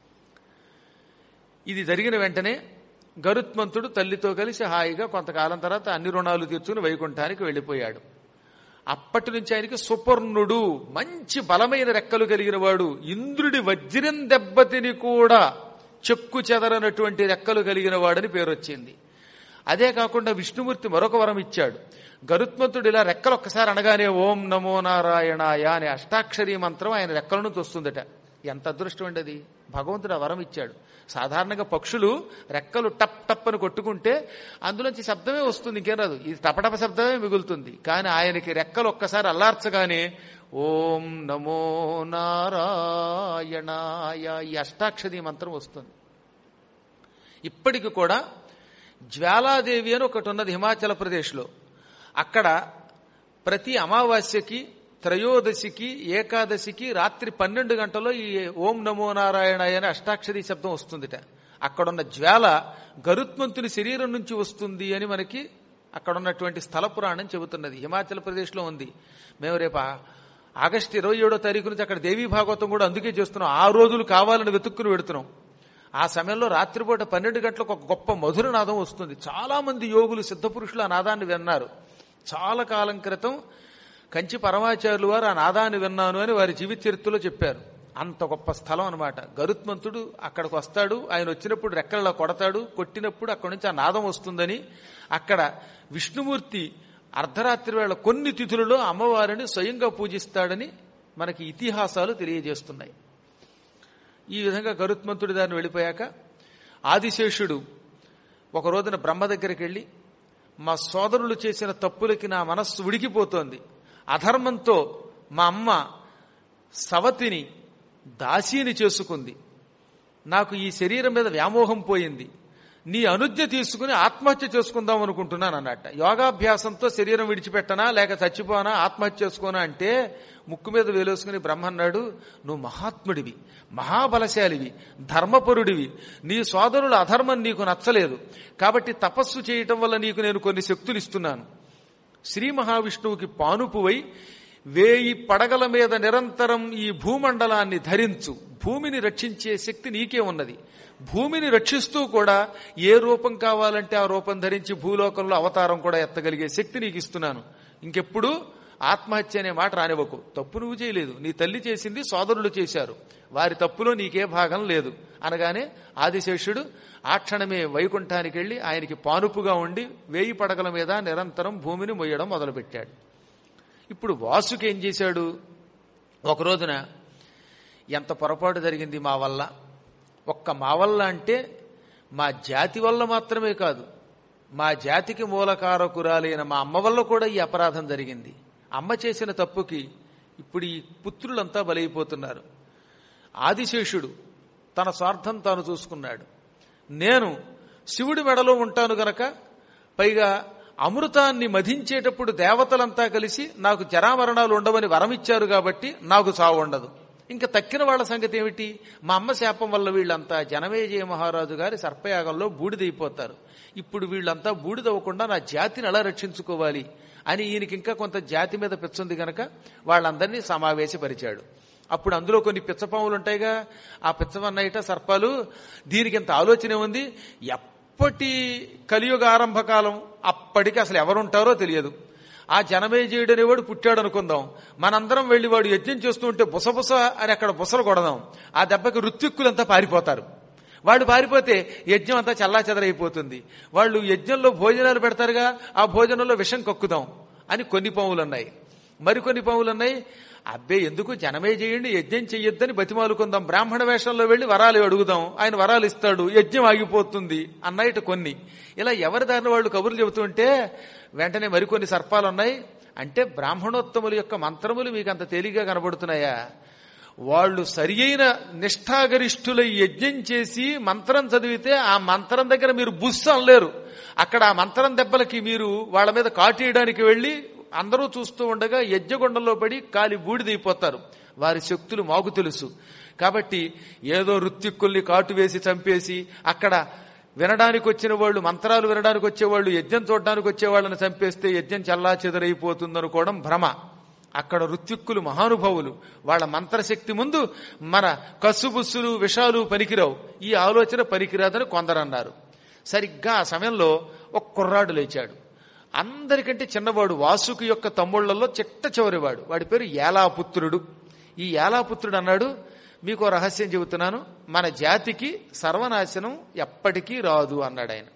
ఇది జరిగిన వెంటనే గరుత్మంతుడు తల్లితో కలిసి హాయిగా కొంతకాలం తర్వాత అన్ని రుణాలు తీర్చుకుని వైకుంఠానికి వెళ్ళిపోయాడు అప్పటి నుంచి ఆయనకి సుపర్ణుడు మంచి బలమైన రెక్కలు కలిగిన వాడు ఇంద్రుడి వజ్రం దెబ్బతిని కూడా చెక్కు చెదరనటువంటి రెక్కలు కలిగిన వాడని పేరు వచ్చింది అదే కాకుండా విష్ణుమూర్తి మరొక వరం ఇచ్చాడు గరుత్మంతుడు ఇలా రెక్కలు ఒక్కసారి అనగానే ఓం నమో నారాయణాయ అనే అష్టాక్షరీ మంత్రం ఆయన రెక్కలను తొస్తుందట ఎంత అదృష్టం అండి అది భగవంతుడు ఆ వరం ఇచ్చాడు సాధారణంగా పక్షులు రెక్కలు టప్ టప్ అని కొట్టుకుంటే అందులోంచి శబ్దమే వస్తుంది ఇంకేం రాదు ఇది టపటప శబ్దమే మిగులుతుంది కానీ ఆయనకి రెక్కలు ఒక్కసారి అల్లార్చగానే ఓం నమో నారాయణాయ ఈ అష్టాక్షరి మంత్రం వస్తుంది ఇప్పటికి కూడా జ్వాలాదేవి అని ఒకటి ఉన్నది హిమాచల్ ప్రదేశ్లో అక్కడ ప్రతి అమావాస్యకి త్రయోదశికి ఏకాదశికి రాత్రి పన్నెండు గంటల్లో ఈ ఓం నమో నారాయణ అనే అష్టాక్షరి శబ్దం వస్తుందిట అక్కడున్న జ్వాల గరుత్మంతుని శరీరం నుంచి వస్తుంది అని మనకి అక్కడ ఉన్నటువంటి స్థల పురాణం చెబుతున్నది హిమాచల్ ప్రదేశ్లో ఉంది మేము రేపు ఆ- ఆగస్టు ఇరవై ఏడో తారీఖు నుంచి అక్కడ దేవీ భాగవతం కూడా అందుకే చేస్తున్నాం ఆ రోజులు కావాలని వెతుక్కుని పెడుతున్నాం ఆ సమయంలో రాత్రిపూట పన్నెండు గంటలకు ఒక గొప్ప మధుర నాదం వస్తుంది చాలా మంది యోగులు సిద్ధపురుషులు ఆ నాదాన్ని విన్నారు చాలా కాలం క్రితం కంచి పరమాచార్యులు వారు ఆ నాదాన్ని విన్నాను అని వారి జీవిత చరిత్రలో చెప్పారు అంత గొప్ప స్థలం అనమాట గరుత్మంతుడు అక్కడికి వస్తాడు ఆయన వచ్చినప్పుడు రెక్కలలో కొడతాడు కొట్టినప్పుడు అక్కడి నుంచి ఆ నాదం వస్తుందని అక్కడ విష్ణుమూర్తి అర్ధరాత్రి వేళ కొన్ని తిథులలో అమ్మవారిని స్వయంగా పూజిస్తాడని మనకి ఇతిహాసాలు తెలియజేస్తున్నాయి ఈ విధంగా గరుత్మంతుడి దారిని వెళ్ళిపోయాక ఆదిశేషుడు ఒక రోజున బ్రహ్మ దగ్గరికి వెళ్ళి మా సోదరులు చేసిన తప్పులకి నా మనస్సు ఉడికిపోతోంది అధర్మంతో మా అమ్మ సవతిని దాసీని చేసుకుంది నాకు ఈ శరీరం మీద వ్యామోహం పోయింది నీ అనుజ్ఞ తీసుకుని ఆత్మహత్య చేసుకుందాం అనుకుంటున్నాను అన్నట్ట యోగాభ్యాసంతో శరీరం విడిచిపెట్టనా లేక చచ్చిపోనా ఆత్మహత్య చేసుకోనా అంటే ముక్కు మీద వేలేసుకుని బ్రహ్మ అన్నాడు నువ్వు మహాత్ముడివి మహాబలశాలివి ధర్మపరుడివి నీ సోదరుల అధర్మం నీకు నచ్చలేదు కాబట్టి తపస్సు చేయటం వల్ల నీకు నేను కొన్ని శక్తులు ఇస్తున్నాను శ్రీ మహావిష్ణువుకి పానుపువై వేయి పడగల మీద నిరంతరం ఈ భూమండలాన్ని ధరించు భూమిని రక్షించే శక్తి నీకే ఉన్నది భూమిని రక్షిస్తూ కూడా ఏ రూపం కావాలంటే ఆ రూపం ధరించి భూలోకంలో అవతారం కూడా ఎత్తగలిగే శక్తి నీకు ఇస్తున్నాను ఇంకెప్పుడు ఆత్మహత్య అనే మాట రానివ్వకు తప్పు నువ్వు చేయలేదు నీ తల్లి చేసింది సోదరులు చేశారు వారి తప్పులో నీకే భాగం లేదు అనగానే ఆదిశేషుడు ఆ క్షణమే వైకుంఠానికి వెళ్లి ఆయనకి పానుపుగా ఉండి వేయి పడగల మీద నిరంతరం భూమిని మొయ్యడం మొదలుపెట్టాడు ఇప్పుడు వాసుకి ఏం చేశాడు ఒక రోజున ఎంత పొరపాటు జరిగింది మా వల్ల ఒక్క మా వల్ల అంటే మా జాతి వల్ల మాత్రమే కాదు మా జాతికి మూలకారకురాలైన మా అమ్మ వల్ల కూడా ఈ అపరాధం జరిగింది అమ్మ చేసిన తప్పుకి ఇప్పుడు ఈ పుత్రులంతా బలైపోతున్నారు ఆదిశేషుడు తన స్వార్థం తాను చూసుకున్నాడు నేను శివుడి మెడలో ఉంటాను గనక పైగా అమృతాన్ని మధించేటప్పుడు దేవతలంతా కలిసి నాకు జరామరణాలు ఉండవని వరమిచ్చారు కాబట్టి నాకు చావు ఉండదు ఇంకా తక్కిన వాళ్ళ సంగతి ఏమిటి మా అమ్మ శాపం వల్ల వీళ్ళంతా జనమేజయ మహారాజు గారి సర్పయాగంలో బూడిదైపోతారు ఇప్పుడు వీళ్ళంతా బూడిదవ్వకుండా నా జాతిని ఎలా రక్షించుకోవాలి అని ఈయనకి ఇంకా కొంత జాతి మీద పిచ్చుంది గనక వాళ్ళందరినీ సమావేశపరిచాడు అప్పుడు అందులో కొన్ని పిచ్చపాములు ఉంటాయిగా ఆ పిచ్చవన్నయిట సర్పాలు దీనికి ఇంత ఆలోచన ఉంది ఎప్పటి కలియుగ ఆరంభకాలం అప్పటికి అసలు ఎవరుంటారో తెలియదు ఆ జనమేజయుడు అనేవాడు పుట్టాడు అనుకుందాం మనందరం వెళ్లి వాడు యజ్ఞం చేస్తూ ఉంటే బుసబుస అని అక్కడ బుసలు కొడదాం ఆ దెబ్బకి రుత్విక్కులంతా పారిపోతారు వాళ్ళు పారిపోతే యజ్ఞం అంతా చల్లా చెదరైపోతుంది వాళ్ళు యజ్ఞంలో భోజనాలు పెడతారుగా ఆ భోజనంలో విషం కక్కుదాం అని కొన్ని పాములు ఉన్నాయి మరికొన్ని పాములు ఉన్నాయి అబ్బే ఎందుకు జనమే చేయండి యజ్ఞం చెయ్యొద్దని బతిమాలుకుందాం బ్రాహ్మణ వేషంలో వెళ్లి వరాలు అడుగుదాం ఆయన వరాలు ఇస్తాడు యజ్ఞం ఆగిపోతుంది అన్నైట కొన్ని ఇలా ఎవరి దారిన వాళ్ళు కబుర్లు చెబుతుంటే వెంటనే మరికొన్ని సర్పాలు ఉన్నాయి అంటే బ్రాహ్మణోత్తముల యొక్క మంత్రములు మీకు అంత తేలిగ్గా కనబడుతున్నాయా వాళ్ళు సరి అయిన నిష్ఠాగరిష్ఠులై యజ్ఞం చేసి మంత్రం చదివితే ఆ మంత్రం దగ్గర మీరు బుస్సు అనలేరు అక్కడ ఆ మంత్రం దెబ్బలకి మీరు వాళ్ళ మీద కాటేయడానికి వెళ్లి అందరూ చూస్తూ ఉండగా యజ్ఞగుండంలో పడి కాలి బూడిదైపోతారు వారి శక్తులు మాకు తెలుసు కాబట్టి ఏదో రుత్తిక్కుల్ని కాటు వేసి చంపేసి అక్కడ వినడానికి వచ్చిన వాళ్ళు మంత్రాలు వినడానికి వచ్చేవాళ్ళు యజ్ఞం చూడడానికి వచ్చే వాళ్ళని చంపేస్తే యజ్ఞం చల్లా చెదరైపోతుందనుకోవడం భ్రమ అక్కడ రుత్యుక్కులు మహానుభావులు వాళ్ళ మంత్రశక్తి ముందు మన కస్సుబుస్సులు విషాలు పనికిరావు ఈ ఆలోచన పనికిరాదని కొందరన్నారు సరిగ్గా ఆ సమయంలో ఒక కుర్రాడు లేచాడు అందరికంటే చిన్నవాడు వాసుకి యొక్క తమ్ముళ్లలో చిట్ట చివరివాడు వాడి పేరు ఏలాపుత్రుడు ఈ ఏలాపుత్రుడు అన్నాడు మీకు ఓ రహస్యం చెబుతున్నాను మన జాతికి సర్వనాశనం ఎప్పటికీ రాదు అన్నాడు ఆయన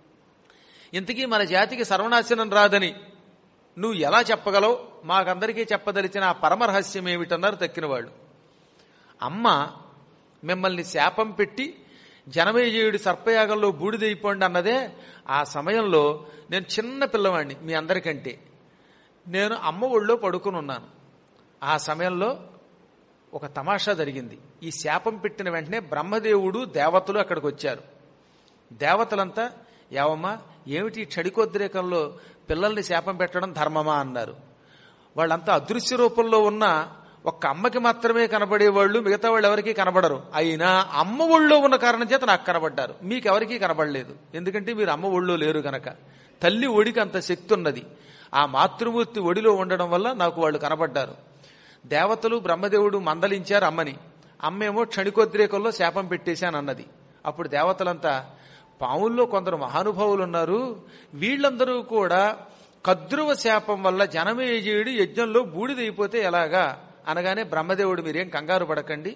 ఇంతకీ మన జాతికి సర్వనాశనం రాదని నువ్వు ఎలా చెప్పగలవు మాకందరికీ చెప్పదలిచిన ఆ పరమరహస్యం ఏమిటన్నారు తక్కిన వాళ్ళు అమ్మ మిమ్మల్ని శాపం పెట్టి జనమేజయుడి సర్పయాగంలో బూడిదైపోండి అన్నదే ఆ సమయంలో నేను చిన్న పిల్లవాడిని మీ అందరికంటే నేను అమ్మ ఒళ్ళో పడుకుని ఉన్నాను ఆ సమయంలో ఒక తమాషా జరిగింది ఈ శాపం పెట్టిన వెంటనే బ్రహ్మదేవుడు దేవతలు అక్కడికి వచ్చారు దేవతలంతా యావమ్మా ఏమిటి ఈ క్షడికోద్రేకంలో పిల్లల్ని శాపం పెట్టడం ధర్మమా అన్నారు వాళ్ళంతా అదృశ్య రూపంలో ఉన్న ఒక్క అమ్మకి మాత్రమే కనబడేవాళ్ళు మిగతా వాళ్ళు ఎవరికీ కనబడరు అయినా అమ్మ ఒళ్ళో ఉన్న కారణం చేత నాకు కనబడ్డారు మీకు ఎవరికీ కనబడలేదు ఎందుకంటే మీరు అమ్మ ఒళ్ళో లేరు గనక తల్లి ఒడికి అంత శక్తి ఉన్నది ఆ మాతృమూర్తి ఒడిలో ఉండడం వల్ల నాకు వాళ్ళు కనబడ్డారు దేవతలు బ్రహ్మదేవుడు మందలించారు అమ్మని అమ్మేమో క్షణికోద్రేకంలో శాపం పెట్టేశానన్నది అప్పుడు దేవతలంతా పావుల్లో కొందరు మహానుభావులు ఉన్నారు వీళ్ళందరూ కూడా కద్రువ శాపం వల్ల జనమేజయుడు యజ్ఞంలో బూడిదైపోతే ఎలాగా అనగానే బ్రహ్మదేవుడు మీరేం కంగారు పడకండి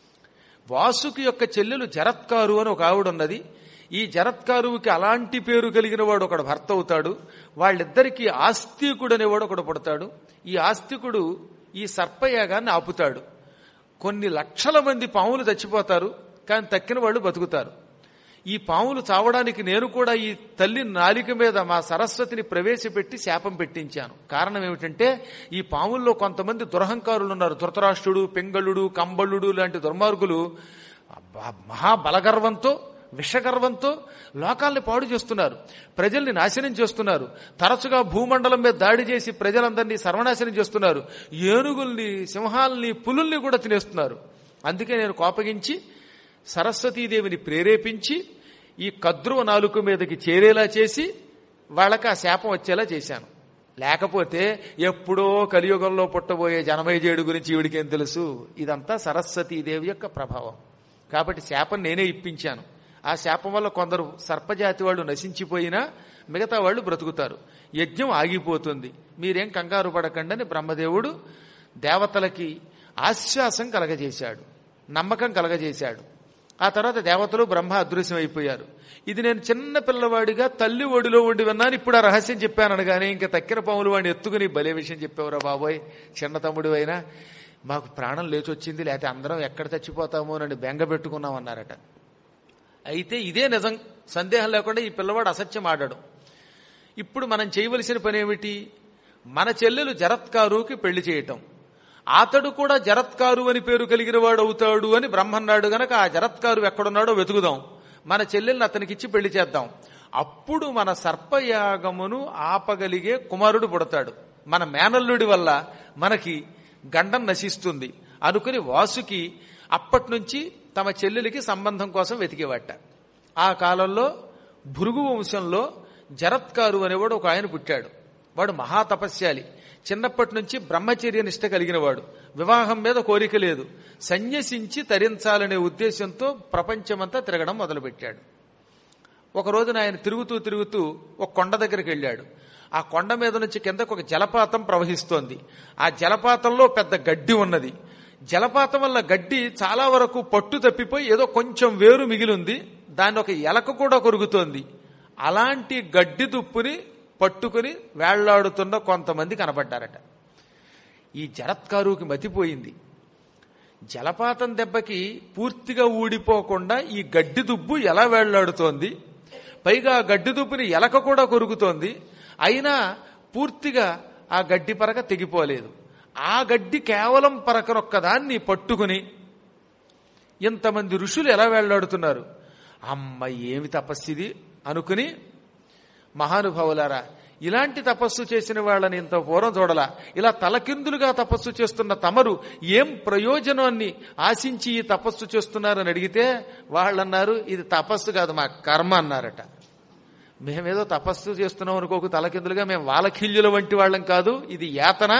వాసుకి యొక్క చెల్లెలు జరత్కారు అని ఒక ఆవిడ ఉన్నది ఈ జరత్కారువుకి అలాంటి పేరు కలిగిన వాడు ఒకడు భర్త అవుతాడు వాళ్ళిద్దరికీ ఆస్తికుడు అనేవాడు ఒకడు పుడతాడు ఈ ఆస్తికుడు ఈ సర్పయాగాన్ని ఆపుతాడు కొన్ని లక్షల మంది పాములు చచ్చిపోతారు కానీ తక్కిన వాళ్ళు బతుకుతారు ఈ పాములు చావడానికి నేను కూడా ఈ తల్లి నాలిక మీద మా సరస్వతిని ప్రవేశపెట్టి శాపం పెట్టించాను కారణం ఏమిటంటే ఈ పాముల్లో కొంతమంది దురహంకారులు ఉన్నారు ధృతరాష్ట్రుడు పెంగళుడు కంబళుడు లాంటి దుర్మార్గులు అబ్బా, మహాబలగర్వంతో విషగర్వంతో లోకాల్ని పాడు చేస్తున్నారు ప్రజల్ని నాశనం చేస్తున్నారు తరచుగా భూమండలం మీద దాడి చేసి ప్రజలందరినీ సర్వనాశనం చేస్తున్నారు ఏనుగుల్ని సింహాల్ని పులుల్ని కూడా తినేస్తున్నారు అందుకే నేను కోపగించి సరస్వతీదేవిని ప్రేరేపించి ఈ కద్రువ నాలుక మీదకి చేరేలా చేసి వాళ్ళకి ఆ శాపం వచ్చేలా చేశాను లేకపోతే ఎప్పుడో కలియుగంలో పుట్టబోయే జనమేజేడు గురించి ఈవిడికేం తెలుసు ఇదంతా సరస్వతీదేవి యొక్క ప్రభావం కాబట్టి శాపం నేనే ఇప్పించాను ఆ శాపం వల్ల కొందరు సర్పజాతి వాళ్ళు నశించిపోయినా మిగతా వాళ్ళు బ్రతుకుతారు యజ్ఞం ఆగిపోతుంది మీరేం కంగారు పడకండి అని బ్రహ్మదేవుడు దేవతలకి ఆశ్వాసం కలగజేశాడు నమ్మకం కలగజేశాడు ఆ తర్వాత దేవతలు బ్రహ్మ అదృశ్యం అయిపోయారు ఇది నేను చిన్న పిల్లవాడిగా తల్లి ఒడిలో ఉండి విన్నాను ఇప్పుడు ఆ రహస్యం చెప్పాను అనగానే ఇంకా తక్కిన పాములు వాడిని ఎత్తుకుని భలే విషయం చెప్పేవరా బాబోయ్ చిన్న తమ్ముడు అయినా మాకు ప్రాణం లేచొచ్చింది లేకపోతే అందరం ఎక్కడ చచ్చిపోతామో అని బెంగ పెట్టుకున్నాం అన్నారట అయితే ఇదే నిజం సందేహం లేకుండా ఈ పిల్లవాడు అసత్యం ఆడాడు ఇప్పుడు మనం చేయవలసిన పని ఏమిటి మన చెల్లెలు జరత్కారుకి పెళ్లి చేయటం అతడు కూడా జరత్కారు అని పేరు కలిగిన వాడు అవుతాడు అని బ్రహ్మన్నాడు గనక ఆ జరత్కారు ఎక్కడున్నాడో వెతుకుదాం మన చెల్లెల్ని అతనికిచ్చి పెళ్లి చేద్దాం అప్పుడు మన సర్పయాగమును ఆపగలిగే కుమారుడు పుడతాడు మన మేనల్లుడి వల్ల మనకి గండం నశిస్తుంది అనుకుని వాసుకి అప్పటి నుంచి తమ చెల్లెలికి సంబంధం కోసం వెతికేవాట ఆ కాలంలో భృగు వంశంలో జరత్కారు అనేవాడు ఒక ఆయన పుట్టాడు వాడు మహాతపస్యాలి చిన్నప్పటి నుంచి బ్రహ్మచర్య నిష్ట కలిగిన వాడు వివాహం మీద కోరిక లేదు సన్యసించి తరించాలనే ఉద్దేశంతో ప్రపంచమంతా తిరగడం మొదలుపెట్టాడు ఒక రోజున ఆయన తిరుగుతూ తిరుగుతూ ఒక కొండ దగ్గరికి వెళ్ళాడు ఆ కొండ మీద నుంచి కిందకు ఒక జలపాతం ప్రవహిస్తోంది ఆ జలపాతంలో పెద్ద గడ్డి ఉన్నది జలపాతం వల్ల గడ్డి చాలా వరకు పట్టు తప్పిపోయి ఏదో కొంచెం వేరు మిగిలింది దాన్ని ఒక ఎలక కూడా కొరుకుతోంది అలాంటి గడ్డి దుప్పుని పట్టుకుని వేళ్లాడుతున్న కొంతమంది కనబడ్డారట ఈ జరత్కారుకి మతిపోయింది జలపాతం దెబ్బకి పూర్తిగా ఊడిపోకుండా ఈ గడ్డి దుబ్బు ఎలా వేళ్లాడుతోంది పైగా ఆ గడ్డి దుబ్బుని ఎలక కూడా కొరుకుతోంది అయినా పూర్తిగా ఆ గడ్డి పరక తెగిపోలేదు ఆ గడ్డి కేవలం పరకనొక్కదాన్ని పట్టుకుని ఇంతమంది ఋషులు ఎలా వేళ్లాడుతున్నారు అమ్మ ఏమి తపస్సిది అనుకుని మహానుభావులారా ఇలాంటి తపస్సు చేసిన వాళ్ళని ఇంత పూర్వం చూడలా ఇలా తలకిందులుగా తపస్సు చేస్తున్న తమరు ఏం ప్రయోజనాన్ని ఆశించి ఈ తపస్సు చేస్తున్నారని అడిగితే వాళ్ళన్నారు ఇది తపస్సు కాదు మా కర్మ అన్నారట మేమేదో తపస్సు చేస్తున్నాం అనుకోకు తలకిందులుగా మేము వాలఖిల్యుల వంటి వాళ్ళం కాదు ఇది యాతన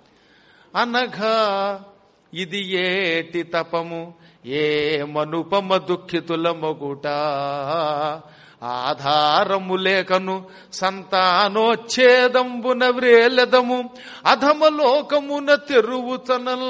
అనఘా ఇది ఏటి తపము ఏ మనుపమ దుఃఖితుల మొగుట ఆధారము లేకను సంతానోచ్ఛేదంబున వ్రేలెదము అధమలోకమున తెరువుతనల్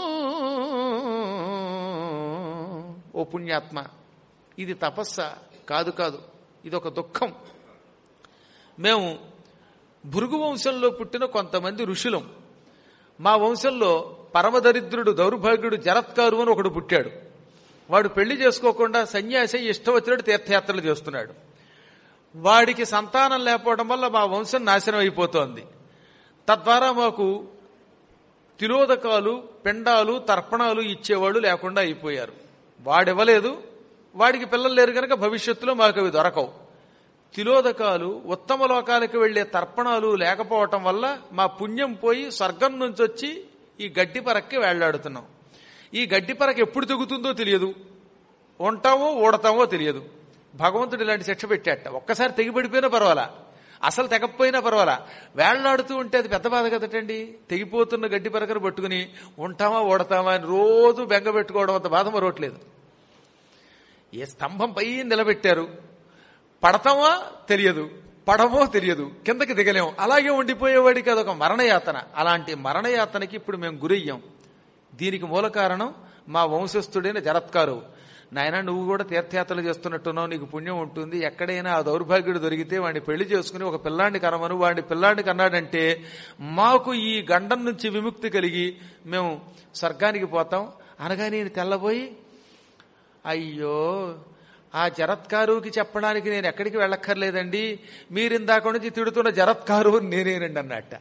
ఓ పుణ్యాత్మ ఇది తపస్స కాదు కాదు ఇది ఒక దుఃఖం మేము భృగు వంశంలో పుట్టిన కొంతమంది ఋషులం మా వంశంలో పరమదరిద్రుడు దౌర్భాగ్యుడు జరత్కారు అని ఒకడు పుట్టాడు వాడు పెళ్లి చేసుకోకుండా సన్యాసి ఇష్టం వచ్చినట్టు తీర్థయాత్రలు చేస్తున్నాడు వాడికి సంతానం లేకపోవడం వల్ల మా వంశం నాశనం అయిపోతోంది తద్వారా మాకు తిలోదకాలు పెండాలు తర్పణాలు ఇచ్చేవాళ్ళు లేకుండా అయిపోయారు వాడివ్వలేదు వాడికి పిల్లలు లేరు కనుక భవిష్యత్తులో మాకు అవి దొరకవు తిలోదకాలు ఉత్తమ లోకాలకు వెళ్లే తర్పణాలు లేకపోవటం వల్ల మా పుణ్యం పోయి స్వర్గం నుంచి వచ్చి ఈ గడ్డి పరక్కి వేళ్లాడుతున్నాం ఈ గడ్డి పరక ఎప్పుడు తెగుతుందో తెలియదు ఉంటామో ఊడతామో తెలియదు భగవంతుడు ఇలాంటి శిక్ష పెట్టాట ఒక్కసారి తెగిపడిపోయినా పర్వాలా అసలు తెగకపోయినా పర్వాలా వేళ్లాడుతూ ఉంటే అది పెద్ద బాధ కదటండి తెగిపోతున్న గడ్డి పరకను పట్టుకుని ఉంటామా ఊడతామా అని రోజు బెంగ పెట్టుకోవడం అంత బాధ మరొట్లేదు ఏ స్తంభం పై నిలబెట్టారు పడతామా తెలియదు పడమో తెలియదు కిందకి దిగలేం అలాగే ఉండిపోయేవాడికి అదొక మరణయాతన అలాంటి మరణయాతనకి ఇప్పుడు మేము గురయ్యాం దీనికి మూల కారణం మా వంశస్థుడైన జరత్కారు నాయన నువ్వు కూడా తీర్థయాత్రలు చేస్తున్నట్టున్నావు నీకు పుణ్యం ఉంటుంది ఎక్కడైనా ఆ దౌర్భాగ్యుడు దొరికితే వాడిని పెళ్లి చేసుకుని ఒక పిల్లాడిని కనమను వాడిని పిల్లాడిని కన్నాడంటే మాకు ఈ గండం నుంచి విముక్తి కలిగి మేము స్వర్గానికి పోతాం అనగా నేను తెల్లబోయి అయ్యో ఆ జరత్కారుకి చెప్పడానికి నేను ఎక్కడికి వెళ్ళక్కర్లేదండి మీరిందాక నుంచి తిడుతున్న జరత్కారు నేనేనండి అన్నట్ట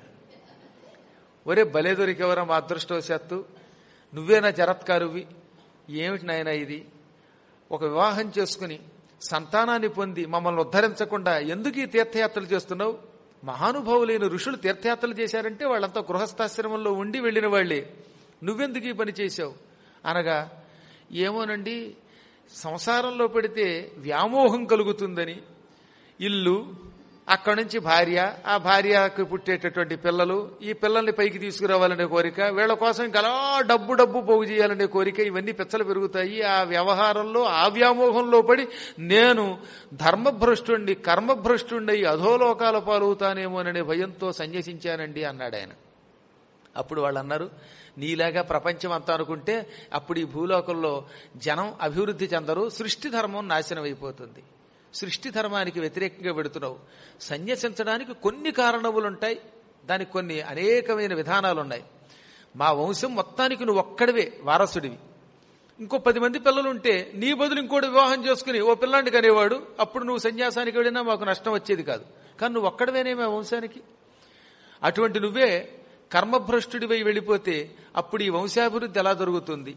ఒరే భలే దొరికేవరా మా అదృష్టవశాత్తు నువ్వేనా జరత్కారువి ఏమిటి నాయన ఇది ఒక వివాహం చేసుకుని సంతానాన్ని పొంది మమ్మల్ని ఉద్ధరించకుండా ఎందుకు ఈ తీర్థయాత్రలు చేస్తున్నావు మహానుభావులైన ఋషులు తీర్థయాత్రలు చేశారంటే వాళ్ళంతా గృహస్థాశ్రమంలో ఉండి వెళ్ళిన వాళ్లే నువ్వెందుకు ఈ పని చేశావు అనగా ఏమోనండి సంసారంలో పెడితే వ్యామోహం కలుగుతుందని ఇల్లు అక్కడి నుంచి భార్య ఆ భార్యకు పుట్టేటటువంటి పిల్లలు ఈ పిల్లల్ని పైకి తీసుకురావాలనే కోరిక వీళ్ళ కోసం ఇంకా అలా డబ్బు డబ్బు పోగు చేయాలనే కోరిక ఇవన్నీ పిచ్చలు పెరుగుతాయి ఆ వ్యవహారంలో ఆ వ్యామోహంలో పడి నేను ధర్మభ్రష్టుండి కర్మభ్రష్టుండి అధోలోకాల పాలవుతానేమోననే భయంతో సన్యసించానండి అన్నాడు ఆయన అప్పుడు వాళ్ళు అన్నారు నీలాగా ప్రపంచం అంతా అనుకుంటే అప్పుడు ఈ భూలోకంలో జనం అభివృద్ధి చెందరు సృష్టి ధర్మం నాశనం అయిపోతుంది సృష్టి ధర్మానికి వ్యతిరేకంగా పెడుతున్నావు సన్యసించడానికి కొన్ని కారణములుంటాయి దానికి కొన్ని అనేకమైన విధానాలున్నాయి మా వంశం మొత్తానికి నువ్వు ఒక్కడివే వారసుడివి ఇంకో పది మంది పిల్లలు ఉంటే నీ బదులు ఇంకోటి వివాహం చేసుకుని ఓ పిల్లాంటి కనేవాడు అప్పుడు నువ్వు సన్యాసానికి వెళ్ళినా మాకు నష్టం వచ్చేది కాదు కానీ నువ్వు ఒక్కడవేనే మా వంశానికి అటువంటి నువ్వే కర్మభ్రష్టుడివై వెళ్ళిపోతే అప్పుడు ఈ వంశాభివృద్ధి ఎలా జరుగుతుంది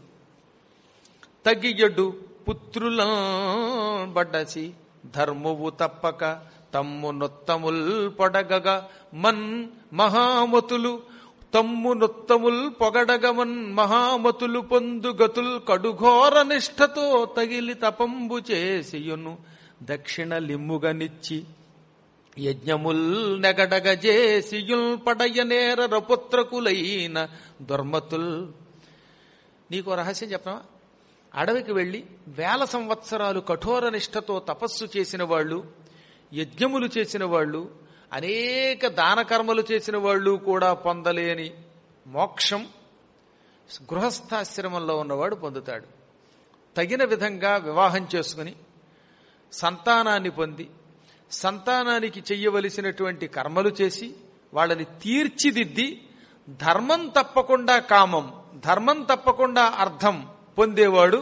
తగ్గియడ్డు పుత్రుల బడ్డసి ధర్మువు తప్పక తమ్ము నొత్తముల్ పొడగగ మన్ మహామతులు తమ్ము నొత్తముల్ పొగడగమన్ మహామతులు పొందు గతుల్ కడుఘోర నిష్ఠతో తగిలి తపంబు చేసియును దక్షిణ లిమ్ముగనిచ్చి యజ్ఞముల్ నెగడగ చేసియుల్ పడయనేర రపుత్రకులైన దుర్మతుల్ నీకు రహస్యం చెప్పనా అడవికి వెళ్లి వేల సంవత్సరాలు కఠోర నిష్ఠతో తపస్సు చేసిన వాళ్ళు యజ్ఞములు చేసిన వాళ్ళు అనేక దాన కర్మలు చేసిన వాళ్ళు కూడా పొందలేని మోక్షం గృహస్థాశ్రమంలో ఉన్నవాడు పొందుతాడు తగిన విధంగా వివాహం చేసుకుని సంతానాన్ని పొంది సంతానానికి చెయ్యవలసినటువంటి కర్మలు చేసి వాళ్ళని తీర్చిదిద్ది ధర్మం తప్పకుండా కామం ధర్మం తప్పకుండా అర్థం పొందేవాడు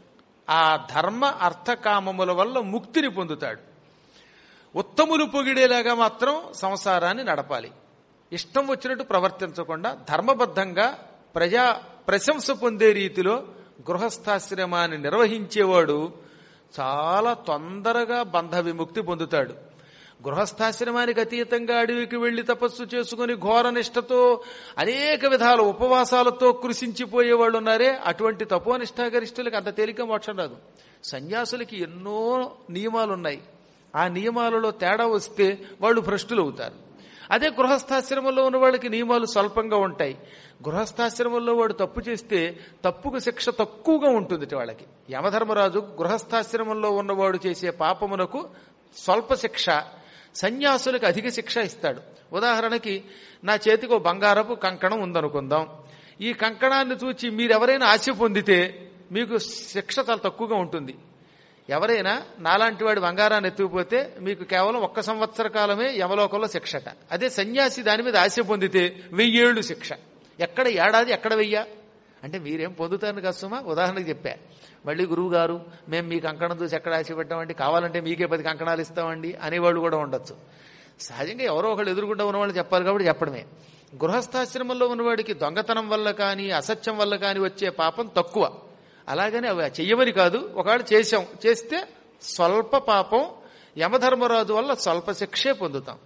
ఆ ధర్మ అర్థకామముల వల్ల ముక్తిని పొందుతాడు ఉత్తములు పొగిడేలాగా మాత్రం సంసారాన్ని నడపాలి ఇష్టం వచ్చినట్టు ప్రవర్తించకుండా ధర్మబద్ధంగా ప్రజా ప్రశంస పొందే రీతిలో గృహస్థాశ్రమాన్ని నిర్వహించేవాడు చాలా తొందరగా బంధ విముక్తి పొందుతాడు గృహస్థాశ్రమానికి అతీతంగా అడవికి వెళ్లి తపస్సు చేసుకుని ఘోర నిష్టతో అనేక విధాల ఉపవాసాలతో కృషించిపోయే వాళ్ళు ఉన్నారే అటువంటి తపోనిష్టాగరిష్ఠులకి అంత తేలిక మోక్షం రాదు సన్యాసులకి ఎన్నో నియమాలున్నాయి ఆ నియమాలలో తేడా వస్తే వాళ్ళు భ్రష్టులు అవుతారు అదే గృహస్థాశ్రమంలో ఉన్న వాళ్ళకి నియమాలు స్వల్పంగా ఉంటాయి గృహస్థాశ్రమంలో వాడు తప్పు చేస్తే తప్పుకు శిక్ష తక్కువగా ఉంటుంది వాళ్ళకి యమధర్మరాజు గృహస్థాశ్రమంలో ఉన్నవాడు చేసే పాపమునకు స్వల్ప శిక్ష సన్యాసులకు అధిక శిక్ష ఇస్తాడు ఉదాహరణకి నా చేతికి ఓ బంగారపు కంకణం ఉందనుకుందాం ఈ కంకణాన్ని చూచి మీరెవరైనా ఆశ పొందితే మీకు శిక్ష చాలా తక్కువగా ఉంటుంది ఎవరైనా నాలాంటి వాడి బంగారాన్ని ఎత్తుకుపోతే మీకు కేవలం ఒక్క సంవత్సర కాలమే యమలోకంలో శిక్షట అదే సన్యాసి దాని మీద ఆశ పొందితే వెయ్యేళ్లు శిక్ష ఎక్కడ ఏడాది ఎక్కడ వెయ్యా అంటే మీరేం పొందుతారని కష్టమా ఉదాహరణకు చెప్పా మళ్ళీ గురువు గారు మేము మీకు కంకణం చూసి ఎక్కడ ఆశ పెట్టామండి కావాలంటే మీకే పది కంకణాలు ఇస్తామండి అనేవాళ్ళు కూడా ఉండొచ్చు సహజంగా ఎవరో ఒకళ్ళు ఎదురుగుండా ఉన్నవాళ్ళు చెప్పాలి కాబట్టి చెప్పడమే గృహస్థాశ్రమంలో ఉన్నవాడికి దొంగతనం వల్ల కానీ అసత్యం వల్ల కానీ వచ్చే పాపం తక్కువ అలాగని అవి చెయ్యమని కాదు ఒకవేళ చేశాం చేస్తే స్వల్ప పాపం యమధర్మరాజు వల్ల స్వల్ప శిక్షే పొందుతాం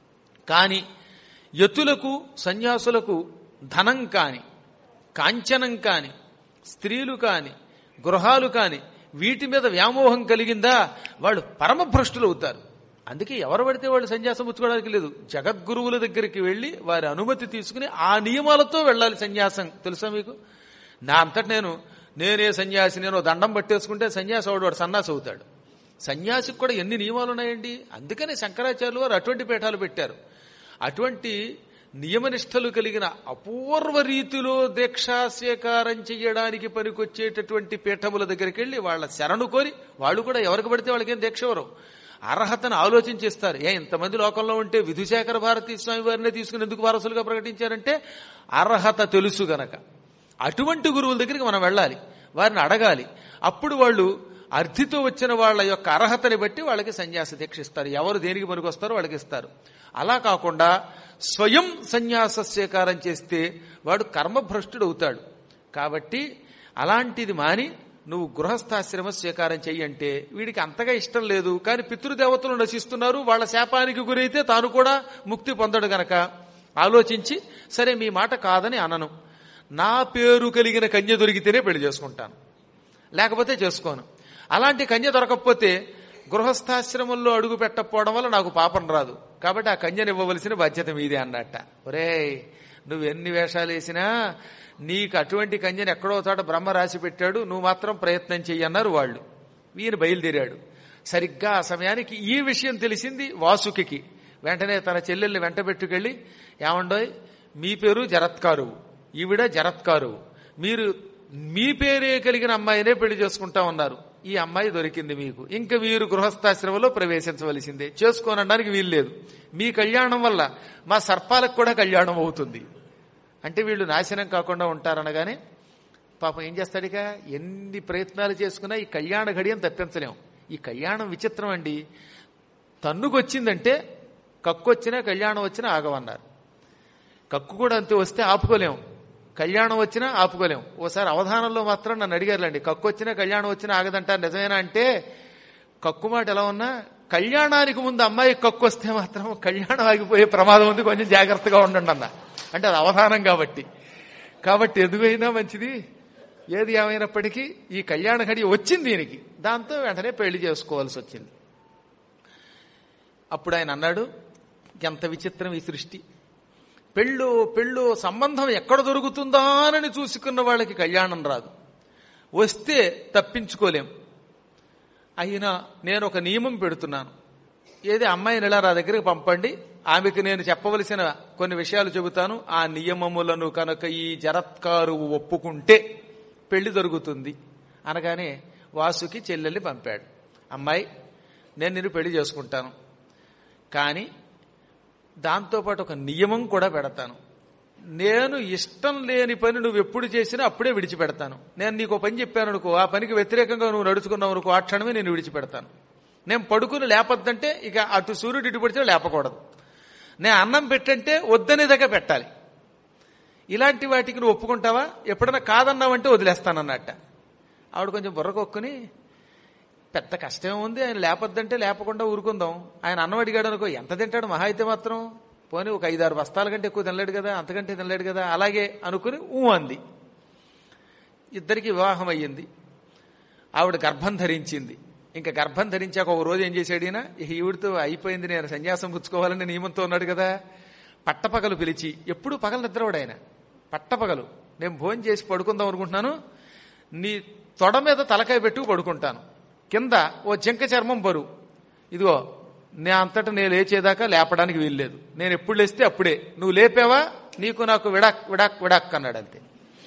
కానీ యతులకు సన్యాసులకు ధనం కాని కాంచనం కాని స్త్రీలు కాని గృహాలు కాని వీటి మీద వ్యామోహం కలిగిందా వాళ్ళు పరమభ్రష్టులు అవుతారు అందుకే ఎవరు పడితే వాళ్ళు సన్యాసం పుచ్చుకోవడానికి లేదు జగద్గురువుల దగ్గరికి వెళ్ళి వారి అనుమతి తీసుకుని ఆ నియమాలతో వెళ్ళాలి సన్యాసం తెలుసా మీకు నా అంతట నేను నేనే సన్యాసి నేను దండం పట్టేసుకుంటే సన్యాసి అవడు వాడు సన్యాసి అవుతాడు సన్యాసికి కూడా ఎన్ని నియమాలు ఉన్నాయండి అందుకనే శంకరాచార్యులు వారు అటువంటి పీఠాలు పెట్టారు అటువంటి నియమనిష్టలు కలిగిన అపూర్వ రీతిలో దీక్షా స్వీకారం చేయడానికి పనికొచ్చేటటువంటి పీఠముల దగ్గరికి వెళ్ళి వాళ్ళ శరణు కోరి వాళ్ళు కూడా ఎవరికి పడితే వాళ్ళకేం దీక్ష ఎవరు అర్హతను ఆలోచించేస్తారు ఏ ఇంతమంది లోకంలో ఉంటే విధుశేఖర భారతీ స్వామి వారినే తీసుకుని ఎందుకు వారసులుగా ప్రకటించారంటే అర్హత తెలుసు గనక అటువంటి గురువుల దగ్గరికి మనం వెళ్ళాలి వారిని అడగాలి అప్పుడు వాళ్ళు అర్థితో వచ్చిన వాళ్ళ యొక్క అర్హతని బట్టి వాళ్ళకి సన్యాస దీక్ష ఇస్తారు ఎవరు దేనికి పనికొస్తారో వాళ్ళకి ఇస్తారు అలా కాకుండా స్వయం సన్యాస స్వీకారం చేస్తే వాడు కర్మభ్రష్టుడు అవుతాడు కాబట్టి అలాంటిది మాని నువ్వు గృహస్థాశ్రమ స్వీకారం చెయ్యంటే వీడికి అంతగా ఇష్టం లేదు కానీ పితృదేవతలు నశిస్తున్నారు వాళ్ళ శాపానికి గురైతే తాను కూడా ముక్తి పొందడు గనక ఆలోచించి సరే మీ మాట కాదని అనను నా పేరు కలిగిన కన్య దొరికితేనే పెళ్లి చేసుకుంటాను లేకపోతే చేసుకోను అలాంటి కన్య దొరకకపోతే గృహస్థాశ్రమంలో అడుగు పెట్టకపోవడం వల్ల నాకు పాపం రాదు కాబట్టి ఆ కన్యను ఇవ్వవలసిన బాధ్యత మీదే అన్నట్ట ఒరేయ్ నువ్వు ఎన్ని వేషాలు వేసినా నీకు అటువంటి కన్యను ఎక్కడో చోట బ్రహ్మ రాసి పెట్టాడు నువ్వు మాత్రం ప్రయత్నం చెయ్యి అన్నారు వాళ్ళు ఈయన బయలుదేరాడు సరిగ్గా ఆ సమయానికి ఈ విషయం తెలిసింది వాసుకి వెంటనే తన చెల్లెల్ని వెంట పెట్టుకెళ్ళి ఏమండోయ్ మీ పేరు జరత్కారువు ఈవిడ జరత్కారువు మీరు మీ పేరే కలిగిన అమ్మాయినే పెళ్లి చేసుకుంటా ఉన్నారు ఈ అమ్మాయి దొరికింది మీకు ఇంకా మీరు గృహస్థాశ్రమంలో ప్రవేశించవలసిందే చేసుకోనడానికి వీల్లేదు మీ కళ్యాణం వల్ల మా సర్పాలకు కూడా కళ్యాణం అవుతుంది అంటే వీళ్ళు నాశనం కాకుండా ఉంటారనగానే పాపం ఏం చేస్తాడిక ఎన్ని ప్రయత్నాలు చేసుకున్నా ఈ కళ్యాణ ఘడియం తప్పించలేం ఈ కళ్యాణం విచిత్రం అండి తన్నుకొచ్చిందంటే కక్కు వచ్చినా కళ్యాణం వచ్చినా ఆగమన్నారు కక్కు కూడా అంతే వస్తే ఆపుకోలేం కళ్యాణం వచ్చినా ఆపుకోలేం ఓసారి అవధానంలో మాత్రం నన్ను అడిగారులేండి కక్కు వచ్చినా కళ్యాణం వచ్చినా ఆగదంటారు నిజమేనా అంటే కక్కు మాట ఎలా ఉన్నా కళ్యాణానికి ముందు అమ్మాయి కక్కు వస్తే మాత్రం కళ్యాణం ఆగిపోయే ప్రమాదం ఉంది కొంచెం జాగ్రత్తగా ఉండండి అన్న అంటే అది అవధానం కాబట్టి కాబట్టి ఎదుగైనా మంచిది ఏది ఏమైనప్పటికీ ఈ కళ్యాణ ఘడి వచ్చింది దీనికి దాంతో వెంటనే పెళ్లి చేసుకోవాల్సి వచ్చింది అప్పుడు ఆయన అన్నాడు ఎంత విచిత్రం ఈ సృష్టి పెళ్ళు పెళ్ళు సంబంధం ఎక్కడ దొరుకుతుందానని చూసుకున్న వాళ్ళకి కళ్యాణం రాదు వస్తే తప్పించుకోలేం అయినా నేను ఒక నియమం పెడుతున్నాను ఏది అమ్మాయిని ఇలా నా దగ్గరికి పంపండి ఆమెకు నేను చెప్పవలసిన కొన్ని విషయాలు చెబుతాను ఆ నియమములను కనుక ఈ జరత్కారు ఒప్పుకుంటే పెళ్లి దొరుకుతుంది అనగానే వాసుకి చెల్లెల్ని పంపాడు అమ్మాయి నేను నిన్ను పెళ్లి చేసుకుంటాను కానీ దాంతోపాటు ఒక నియమం కూడా పెడతాను నేను ఇష్టం లేని పని నువ్వు ఎప్పుడు చేసినా అప్పుడే విడిచిపెడతాను నేను నీకు పని చెప్పాను అనుకో ఆ పనికి వ్యతిరేకంగా నువ్వు నడుచుకున్నావు అనుకో ఆ క్షణమే నేను విడిచిపెడతాను నేను పడుకుని లేపొద్దంటే ఇక అటు సూర్యుడు ఇటు పడితే లేపకూడదు నేను అన్నం పెట్టంటే వద్దనేదాకా పెట్టాలి ఇలాంటి వాటికి నువ్వు ఒప్పుకుంటావా ఎప్పుడైనా కాదన్నావంటే వదిలేస్తానన్నట్ట ఆవిడ కొంచెం బుర్రకొక్కుని పెద్ద కష్టం ఉంది ఆయన లేపొద్దంటే లేపకుండా ఊరుకుందాం ఆయన అన్నం అడిగాడు అనుకో ఎంత తింటాడు మహా అయితే మాత్రం పోనీ ఒక ఐదారు బస్తాల కంటే ఎక్కువ తినలేడు కదా అంతకంటే తినలేడు కదా అలాగే అనుకుని ఊ అంది ఇద్దరికి వివాహం అయ్యింది ఆవిడ గర్భం ధరించింది ఇంకా గర్భం ధరించాక ఒక రోజు ఏం చేశాడు ఈయన ఇక ఈవిడితో అయిపోయింది నేను సన్యాసం పుచ్చుకోవాలని నియమంతో ఉన్నాడు కదా పట్టపగలు పిలిచి ఎప్పుడు పగలు నిద్రవాడు ఆయన పట్టపగలు నేను భోజనం చేసి పడుకుందాం అనుకుంటున్నాను నీ తొడ మీద తలకాయ పెట్టు పడుకుంటాను కింద ఓ జింక చర్మం బరువు ఇదిగో నే అంతటా నేను లేచేదాకా లేపడానికి వీల్లేదు నేను ఎప్పుడు లేస్తే అప్పుడే నువ్వు లేపావా నీకు నాకు విడాక్ విడాక్ విడాక్ అన్నాడు అంతే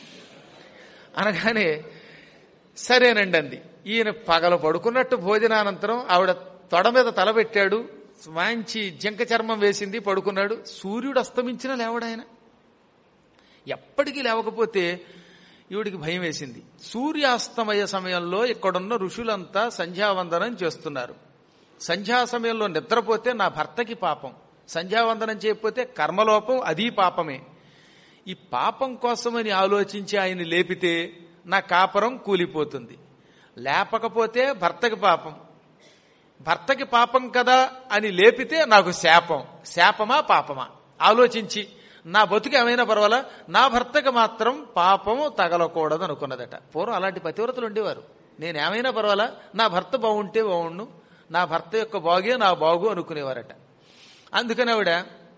అనగానే సరేనండి అంది ఈయన పగలు పడుకున్నట్టు భోజనానంతరం ఆవిడ తొడ మీద తల పెట్టాడు మంచి జింక చర్మం వేసింది పడుకున్నాడు సూర్యుడు అస్తమించినా లేవడాయన ఎప్పటికీ లేవకపోతే ఈవిడికి భయం వేసింది సూర్యాస్తమయ సమయంలో ఇక్కడున్న ఋషులంతా సంధ్యావందనం చేస్తున్నారు సంధ్యా సమయంలో నిద్రపోతే నా భర్తకి పాపం సంధ్యావందనం చేయకపోతే కర్మలోపం అది పాపమే ఈ పాపం కోసమని ఆలోచించి ఆయన లేపితే నా కాపరం కూలిపోతుంది లేపకపోతే భర్తకి పాపం భర్తకి పాపం కదా అని లేపితే నాకు శాపం శాపమా పాపమా ఆలోచించి నా బతుకు ఏమైనా పర్వాలా నా భర్తకి మాత్రం పాపము తగలకూడదు అనుకున్నదట పూర్వం అలాంటి పతివ్రతలు ఉండేవారు నేనేమైనా పర్వాలా నా భర్త బాగుంటే బాగుండు నా భర్త యొక్క బాగే నా బాగు అనుకునేవారట అందుకని ఆవిడ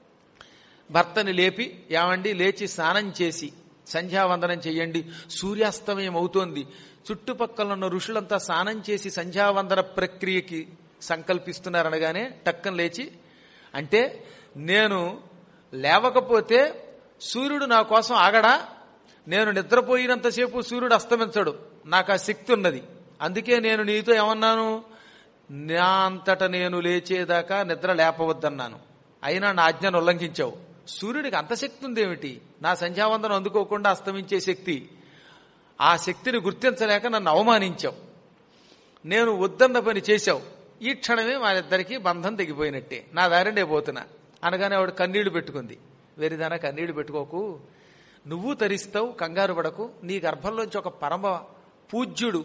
భర్తని లేపి ఏమండి లేచి స్నానం చేసి సంధ్యావందనం చెయ్యండి సూర్యాస్తమయం అవుతోంది చుట్టుపక్కల ఉన్న ఋషులంతా స్నానం చేసి సంధ్యావందన ప్రక్రియకి సంకల్పిస్తున్నారనగానే టక్కన లేచి అంటే నేను లేవకపోతే సూర్యుడు నా కోసం ఆగడా నేను నిద్రపోయినంతసేపు సూర్యుడు అస్తమించడు నాకు ఆ శక్తి ఉన్నది అందుకే నేను నీతో ఏమన్నాను నా అంతట నేను లేచేదాకా నిద్ర లేపవద్దన్నాను అయినా నా ఆజ్ఞను ఉల్లంఘించావు సూర్యుడికి అంత శక్తి ఉందేమిటి నా సంధ్యావందనం అందుకోకుండా అస్తమించే శక్తి ఆ శక్తిని గుర్తించలేక నన్ను అవమానించావు నేను వద్దన్న పని చేశావు ఈ క్షణమే మా ఇద్దరికి బంధం తెగిపోయినట్టే నా దారినే పోతున్నా అనగానే ఆవిడ కన్నీళ్లు పెట్టుకుంది వెరిదానా కన్నీళ్లు పెట్టుకోకు నువ్వు తరిస్తావు కంగారు పడకు నీ గర్భంలోంచి ఒక పరమ పూజ్యుడు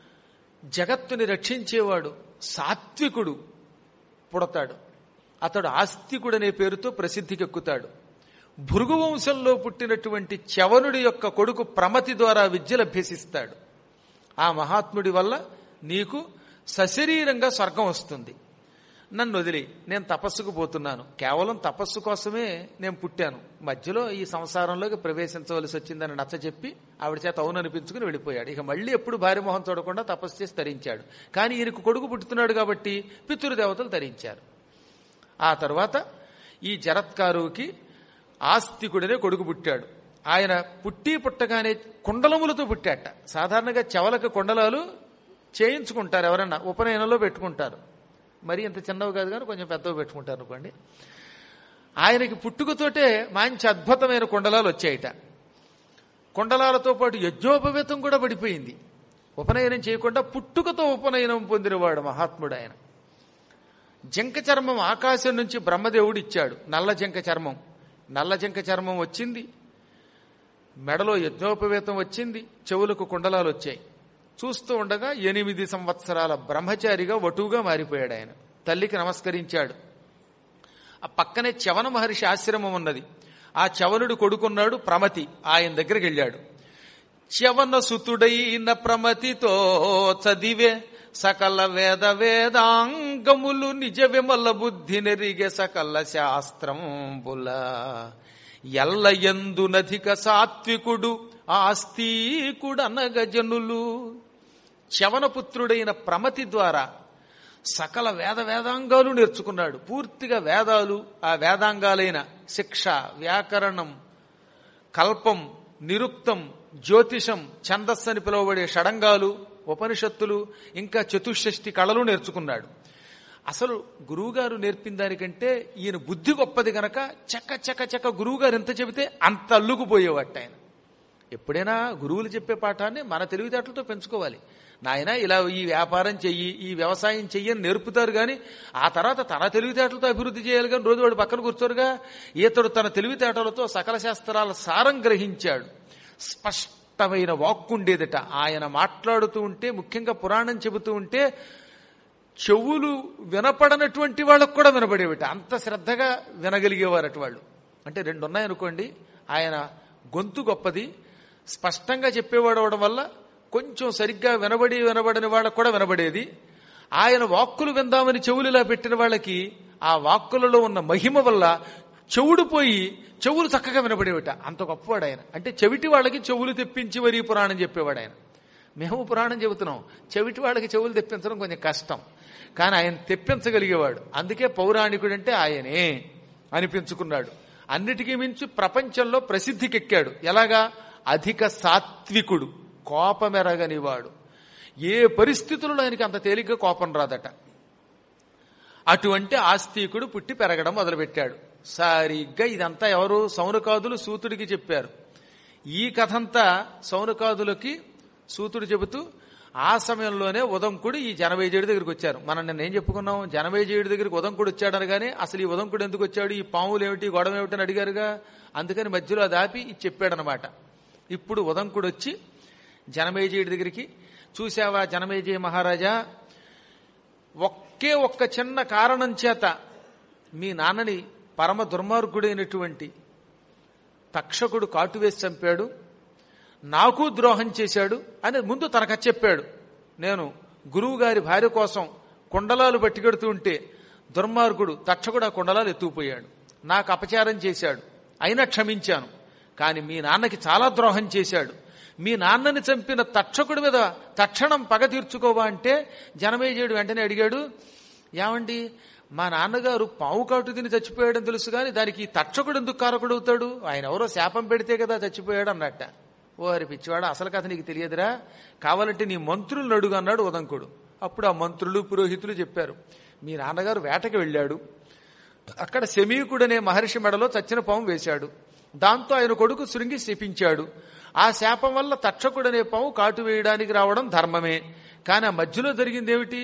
జగత్తుని రక్షించేవాడు సాత్వికుడు పుడతాడు అతడు ఆస్తికుడనే పేరుతో ప్రసిద్ధికెక్కుతాడు భృగు వంశంలో పుట్టినటువంటి చవనుడి యొక్క కొడుకు ప్రమతి ద్వారా విద్యలు అభ్యసిస్తాడు ఆ మహాత్ముడి వల్ల నీకు సశరీరంగా స్వర్గం వస్తుంది నన్ను వదిలి నేను తపస్సుకు పోతున్నాను కేవలం తపస్సు కోసమే నేను పుట్టాను మధ్యలో ఈ సంసారంలోకి ప్రవేశించవలసి వచ్చిందని నచ్చ చెప్పి ఆవిడ చేత అవును అనిపించుకుని వెళ్ళిపోయాడు ఇక మళ్ళీ ఎప్పుడు భార్య మొహం చూడకుండా తపస్సు చేసి తరించాడు కానీ ఈయనకు కొడుకు పుట్టుతున్నాడు కాబట్టి పితృదేవతలు తరించారు ఆ తర్వాత ఈ జరత్కారుకి ఆస్తికుడనే కొడుకు పుట్టాడు ఆయన పుట్టి పుట్టగానే కుండలములతో పుట్టాట సాధారణంగా చెవలకు కుండలాలు చేయించుకుంటారు ఎవరన్నా ఉపనయనంలో పెట్టుకుంటారు మరి ఇంత చిన్నవి కాదు కానీ కొంచెం పెద్దవి పెట్టుకుంటారు అనుకోండి ఆయనకి పుట్టుకతోటే మంచి అద్భుతమైన కుండలాలు వచ్చాయిట కుండలాలతో పాటు యజ్ఞోపవేతం కూడా పడిపోయింది ఉపనయనం చేయకుండా పుట్టుకతో ఉపనయనం పొందినవాడు మహాత్ముడు ఆయన జింక చర్మం ఆకాశం నుంచి బ్రహ్మదేవుడు ఇచ్చాడు నల్ల జింక చర్మం నల్ల జింక చర్మం వచ్చింది మెడలో యజ్ఞోపవేతం వచ్చింది చెవులకు కుండలాలు వచ్చాయి చూస్తూ ఉండగా ఎనిమిది సంవత్సరాల బ్రహ్మచారిగా వటువుగా మారిపోయాడు ఆయన తల్లికి నమస్కరించాడు ఆ పక్కనే చవన మహర్షి ఆశ్రమం ఉన్నది ఆ చవనుడు కొడుకున్నాడు ప్రమతి ఆయన దగ్గరికి వెళ్ళాడు చవన సుతుడైన ప్రమతితో చదివే సకల వేద వేదాంగములు నిజ విమల బుద్ధి నెరిగే సకల శాస్త్రంబుల ఎల్ల ఎందునధిక సాత్వికుడు ఆస్తికుడనగ జనులు చవనపుత్రుడైన ప్రమతి ద్వారా సకల వేద వేదాంగాలు నేర్చుకున్నాడు పూర్తిగా వేదాలు ఆ వేదాంగాలైన శిక్ష వ్యాకరణం కల్పం నిరుక్తం జ్యోతిషం ఛందస్సు అని పిలువబడే షడంగాలు ఉపనిషత్తులు ఇంకా చతుషష్ఠి కళలు నేర్చుకున్నాడు అసలు గురువుగారు నేర్పిన దానికంటే ఈయన బుద్ధి గొప్పది గనక చక్క చక్క చక్క గురువుగారు ఎంత చెబితే అంత అల్లుకుపోయేవాట ఆయన ఎప్పుడైనా గురువులు చెప్పే పాఠాన్ని మన తెలివితేటలతో పెంచుకోవాలి నాయన ఇలా ఈ వ్యాపారం చెయ్యి ఈ వ్యవసాయం చెయ్యి అని నేర్పుతారు కానీ ఆ తర్వాత తన తెలివితేటలతో అభివృద్ధి చేయాలి కానీ రోజు వాడు పక్కన కూర్చోరుగా ఈతడు తన తెలివితేటలతో సకల శాస్త్రాల సారం గ్రహించాడు స్పష్టమైన వాక్కుండేదట ఆయన మాట్లాడుతూ ఉంటే ముఖ్యంగా పురాణం చెబుతూ ఉంటే చెవులు వినపడనటువంటి వాళ్ళకు కూడా వినపడేవిట అంత శ్రద్ధగా వినగలిగేవారట వాళ్ళు అంటే రెండు ఉన్నాయనుకోండి ఆయన గొంతు గొప్పది స్పష్టంగా చెప్పేవాడు అవడం వల్ల కొంచెం సరిగ్గా వినబడి వినబడని వాళ్ళకు కూడా వినబడేది ఆయన వాక్కులు విందామని చెవులు ఇలా పెట్టిన వాళ్ళకి ఆ వాక్కులలో ఉన్న మహిమ వల్ల చెవుడు పోయి చెవులు చక్కగా వినబడేవిట అంత గొప్పవాడు ఆయన అంటే చెవిటి వాళ్ళకి చెవులు తెప్పించి వరి పురాణం చెప్పేవాడు ఆయన మేము పురాణం చెబుతున్నాం చెవిటి వాళ్ళకి చెవులు తెప్పించడం కొంచెం కష్టం కానీ ఆయన తెప్పించగలిగేవాడు అందుకే పౌరాణికుడంటే ఆయనే అనిపించుకున్నాడు అన్నిటికీ మించి ప్రపంచంలో ప్రసిద్ధికెక్కాడు ఎలాగా అధిక సాత్వికుడు కోపమెరగనివాడు ఏ పరిస్థితుల్లో ఆయనకి అంత తేలిగ్గా కోపం రాదట అటువంటి ఆస్తికుడు పుట్టి పెరగడం మొదలుపెట్టాడు సరిగ్గా ఇదంతా ఎవరు సౌనకాదులు సూతుడికి చెప్పారు ఈ కథంతా సౌనకాదులకి సూతుడు చెబుతూ ఆ సమయంలోనే ఉదంకుడు ఈ జనవేజయుడి దగ్గరికి వచ్చారు మనం నిన్న ఏం చెప్పుకున్నాం జనవేజయుడి దగ్గరికి ఉదంకుడు వచ్చాడు అనగానే అసలు ఈ ఉదంకుడు ఎందుకు వచ్చాడు ఈ పాములు ఏమిటి గొడవ ఏమిటి అని అడిగారుగా అందుకని మధ్యలో అది ఆపి ఇది చెప్పాడనమాట ఇప్పుడు ఉదంకుడు వచ్చి జనమేజయుడి దగ్గరికి చూసావా జనమేజయ మహారాజా ఒకే ఒక్క చిన్న కారణం చేత మీ నాన్నని పరమ దుర్మార్గుడైనటువంటి తక్షకుడు కాటువేసి చంపాడు నాకు ద్రోహం చేశాడు అని ముందు తనకు చెప్పాడు నేను గురువు గారి భార్య కోసం కుండలాలు పట్టుకెడుతూ ఉంటే దుర్మార్గుడు తక్షకుడు ఆ కుండలాలు ఎత్తుకుపోయాడు నాకు అపచారం చేశాడు అయినా క్షమించాను కానీ మీ నాన్నకి చాలా ద్రోహం చేశాడు మీ నాన్నని చంపిన తక్షకుడి మీద తక్షణం పగ తీర్చుకోవా అంటే జనమేజయుడు వెంటనే అడిగాడు ఏమండి మా నాన్నగారు పావు కాటు తిని చచ్చిపోయాడని తెలుసు కానీ దానికి ఈ తక్షకుడు ఎందుకు కారకుడు అవుతాడు ఆయన ఎవరో శాపం పెడితే కదా చచ్చిపోయాడు అన్నట్ట ఓ అరి పిచ్చివాడు అసలు కథ నీకు తెలియదురా కావాలంటే నీ మంత్రులను అడుగు అన్నాడు ఉదంకుడు అప్పుడు ఆ మంత్రులు పురోహితులు చెప్పారు మీ నాన్నగారు వేటకి వెళ్ళాడు అక్కడ శమీకుడనే మహర్షి మెడలో చచ్చిన పాము వేశాడు దాంతో ఆయన కొడుకు శృంగి శపించాడు ఆ శాపం వల్ల తక్షకుడనే పాము కాటు వేయడానికి రావడం ధర్మమే కానీ ఆ మధ్యలో జరిగింది ఏమిటి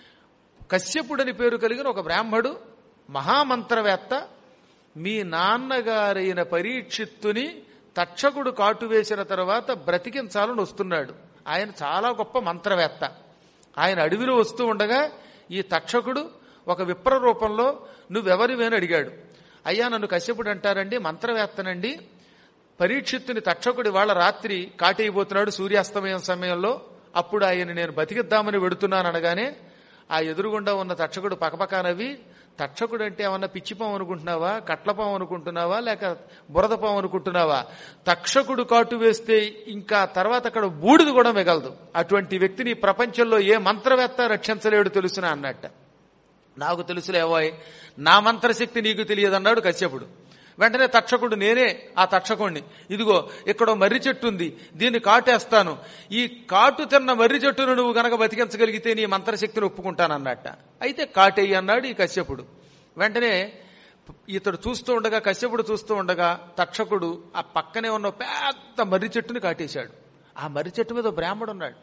కశ్యపుడని పేరు కలిగిన ఒక బ్రాహ్మడు మహామంత్రవేత్త మీ నాన్నగారైన పరీక్షిత్తుని తక్షకుడు కాటు వేసిన తర్వాత బ్రతికించాలని వస్తున్నాడు ఆయన చాలా గొప్ప మంత్రవేత్త ఆయన అడవిలో వస్తూ ఉండగా ఈ తక్షకుడు ఒక విప్ర రూపంలో నువ్వెవరివేని అడిగాడు అయ్యా నన్ను కశ్యపుడు అంటారండి మంత్రవేత్తనండి పరీక్షిత్తుని తక్షకుడి వాళ్ళ రాత్రి కాటేయబోతున్నాడు సూర్యాస్తమయం సమయంలో అప్పుడు ఆయన నేను బతికిద్దామని వెడుతున్నాను అనగానే ఆ ఎదురుగుండా ఉన్న తక్షకుడు పకపకా నవ్వి తక్షకుడు అంటే ఏమన్నా పిచ్చిపాం అనుకుంటున్నావా కట్లపాం అనుకుంటున్నావా లేక బురదపాం అనుకుంటున్నావా తక్షకుడు కాటు వేస్తే ఇంకా తర్వాత అక్కడ బూడిది కూడా మిగలదు అటువంటి వ్యక్తిని ప్రపంచంలో ఏ మంత్రవేత్త రక్షించలేడు తెలుసునా అన్నట్ట నాకు తెలుసులేవాయ్ నా మంత్రశక్తి నీకు తెలియదన్నాడు కశ్యపుడు వెంటనే తక్షకుడు నేనే ఆ తక్షకుణ్ణి ఇదిగో ఇక్కడ మర్రి చెట్టు ఉంది దీన్ని కాటేస్తాను ఈ కాటు తిన్న మర్రి చెట్టును నువ్వు గనక బతికించగలిగితే నీ మంత్రశక్తిని ఒప్పుకుంటానన్నట్ట అయితే కాటేయి అన్నాడు ఈ కశ్యపుడు వెంటనే ఇతడు చూస్తూ ఉండగా కశ్యపుడు చూస్తూ ఉండగా తక్షకుడు ఆ పక్కనే ఉన్న పెద్ద మర్రి చెట్టుని కాటేశాడు ఆ మర్రి చెట్టు మీద బ్రాహ్మడు ఉన్నాడు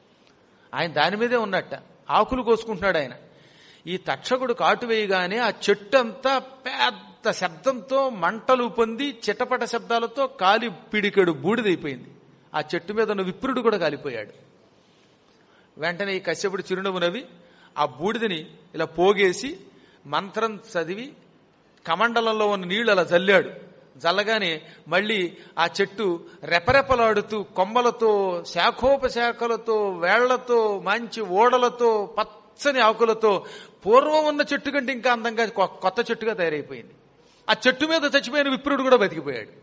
ఆయన దాని మీదే ఉన్నట్ట ఆకులు కోసుకుంటున్నాడు ఆయన ఈ తక్షకుడు కాటు వేయగానే ఆ చెట్టు అంతా పెద్ద శబ్దంతో మంటలు పొంది చిటపట శబ్దాలతో కాలి పిడికెడు బూడిదైపోయింది ఆ చెట్టు మీద ఉన్న విప్రుడు కూడా కాలిపోయాడు వెంటనే ఈ కశ్యపుడు చిరునవ్వు నవ్వి ఆ బూడిదని ఇలా పోగేసి మంత్రం చదివి కమండలంలో ఉన్న నీళ్లు అలా జల్లాడు జల్లగానే మళ్ళీ ఆ చెట్టు రెపరెపలాడుతూ కొమ్మలతో శాఖోపశాఖలతో వేళ్లతో మంచి ఓడలతో పచ్చని ఆకులతో పూర్వం ఉన్న చెట్టు కంటే ఇంకా అందంగా కొ- కొత్త చెట్టుగా తయారైపోయింది ఆ చెట్టు మీద చచ్చిపోయిన విప్రుడు కూడా బతికిపోయాడు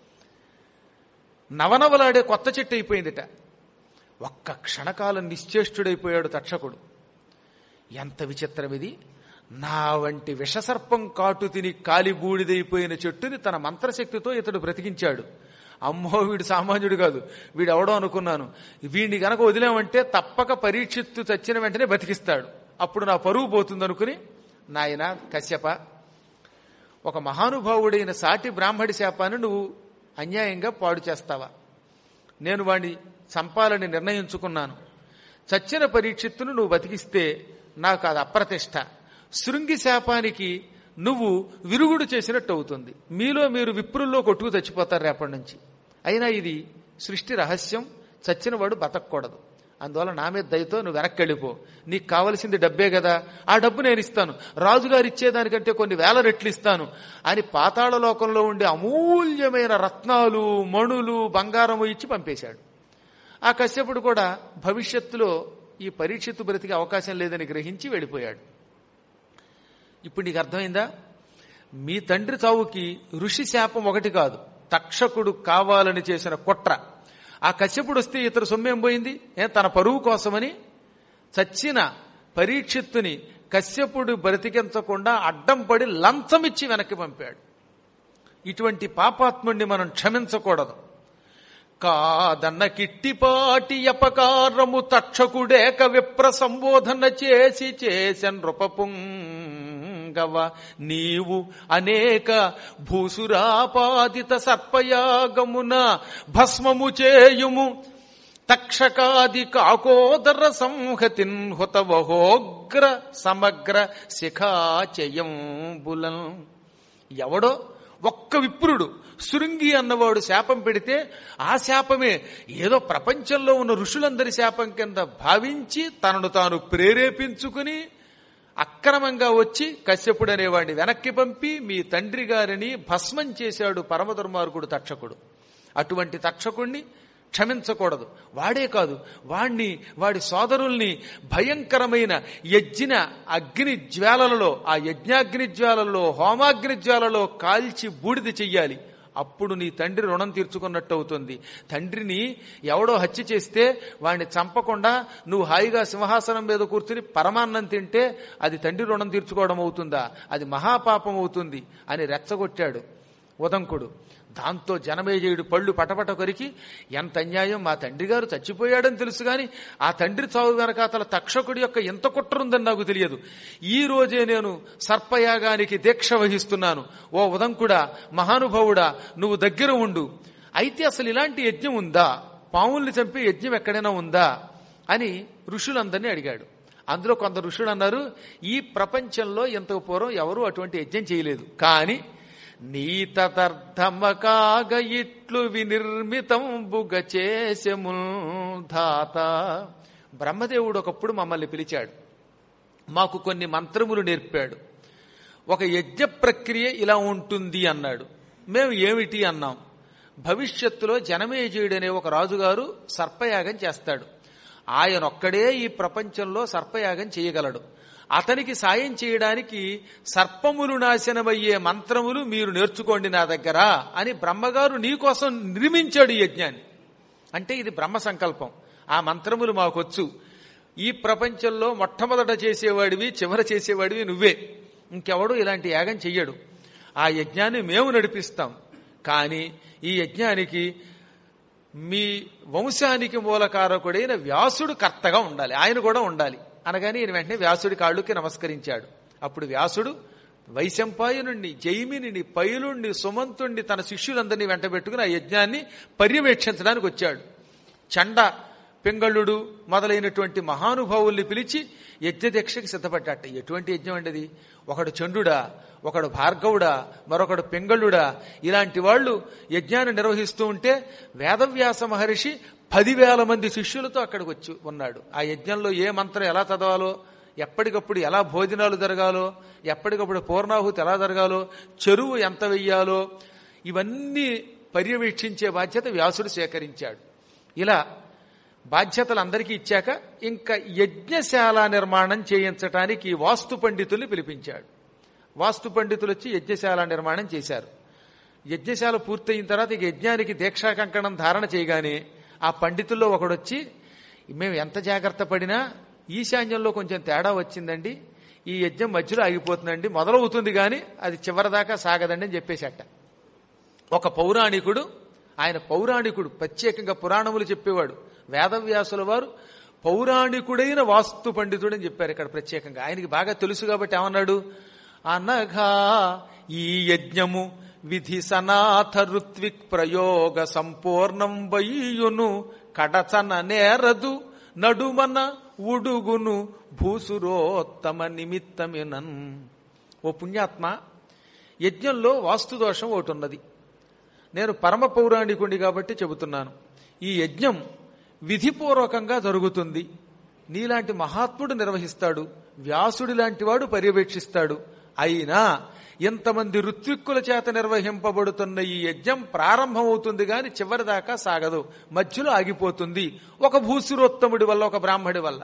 నవనవలాడే కొత్త చెట్టు అయిపోయిందిట ఒక్క క్షణకాలం నిశ్చేష్టుడైపోయాడు తక్షకుడు ఎంత విచిత్రం ఇది నా వంటి విషసర్పం కాటు తిని కాలి బూడిదైపోయిన చెట్టుని తన మంత్రశక్తితో ఇతడు బ్రతికించాడు అమ్మో వీడు సామాన్యుడు కాదు వీడు ఎవడో అనుకున్నాను వీడిని గనక వదిలామంటే తప్పక పరీక్షిత్తు చచ్చిన వెంటనే బతికిస్తాడు అప్పుడు నా పరువు పోతుందనుకుని నాయన కశ్యప ఒక మహానుభావుడైన సాటి బ్రాహ్మడి శాపాన్ని నువ్వు అన్యాయంగా పాడు చేస్తావా నేను వాడిని చంపాలని నిర్ణయించుకున్నాను చచ్చిన పరీక్షిత్తును నువ్వు బతికిస్తే నాకు అది అప్రతిష్ట శృంగి శాపానికి నువ్వు విరుగుడు చేసినట్టు అవుతుంది మీలో మీరు విప్రుల్లో కొట్టుకు చచ్చిపోతారు రేపటి నుంచి అయినా ఇది సృష్టి రహస్యం చచ్చినవాడు బతకూడదు అందువల్ల నా మీద దయతో నువ్వు వెనక్కి వెళ్ళిపో నీకు కావలసింది డబ్బే కదా ఆ డబ్బు నేను ఇస్తాను రాజుగారు ఇచ్చేదానికంటే కొన్ని వేల రెట్లు ఇస్తాను అని పాతాళ లోకంలో ఉండే అమూల్యమైన రత్నాలు మణులు బంగారము ఇచ్చి పంపేశాడు ఆ కశ్యపుడు కూడా భవిష్యత్తులో ఈ పరీక్షిత్తు బ్రతికే అవకాశం లేదని గ్రహించి వెళ్ళిపోయాడు ఇప్పుడు నీకు అర్థమైందా మీ తండ్రి చావుకి ఋషి శాపం ఒకటి కాదు తక్షకుడు కావాలని చేసిన కుట్ర ఆ కశ్యపుడు వస్తే ఇతరు సొమ్మేం పోయింది ఏ తన పరువు కోసమని చచ్చిన పరీక్షిత్తుని కశ్యపుడు బ్రతికించకుండా అడ్డం పడి లంచమిచ్చి వెనక్కి పంపాడు ఇటువంటి పాపాత్ముణ్ణి మనం క్షమించకూడదు కాదన్న కిట్టిపాటి అపకారము తక్షకుడేక విప్ర సంబోధన చేసి చేసన్ నృపపుంగవ గవ నీవు అనేక భూసురాపాదిత సర్పయాగమున భస్మము చేయుము తక్షకాది కాకోదర సంహతిన్ హుతవహోగ్ర సమగ్ర శిఖాచయంబులం ఎవడో ఒక్క విప్రుడు శృంగి అన్నవాడు శాపం పెడితే ఆ శాపమే ఏదో ప్రపంచంలో ఉన్న ఋషులందరి శాపం కింద భావించి తనను తాను ప్రేరేపించుకుని అక్రమంగా వచ్చి కశ్యపుడు అనేవాడిని వెనక్కి పంపి మీ తండ్రి గారిని భస్మం చేశాడు పరమదుర్మార్గుడు తక్షకుడు అటువంటి తక్షకుణ్ణి క్షమించకూడదు వాడే కాదు వాణ్ణి వాడి సోదరుల్ని భయంకరమైన యజ్ఞ అగ్ని జ్వాలలలో ఆ యజ్ఞాగ్ని జ్వాలల్లో హోమాగ్ని జ్వాలలో కాల్చి బూడిద చెయ్యాలి అప్పుడు నీ తండ్రి రుణం తీర్చుకున్నట్టు అవుతుంది తండ్రిని ఎవడో హత్య చేస్తే వాడిని చంపకుండా నువ్వు హాయిగా సింహాసనం మీద కూర్చుని పరమాన్నం తింటే అది తండ్రి రుణం తీర్చుకోవడం అవుతుందా అది మహాపాపం అవుతుంది అని రెచ్చగొట్టాడు ఉదంకుడు దాంతో జనమేజయుడు పళ్ళు పటపట కొరికి ఎంత అన్యాయం మా తండ్రి గారు చచ్చిపోయాడని తెలుసు గాని ఆ తండ్రి చావు వెనకాతల తక్షకుడి యొక్క ఎంత కుట్రుందని నాకు తెలియదు ఈ రోజే నేను సర్పయాగానికి దీక్ష వహిస్తున్నాను ఓ ఉదంకుడా మహానుభావుడా నువ్వు దగ్గర ఉండు అయితే అసలు ఇలాంటి యజ్ఞం ఉందా పాముల్ని చంపే యజ్ఞం ఎక్కడైనా ఉందా అని ఋషులందరినీ అడిగాడు అందులో కొందరు ఋషులు అన్నారు ఈ ప్రపంచంలో ఇంతకు పూర్వం ఎవరూ అటువంటి యజ్ఞం చేయలేదు కానీ నీతదర్థమకాగ ఇట్లు వినిర్మితంబుగ చేసెముల్ ధాత బ్రహ్మదేవుడు ఒకప్పుడు మమ్మల్ని పిలిచాడు మాకు కొన్ని మంత్రములు నేర్పాడు ఒక యజ్ఞ ప్రక్రియ ఇలా ఉంటుంది అన్నాడు మేము ఏమిటి అన్నాం భవిష్యత్తులో జనమేజయుడు అనే ఒక రాజుగారు సర్పయాగం చేస్తాడు ఆయన ఒక్కడే ఈ ప్రపంచంలో సర్పయాగం చేయగలడు అతనికి సాయం చేయడానికి సర్పములు నాశనమయ్యే మంత్రములు మీరు నేర్చుకోండి నా దగ్గర అని బ్రహ్మగారు నీకోసం నిర్మించాడు ఈ యజ్ఞాన్ని అంటే ఇది బ్రహ్మ సంకల్పం ఆ మంత్రములు మాకొచ్చు ఈ ప్రపంచంలో మొట్టమొదట చేసేవాడివి చివర చేసేవాడివి నువ్వే ఇంకెవడు ఇలాంటి యాగం చెయ్యడు ఆ యజ్ఞాన్ని మేము నడిపిస్తాం కానీ ఈ యజ్ఞానికి మీ వంశానికి మూలకారకుడైన వ్యాసుడు కర్తగా ఉండాలి ఆయన కూడా ఉండాలి అనగానే ఈయన వెంటనే వ్యాసుడి కాళ్ళుకి నమస్కరించాడు అప్పుడు వ్యాసుడు వైశంపాయనుణ్ణి జైమిని పైలుణ్ణి సుమంతుణ్ణి తన శిష్యులందరినీ వెంటబెట్టుకుని ఆ యజ్ఞాన్ని పర్యవేక్షించడానికి వచ్చాడు చండ పింగళుడు మొదలైనటువంటి మహానుభావుల్ని పిలిచి యజ్ఞదీక్షకి సిద్ధపడ్డాట ఎటువంటి యజ్ఞం అండి అది ఒకడు చండుడా ఒకడు భార్గవుడా మరొకడు పింగళుడా ఇలాంటి వాళ్ళు యజ్ఞాన్ని నిర్వహిస్తూ ఉంటే వేదవ్యాస మహర్షి పదివేల మంది శిష్యులతో అక్కడికి వచ్చి ఉన్నాడు ఆ యజ్ఞంలో ఏ మంత్రం ఎలా చదవాలో ఎప్పటికప్పుడు ఎలా భోజనాలు జరగాలో ఎప్పటికప్పుడు పూర్ణాహుతి ఎలా జరగాలో చెరువు ఎంత వెయ్యాలో ఇవన్నీ పర్యవేక్షించే బాధ్యత వ్యాసుడు స్వీకరించాడు ఇలా బాధ్యతలు అందరికీ ఇచ్చాక ఇంకా యజ్ఞశాల నిర్మాణం చేయించటానికి వాస్తు పండితుల్ని పిలిపించాడు వాస్తు పండితులు వచ్చి యజ్ఞశాల నిర్మాణం చేశారు యజ్ఞశాల పూర్తయిన తర్వాత ఇక యజ్ఞానికి దీక్షా కంకణం ధారణ చేయగానే ఆ పండితుల్లో ఒకడొచ్చి మేము ఎంత జాగ్రత్త పడినా ఈశాన్యంలో కొంచెం తేడా వచ్చిందండి ఈ యజ్ఞం మధ్యలో ఆగిపోతుందండి మొదలవుతుంది కానీ అది చివరిదాకా సాగదండి అని చెప్పేశాట ఒక పౌరాణికుడు ఆయన పౌరాణికుడు ప్రత్యేకంగా పురాణములు చెప్పేవాడు వేదవ్యాసుల వారు పౌరాణికుడైన వాస్తు పండితుడని చెప్పారు ఇక్కడ ప్రత్యేకంగా ఆయనకి బాగా తెలుసు కాబట్టి ఏమన్నాడు అనఘా ఈ యజ్ఞము విధి సనాథ ఋత్విక్ ప్రయోగ సంపూర్ణం వయ్యును కడచన నేరదు నడుమన ఉడుగును భూసురోత్తమ నిమిత్తమినన్ ఓ పుణ్యాత్మ యజ్ఞంలో వాస్తుదోషం ఒకటి ఉన్నది నేను పరమ పౌరాణికుడి కాబట్టి చెబుతున్నాను ఈ యజ్ఞం విధిపూర్వకంగా జరుగుతుంది నీలాంటి మహాత్ముడు నిర్వహిస్తాడు వ్యాసుడి లాంటి వాడు పర్యవేక్షిస్తాడు అయినా ఇంతమంది ఋత్విక్కుల చేత నిర్వహింపబడుతున్న ఈ యజ్ఞం ప్రారంభమవుతుంది గాని చివరిదాకా సాగదు మధ్యలో ఆగిపోతుంది ఒక భూసురోత్తముడి వల్ల ఒక బ్రాహ్మడి వల్ల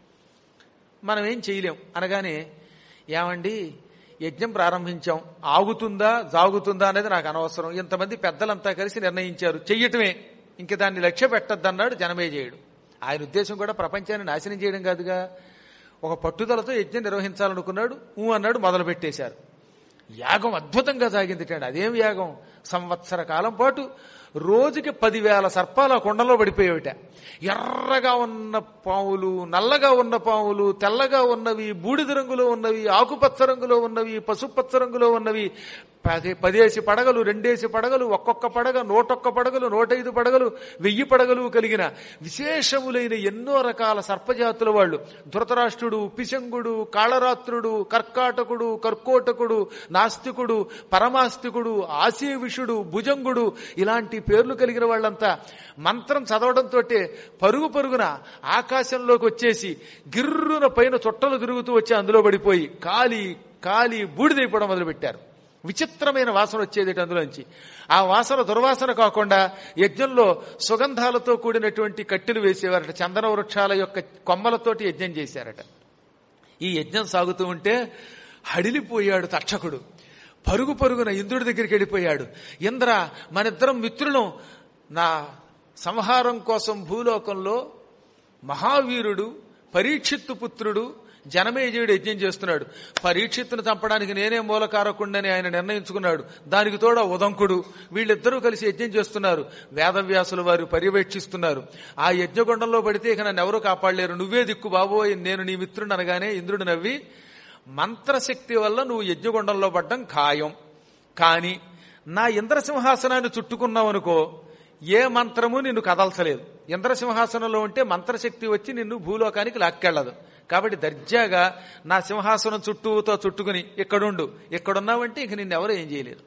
మనం ఏం చేయలేం అనగానే ఏమండి యజ్ఞం ప్రారంభించాం ఆగుతుందా జాగుతుందా అనేది నాకు అనవసరం ఇంతమంది పెద్దలంతా కలిసి నిర్ణయించారు చెయ్యటమే ఇంక దాన్ని లక్ష్య పెట్టద్దన్నాడు జనమేజయుడు ఆయన ఉద్దేశం కూడా ప్రపంచాన్ని నాశనం చేయడం కాదుగా ఒక పట్టుదలతో యజ్ఞం నిర్వహించాలనుకున్నాడు ఊ అన్నాడు మొదలు పెట్టేశారు యాగం అద్భుతంగా సాగింది అదేం యాగం సంవత్సర కాలం పాటు రోజుకి పదివేల సర్పాలు ఆ కొండలో పడిపోయేవిట ఎర్రగా ఉన్న పాములు నల్లగా ఉన్న పాములు తెల్లగా ఉన్నవి బూడిద రంగులో ఉన్నవి ఆకుపచ్చ రంగులో ఉన్నవి పసుపచ్చ రంగులో ఉన్నవి పది పదేసి పడగలు రెండేసి పడగలు ఒక్కొక్క పడగ నూటొక్క పడగలు నూటైదు పడగలు వెయ్యి పడగలు కలిగిన విశేషములైన ఎన్నో రకాల సర్పజాతుల వాళ్ళు ధృతరాష్ట్రుడు పిశంగుడు కాళరాత్రుడు కర్కాటకుడు కర్కోటకుడు నాస్తికుడు పరమాస్తికుడు ఆశీవిషుడు భుజంగుడు ఇలాంటి పేర్లు కలిగిన వాళ్ళంతా మంత్రం చదవడంతో పరుగు పరుగున ఆకాశంలోకి వచ్చేసి గిర్రున పైన చుట్టలు తిరుగుతూ వచ్చి అందులో పడిపోయి కాలి కాలి బూడిదైపోవడం మొదలుపెట్టారు విచిత్రమైన వాసన వచ్చేది అందులోంచి ఆ వాసన దుర్వాసన కాకుండా యజ్ఞంలో సుగంధాలతో కూడినటువంటి కట్టెలు వేసేవారట చందన వృక్షాల యొక్క కొమ్మలతోటి యజ్ఞం చేశారట ఈ యజ్ఞం సాగుతూ ఉంటే హడిలిపోయాడు తక్షకుడు పరుగు పరుగున ఇంద్రుడి దగ్గరికి వెళ్ళిపోయాడు ఇంద్ర మనిద్దరం మిత్రులం నా సంహారం కోసం భూలోకంలో మహావీరుడు పరీక్షిత్తు పుత్రుడు జనమేజయుడు యజ్ఞం చేస్తున్నాడు పరీక్షిత్తును చంపడానికి నేనే మూలకారకుండని ఆయన నిర్ణయించుకున్నాడు దానికి తోడ ఉదంకుడు వీళ్ళిద్దరూ కలిసి యజ్ఞం చేస్తున్నారు వేదవ్యాసులు వారు పర్యవేక్షిస్తున్నారు ఆ యజ్ఞగుండంలో పడితే ఇక నన్ను ఎవరూ కాపాడలేరు నువ్వే దిక్కు బాబోయ్ నేను నీ మిత్రుడు అనగానే ఇంద్రుడు నవ్వి మంత్రశక్తి వల్ల నువ్వు యజ్ఞగుండంలో పడ్డం ఖాయం కాని నా ఇంద్రసింహాసనాన్ని చుట్టుకున్నావనుకో ఏ మంత్రము నిన్ను కదల్చలేదు ఇంద్రసింహాసనంలో ఉంటే మంత్రశక్తి వచ్చి నిన్ను భూలోకానికి లాక్కెళ్ళదు కాబట్టి దర్జాగా నా సింహాసనం చుట్టూతో చుట్టుకుని ఇక్కడుండు ఇక్కడున్నావంటే ఇంక నిన్నెవరూ ఏం చేయలేరు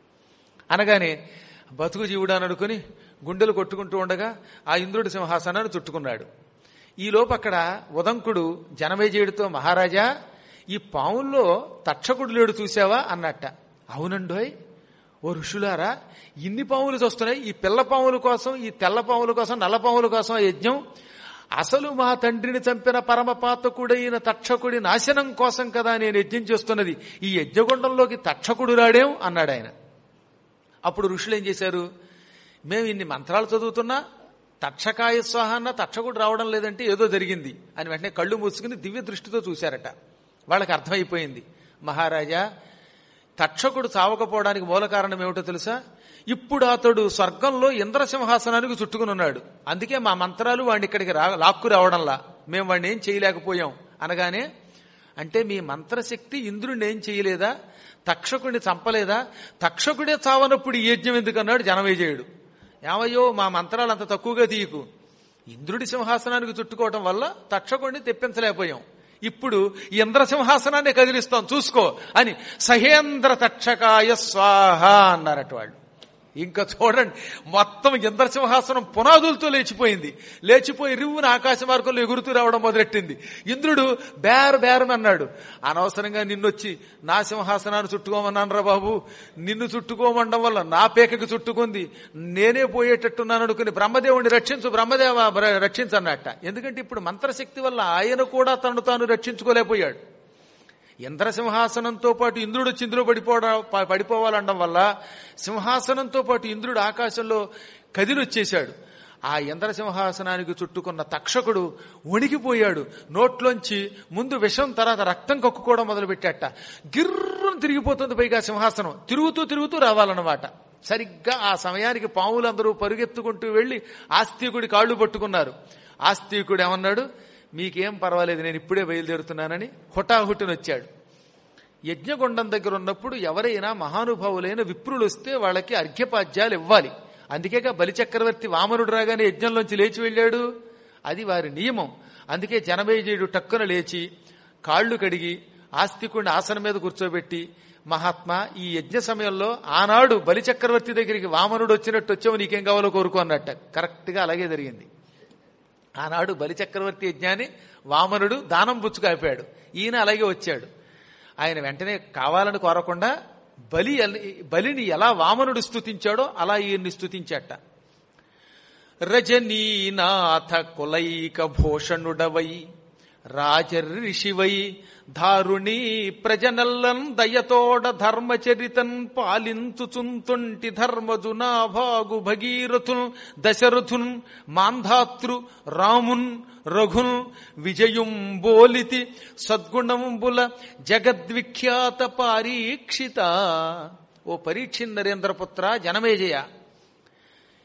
అనగానే బతుకు జీవుడు అని అనుకుని గుండెలు కొట్టుకుంటూ ఉండగా ఆ ఇంద్రుడి సింహాసనాన్ని చుట్టుకున్నాడు ఈలోపు అక్కడ ఉదంకుడు జనమేజయుడితో మహారాజా ఈ పావుల్లో తక్షకుడు లేడు చూసావా అన్నట్ట అవునండోయ్ ఓ ఋషులారా ఇన్ని పాములు వస్తున్నాయి ఈ పిల్ల పాముల కోసం ఈ తెల్ల పాముల కోసం నల్ల పాముల కోసం ఆ యజ్ఞం అసలు మా తండ్రిని చంపిన పరమపాతకుడైన తక్షకుడి నాశనం కోసం కదా నేను యజ్ఞం చేస్తున్నది ఈ యజ్ఞగుండంలోకి తక్షకుడు రాడేం అన్నాడు ఆయన అప్పుడు ఋషులు ఏం చేశారు మేము ఇన్ని మంత్రాలు చదువుతున్నా తక్షకాయ స్వాహాన్న తక్షకుడు రావడం లేదంటే ఏదో జరిగింది అని వెంటనే కళ్ళు మూసుకుని దివ్య దృష్టితో చూశారట వాళ్ళకి అర్థమైపోయింది మహారాజా తక్షకుడు చావకపోవడానికి మూల కారణం ఏమిటో తెలుసా ఇప్పుడు అతడు స్వర్గంలో ఇంద్రసింహాసనానికి చుట్టుకుని ఉన్నాడు అందుకే మా మంత్రాలు వాడిని ఇక్కడికి రా లాక్కు రావడంలా మేము వాడిని ఏం చేయలేకపోయాం అనగానే అంటే మీ మంత్రశక్తి ఇంద్రుడిని ఏం చేయలేదా తక్షకుడిని చంపలేదా తక్షకుడే చావనప్పుడు ఈ యజ్ఞం ఎందుకన్నాడు జనమేజయుడు ఏమయ్యో మా మంత్రాలు అంత తక్కువగా తీయకు ఇంద్రుడి సింహాసనానికి చుట్టుకోవటం వల్ల తక్షకుడిని తెప్పించలేకపోయాం ఇప్పుడు ఇంద్రసింహాసనాన్ని కదిలిస్తాం చూసుకో అని సహేంద్ర తక్షకాయ స్వాహ అన్నారట వాళ్ళు ఇంకా చూడండి మొత్తం ఇంద్రసింహాసనం పునాదులతో లేచిపోయింది లేచిపోయి రివ్వున ఆకాశ మార్గంలో ఎగురుతూ రావడం మొదలెట్టింది ఇంద్రుడు బేర బేరం అన్నాడు అనవసరంగా నిన్నొచ్చి నా సింహాసనాన్ని చుట్టుకోమన్నానరా బాబు నిన్ను చుట్టుకోమండం వల్ల నా పేకకి చుట్టుకుంది నేనే పోయేటట్టున్నాను అనుకుని బ్రహ్మదేవుడిని రక్షించు బ్రహ్మదేవ రక్షించన్నట్ట ఎందుకంటే ఇప్పుడు మంత్రశక్తి వల్ల ఆయన కూడా తను తాను రక్షించుకోలేకపోయాడు ఇంద్రసింహాసనంతో పాటు ఇంద్రుడు వచ్చి ఇందులో పడిపోవడం ప- పడిపోవాలనడం వల్ల సింహాసనంతో పాటు ఇంద్రుడు ఆకాశంలో కదిలొచ్చేశాడు ఆ ఇంద్రసింహాసనానికి చుట్టుకున్న తక్షకుడు వణికిపోయాడు నోట్లోంచి ముందు విషం తర్వాత రక్తం కక్కుకోవడం మొదలుపెట్టాట గిర్రం తిరిగిపోతుంది పైగా సింహాసనం తిరుగుతూ తిరుగుతూ రావాలన్నమాట సరిగ్గా ఆ సమయానికి పాములందరూ పరుగెత్తుకుంటూ వెళ్లి ఆస్తికుడి కాళ్ళు పట్టుకున్నారు ఆస్తికుడు ఏమన్నాడు మీకేం పర్వాలేదు నేను ఇప్పుడే బయలుదేరుతున్నానని హుటాహుటిని వచ్చాడు యజ్ఞగుండం దగ్గర ఉన్నప్పుడు ఎవరైనా మహానుభావులైన విప్రులు వస్తే వాళ్ళకి అర్ఘ్యపాద్యాలు ఇవ్వాలి అందుకేగా బలిచక్రవర్తి వామనుడు రాగానే యజ్ఞంలోంచి లేచి వెళ్ళాడు అది వారి నియమం అందుకే జనమేజయుడు టక్కున లేచి కాళ్ళు కడిగి ఆస్తికుడిని ఆసనం మీద కూర్చోబెట్టి మహాత్మా ఈ యజ్ఞ సమయంలో ఆనాడు బలిచక్రవర్తి దగ్గరికి వామనుడు వచ్చినట్టు వచ్చావు నీకేం కావాలో కోరుకో అన్నట్ట కరెక్ట్ గా అలాగే జరిగింది ఆనాడు బలిచక్రవర్తి యజ్ఞాన్ని వామనుడు దానం పుచ్చుకాపాడు ఈయన అలాగే వచ్చాడు ఆయన వెంటనే కావాలని కోరకుండా బలి ఎల్- బలిని ఎలా వామనుడు స్తుతించాడో అలా ఈయన్ని స్తుతించాట రజనీనాథ కులైక భూషణుడవై రాజర్షివై దారుణి ప్రజనల్లన్ దయతోడ ధర్మచరితన్ పాలించుచుంతుంటి ధర్మజునాభాగు భగీరథున్ దశరథున్ మాంధాతృ రామున్ రఘున్ విజయుం బోలితి సద్గుణంబుల జగద్విఖ్యాత పారీక్షిత ఓ పరీక్షిన్ నరేంద్రపుత్ర జనమేజయ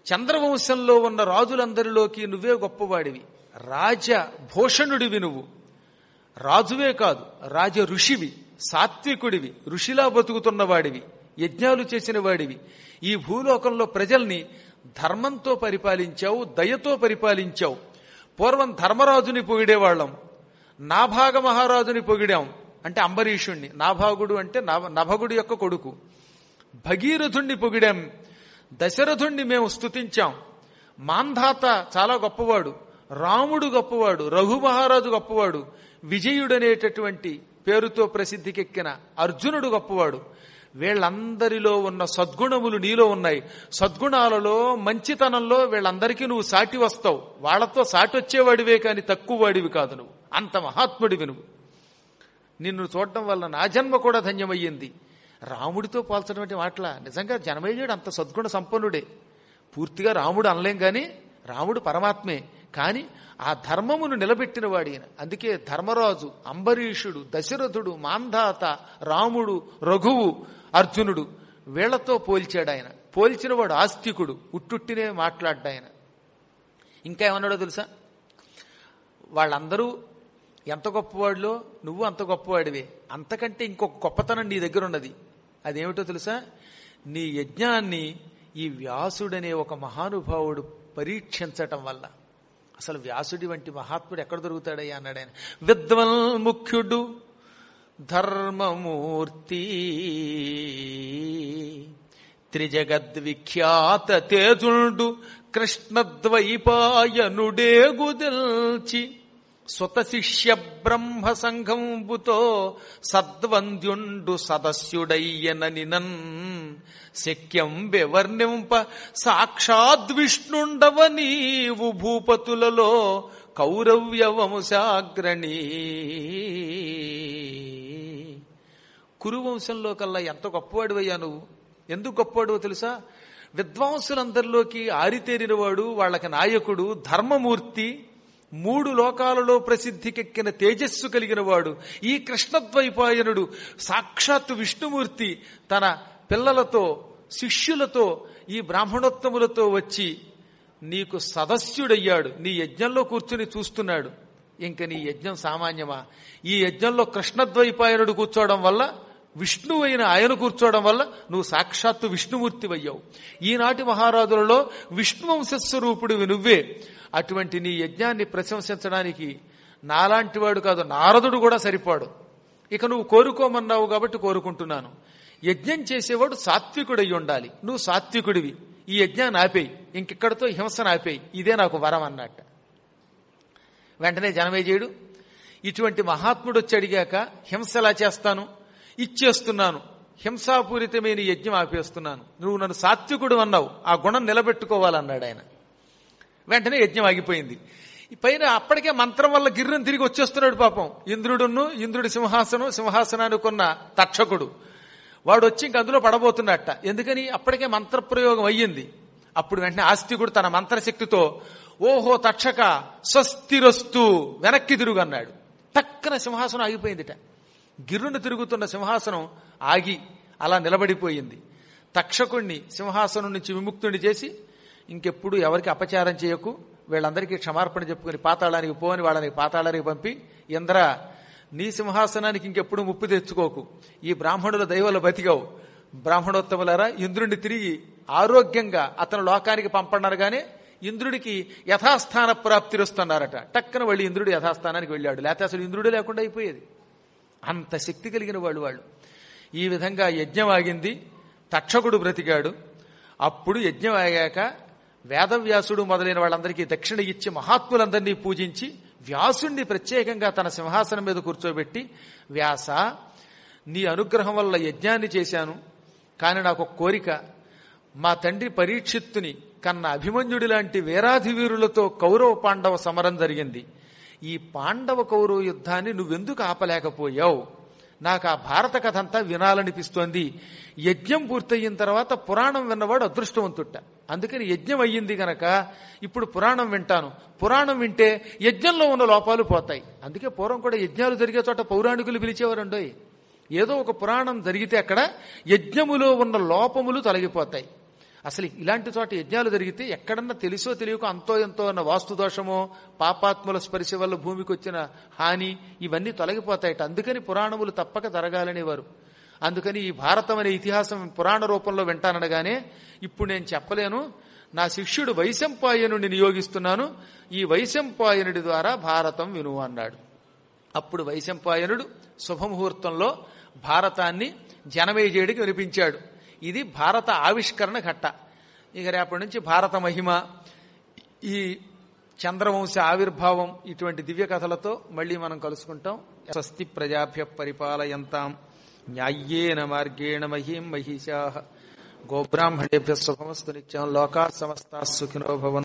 చంద్రవంశంలో ఉన్న రాజులందరిలోకి నువ్వే గొప్పవాడివి రాజభూషణుడివి నువ్వు రాజువే కాదు రాజ ఋషివి సాత్వికుడివి ఋషిలా బతుకుతున్నవాడివి యజ్ఞాలు చేసిన వాడివి ఈ భూలోకంలో ప్రజల్ని ధర్మంతో పరిపాలించావు దయతో పరిపాలించావు పూర్వం ధర్మరాజుని పొగిడేవాళ్ళం నాభాగ మహారాజుని పొగిడాం అంటే అంబరీషుణ్ణి నాభాగుడు అంటే నభ- నభగుడి యొక్క కొడుకు భగీరథుణ్ణి పొగిడాం దశరథుణ్ణి మేము స్తుతించాం మాంధాత చాలా గొప్పవాడు రాముడు గొప్పవాడు రఘు మహారాజు గొప్పవాడు విజయుడనేటటువంటి పేరుతో ప్రసిద్ధికెక్కిన అర్జునుడు గొప్పవాడు వీళ్ళందరిలో ఉన్న సద్గుణములు నీలో ఉన్నాయి సద్గుణాలలో మంచితనంలో వీళ్ళందరికీ నువ్వు సాటి వస్తావు వాళ్ళతో సాటి వచ్చేవాడివే కాని తక్కువ వాడివి కాదు నువ్వు అంత మహాత్ముడివి నువ్వు నిన్ను చూడటం వల్ల నా జన్మ కూడా ధన్యమయ్యింది రాముడితో పోల్చడం అంటే మాటల నిజంగా జనమేజుడు అంత సద్గుణ సంపన్నుడే పూర్తిగా రాముడు అనలేం గాని రాముడు పరమాత్మే కాని ఆ ధర్మమును నిలబెట్టిన వాడిన అందుకే ధర్మరాజు అంబరీషుడు దశరథుడు మాంధాత రాముడు రఘువు అర్జునుడు వీళ్లతో పోల్చాడు ఆయన పోల్చినవాడు ఆస్తికుడు ఉట్టుట్టినే మాట్లాడ్డాయన ఇంకా ఏమన్నాడో తెలుసా వాళ్ళందరూ ఎంత గొప్పవాడిలో నువ్వు అంత గొప్పవాడివే అంతకంటే ఇంకొక గొప్పతనం నీ దగ్గర ఉన్నది అదేమిటో తెలుసా నీ యజ్ఞాన్ని ఈ వ్యాసుడనే ఒక మహానుభావుడు పరీక్షించటం వల్ల అసలు వ్యాసుడి వంటి మహాత్ముడు ఎక్కడ దొరుకుతాడయ్యా అన్నాడు ఆయన విద్వల్ ముఖ్యుడు ధర్మమూర్తి త్రిజగద్విఖ్యాత తేజుండు కృష్ణద్వైపాయనుడే గుదిల్చి స్వత శిష్య బ్రహ్మ సంఘంబుతో సద్వంద్యుండు సదస్యుడయ్యనని నన్ శక్యం వివర్ణింప సాక్షాద్విష్ణుండవ నీవు భూపతులలో కౌరవ్య వంశాగ్రణీ కురువంశంలో కల్లా ఎంత గొప్పవాడివయ్యా నువ్వు ఎందుకు గొప్పవాడువో తెలుసా విద్వాంసులందరిలోకి ఆరితేరినవాడు వాళ్ళకి నాయకుడు ధర్మమూర్తి మూడు లోకాలలో ప్రసిద్ధికెక్కిన తేజస్సు కలిగిన వాడు ఈ కృష్ణద్వైపాయనుడు సాక్షాత్తు విష్ణుమూర్తి తన పిల్లలతో శిష్యులతో ఈ బ్రాహ్మణోత్తములతో వచ్చి నీకు సదస్యుడయ్యాడు నీ యజ్ఞంలో కూర్చుని చూస్తున్నాడు ఇంక నీ యజ్ఞం సామాన్యమా ఈ యజ్ఞంలో కృష్ణద్వైపాయనుడు కూర్చోవడం వల్ల విష్ణువు అయిన ఆయన కూర్చోవడం వల్ల నువ్వు సాక్షాత్తు విష్ణుమూర్తివయ్యావు ఈనాటి మహారాజులలో విష్ణువంశస్వరూపుడివి నువ్వే అటువంటి నీ యజ్ఞాన్ని ప్రశంసించడానికి నాలాంటి వాడు కాదు నారదుడు కూడా సరిపోడు ఇక నువ్వు కోరుకోమన్నావు కాబట్టి కోరుకుంటున్నాను యజ్ఞం చేసేవాడు సాత్వికుడై ఉండాలి నువ్వు సాత్వికుడివి ఈ యజ్ఞాన్ని ఆపేయి ఇంకెక్కడితో హింసను ఆపేయి ఇదే నాకు వరం అన్నట్ట వెంటనే జనమేజయుడు ఇటువంటి మహాత్ముడు వచ్చి అడిగాక హింస ఎలా చేస్తాను ఇచ్చేస్తున్నాను హింసాపూరితమైన ఈ యజ్ఞం ఆపేస్తున్నాను నువ్వు నన్ను సాత్వికుడు అన్నావు ఆ గుణం నిలబెట్టుకోవాలన్నాడు ఆయన వెంటనే యజ్ఞం ఆగిపోయింది ఈ పైన అప్పటికే మంత్రం వల్ల గిర్రం తిరిగి వచ్చేస్తున్నాడు పాపం ఇంద్రుడును ఇంద్రుడి సింహాసనం సింహాసనానికున్న తక్షకుడు వాడు వచ్చి ఇంక అందులో పడబోతున్నట్ట ఎందుకని అప్పటికే మంత్రప్రయోగం అయ్యింది అప్పుడు వెంటనే ఆస్తికుడు తన మంత్రశక్తితో ఓహో తక్షక స్వస్తిరస్తు వెనక్కి తిరుగు అన్నాడు టక్కన సింహాసనం ఆగిపోయిందిట గిర్రును తిరుగుతున్న సింహాసనం ఆగి అలా నిలబడిపోయింది తక్షకుణ్ణి సింహాసనం నుంచి విముక్తుని చేసి ఇంకెప్పుడు ఎవరికి అపచారం చేయకు వీళ్ళందరికీ క్షమార్పణ చెప్పుకుని పాతాళానికి పోని వాళ్ళని పాతాళానికి పంపి ఇంద్ర నీ సింహాసనానికి ఇంకెప్పుడు ముప్పు తెచ్చుకోకు ఈ బ్రాహ్మణుల దైవల బతికావు బ్రాహ్మణోత్తములారా ఇంద్రుడిని తిరిగి ఆరోగ్యంగా అతను లోకానికి పంపనగానే ఇంద్రుడికి యథాస్థాన ప్రాప్తి వస్తున్నారట టక్కన వెళ్ళి ఇంద్రుడు యథాస్థానానికి వెళ్ళాడు లేకపోతే అసలు ఇంద్రుడు లేకుండా అయిపోయేది అంత శక్తి కలిగిన వాళ్ళు వాళ్ళు ఈ విధంగా యజ్ఞం ఆగింది తక్షకుడు బ్రతికాడు అప్పుడు యజ్ఞం ఆగాక వేదవ్యాసుడు మొదలైన వాళ్ళందరికీ దక్షిణ ఇచ్చి మహాత్ములందరినీ పూజించి వ్యాసుణ్ణి ప్రత్యేకంగా తన సింహాసనం మీద కూర్చోబెట్టి వ్యాస నీ అనుగ్రహం వల్ల యజ్ఞాన్ని చేశాను కానీ నాకు ఒక కోరిక మా తండ్రి పరీక్షిత్తుని కన్న అభిమన్యుడి లాంటి వీరాధి వీరులతో కౌరవ పాండవ సమరం జరిగింది ఈ పాండవ కౌరవ యుద్ధాన్ని నువ్వెందుకు ఆపలేకపోయావు నాకు ఆ భారత కథ అంతా వినాలనిపిస్తోంది యజ్ఞం పూర్తయిన తర్వాత పురాణం విన్నవాడు అదృష్టవంతుట్ట అందుకని యజ్ఞం అయ్యింది గనక ఇప్పుడు పురాణం వింటాను పురాణం వింటే యజ్ఞంలో ఉన్న లోపాలు పోతాయి అందుకే పూర్వం కూడా యజ్ఞాలు జరిగే చోట పౌరాణికులు పిలిచేవారండోయ్ ఏదో ఒక పురాణం జరిగితే అక్కడ యజ్ఞములో ఉన్న లోపములు తొలగిపోతాయి అసలు ఇలాంటి చోట యజ్ఞాలు జరిగితే ఎక్కడన్నా తెలుసో తెలియకో అంతో ఎంతో అన్న వాస్తు దోషమో పాపాత్ముల స్పర్శ వల్ల భూమికి వచ్చిన హాని ఇవన్నీ తొలగిపోతాయట అందుకని పురాణములు తప్పక జరగాలనేవారు అందుకని ఈ భారతం అనే ఇతిహాసం పురాణ రూపంలో వింటాననగానే ఇప్పుడు నేను చెప్పలేను నా శిష్యుడు వైశంపాయనుడిని నియోగిస్తున్నాను ఈ వైశంపాయనుడి ద్వారా భారతం విను అన్నాడు అప్పుడు వైశంపాయనుడు శుభముహూర్తంలో భారతాన్ని జనమేజయుడికి వినిపించాడు ఇది భారత ఆవిష్కరణ ఘట్ట ఇక రేపటి నుంచి భారత మహిమ ఈ చంద్రవంశ ఆవిర్భావం ఇటువంటి దివ్య కథలతో మళ్ళీ మనం కలుసుకుంటాం స్వస్తి ప్రజాభ్య పరిపాలయంతాం న్యాయ్యేన మార్గేణ మహీం మహిషా గోబ్రాహ్మణేభ్య శుభమస్తు నిత్యం లోకా సమస్తా సుఖినో భవంతు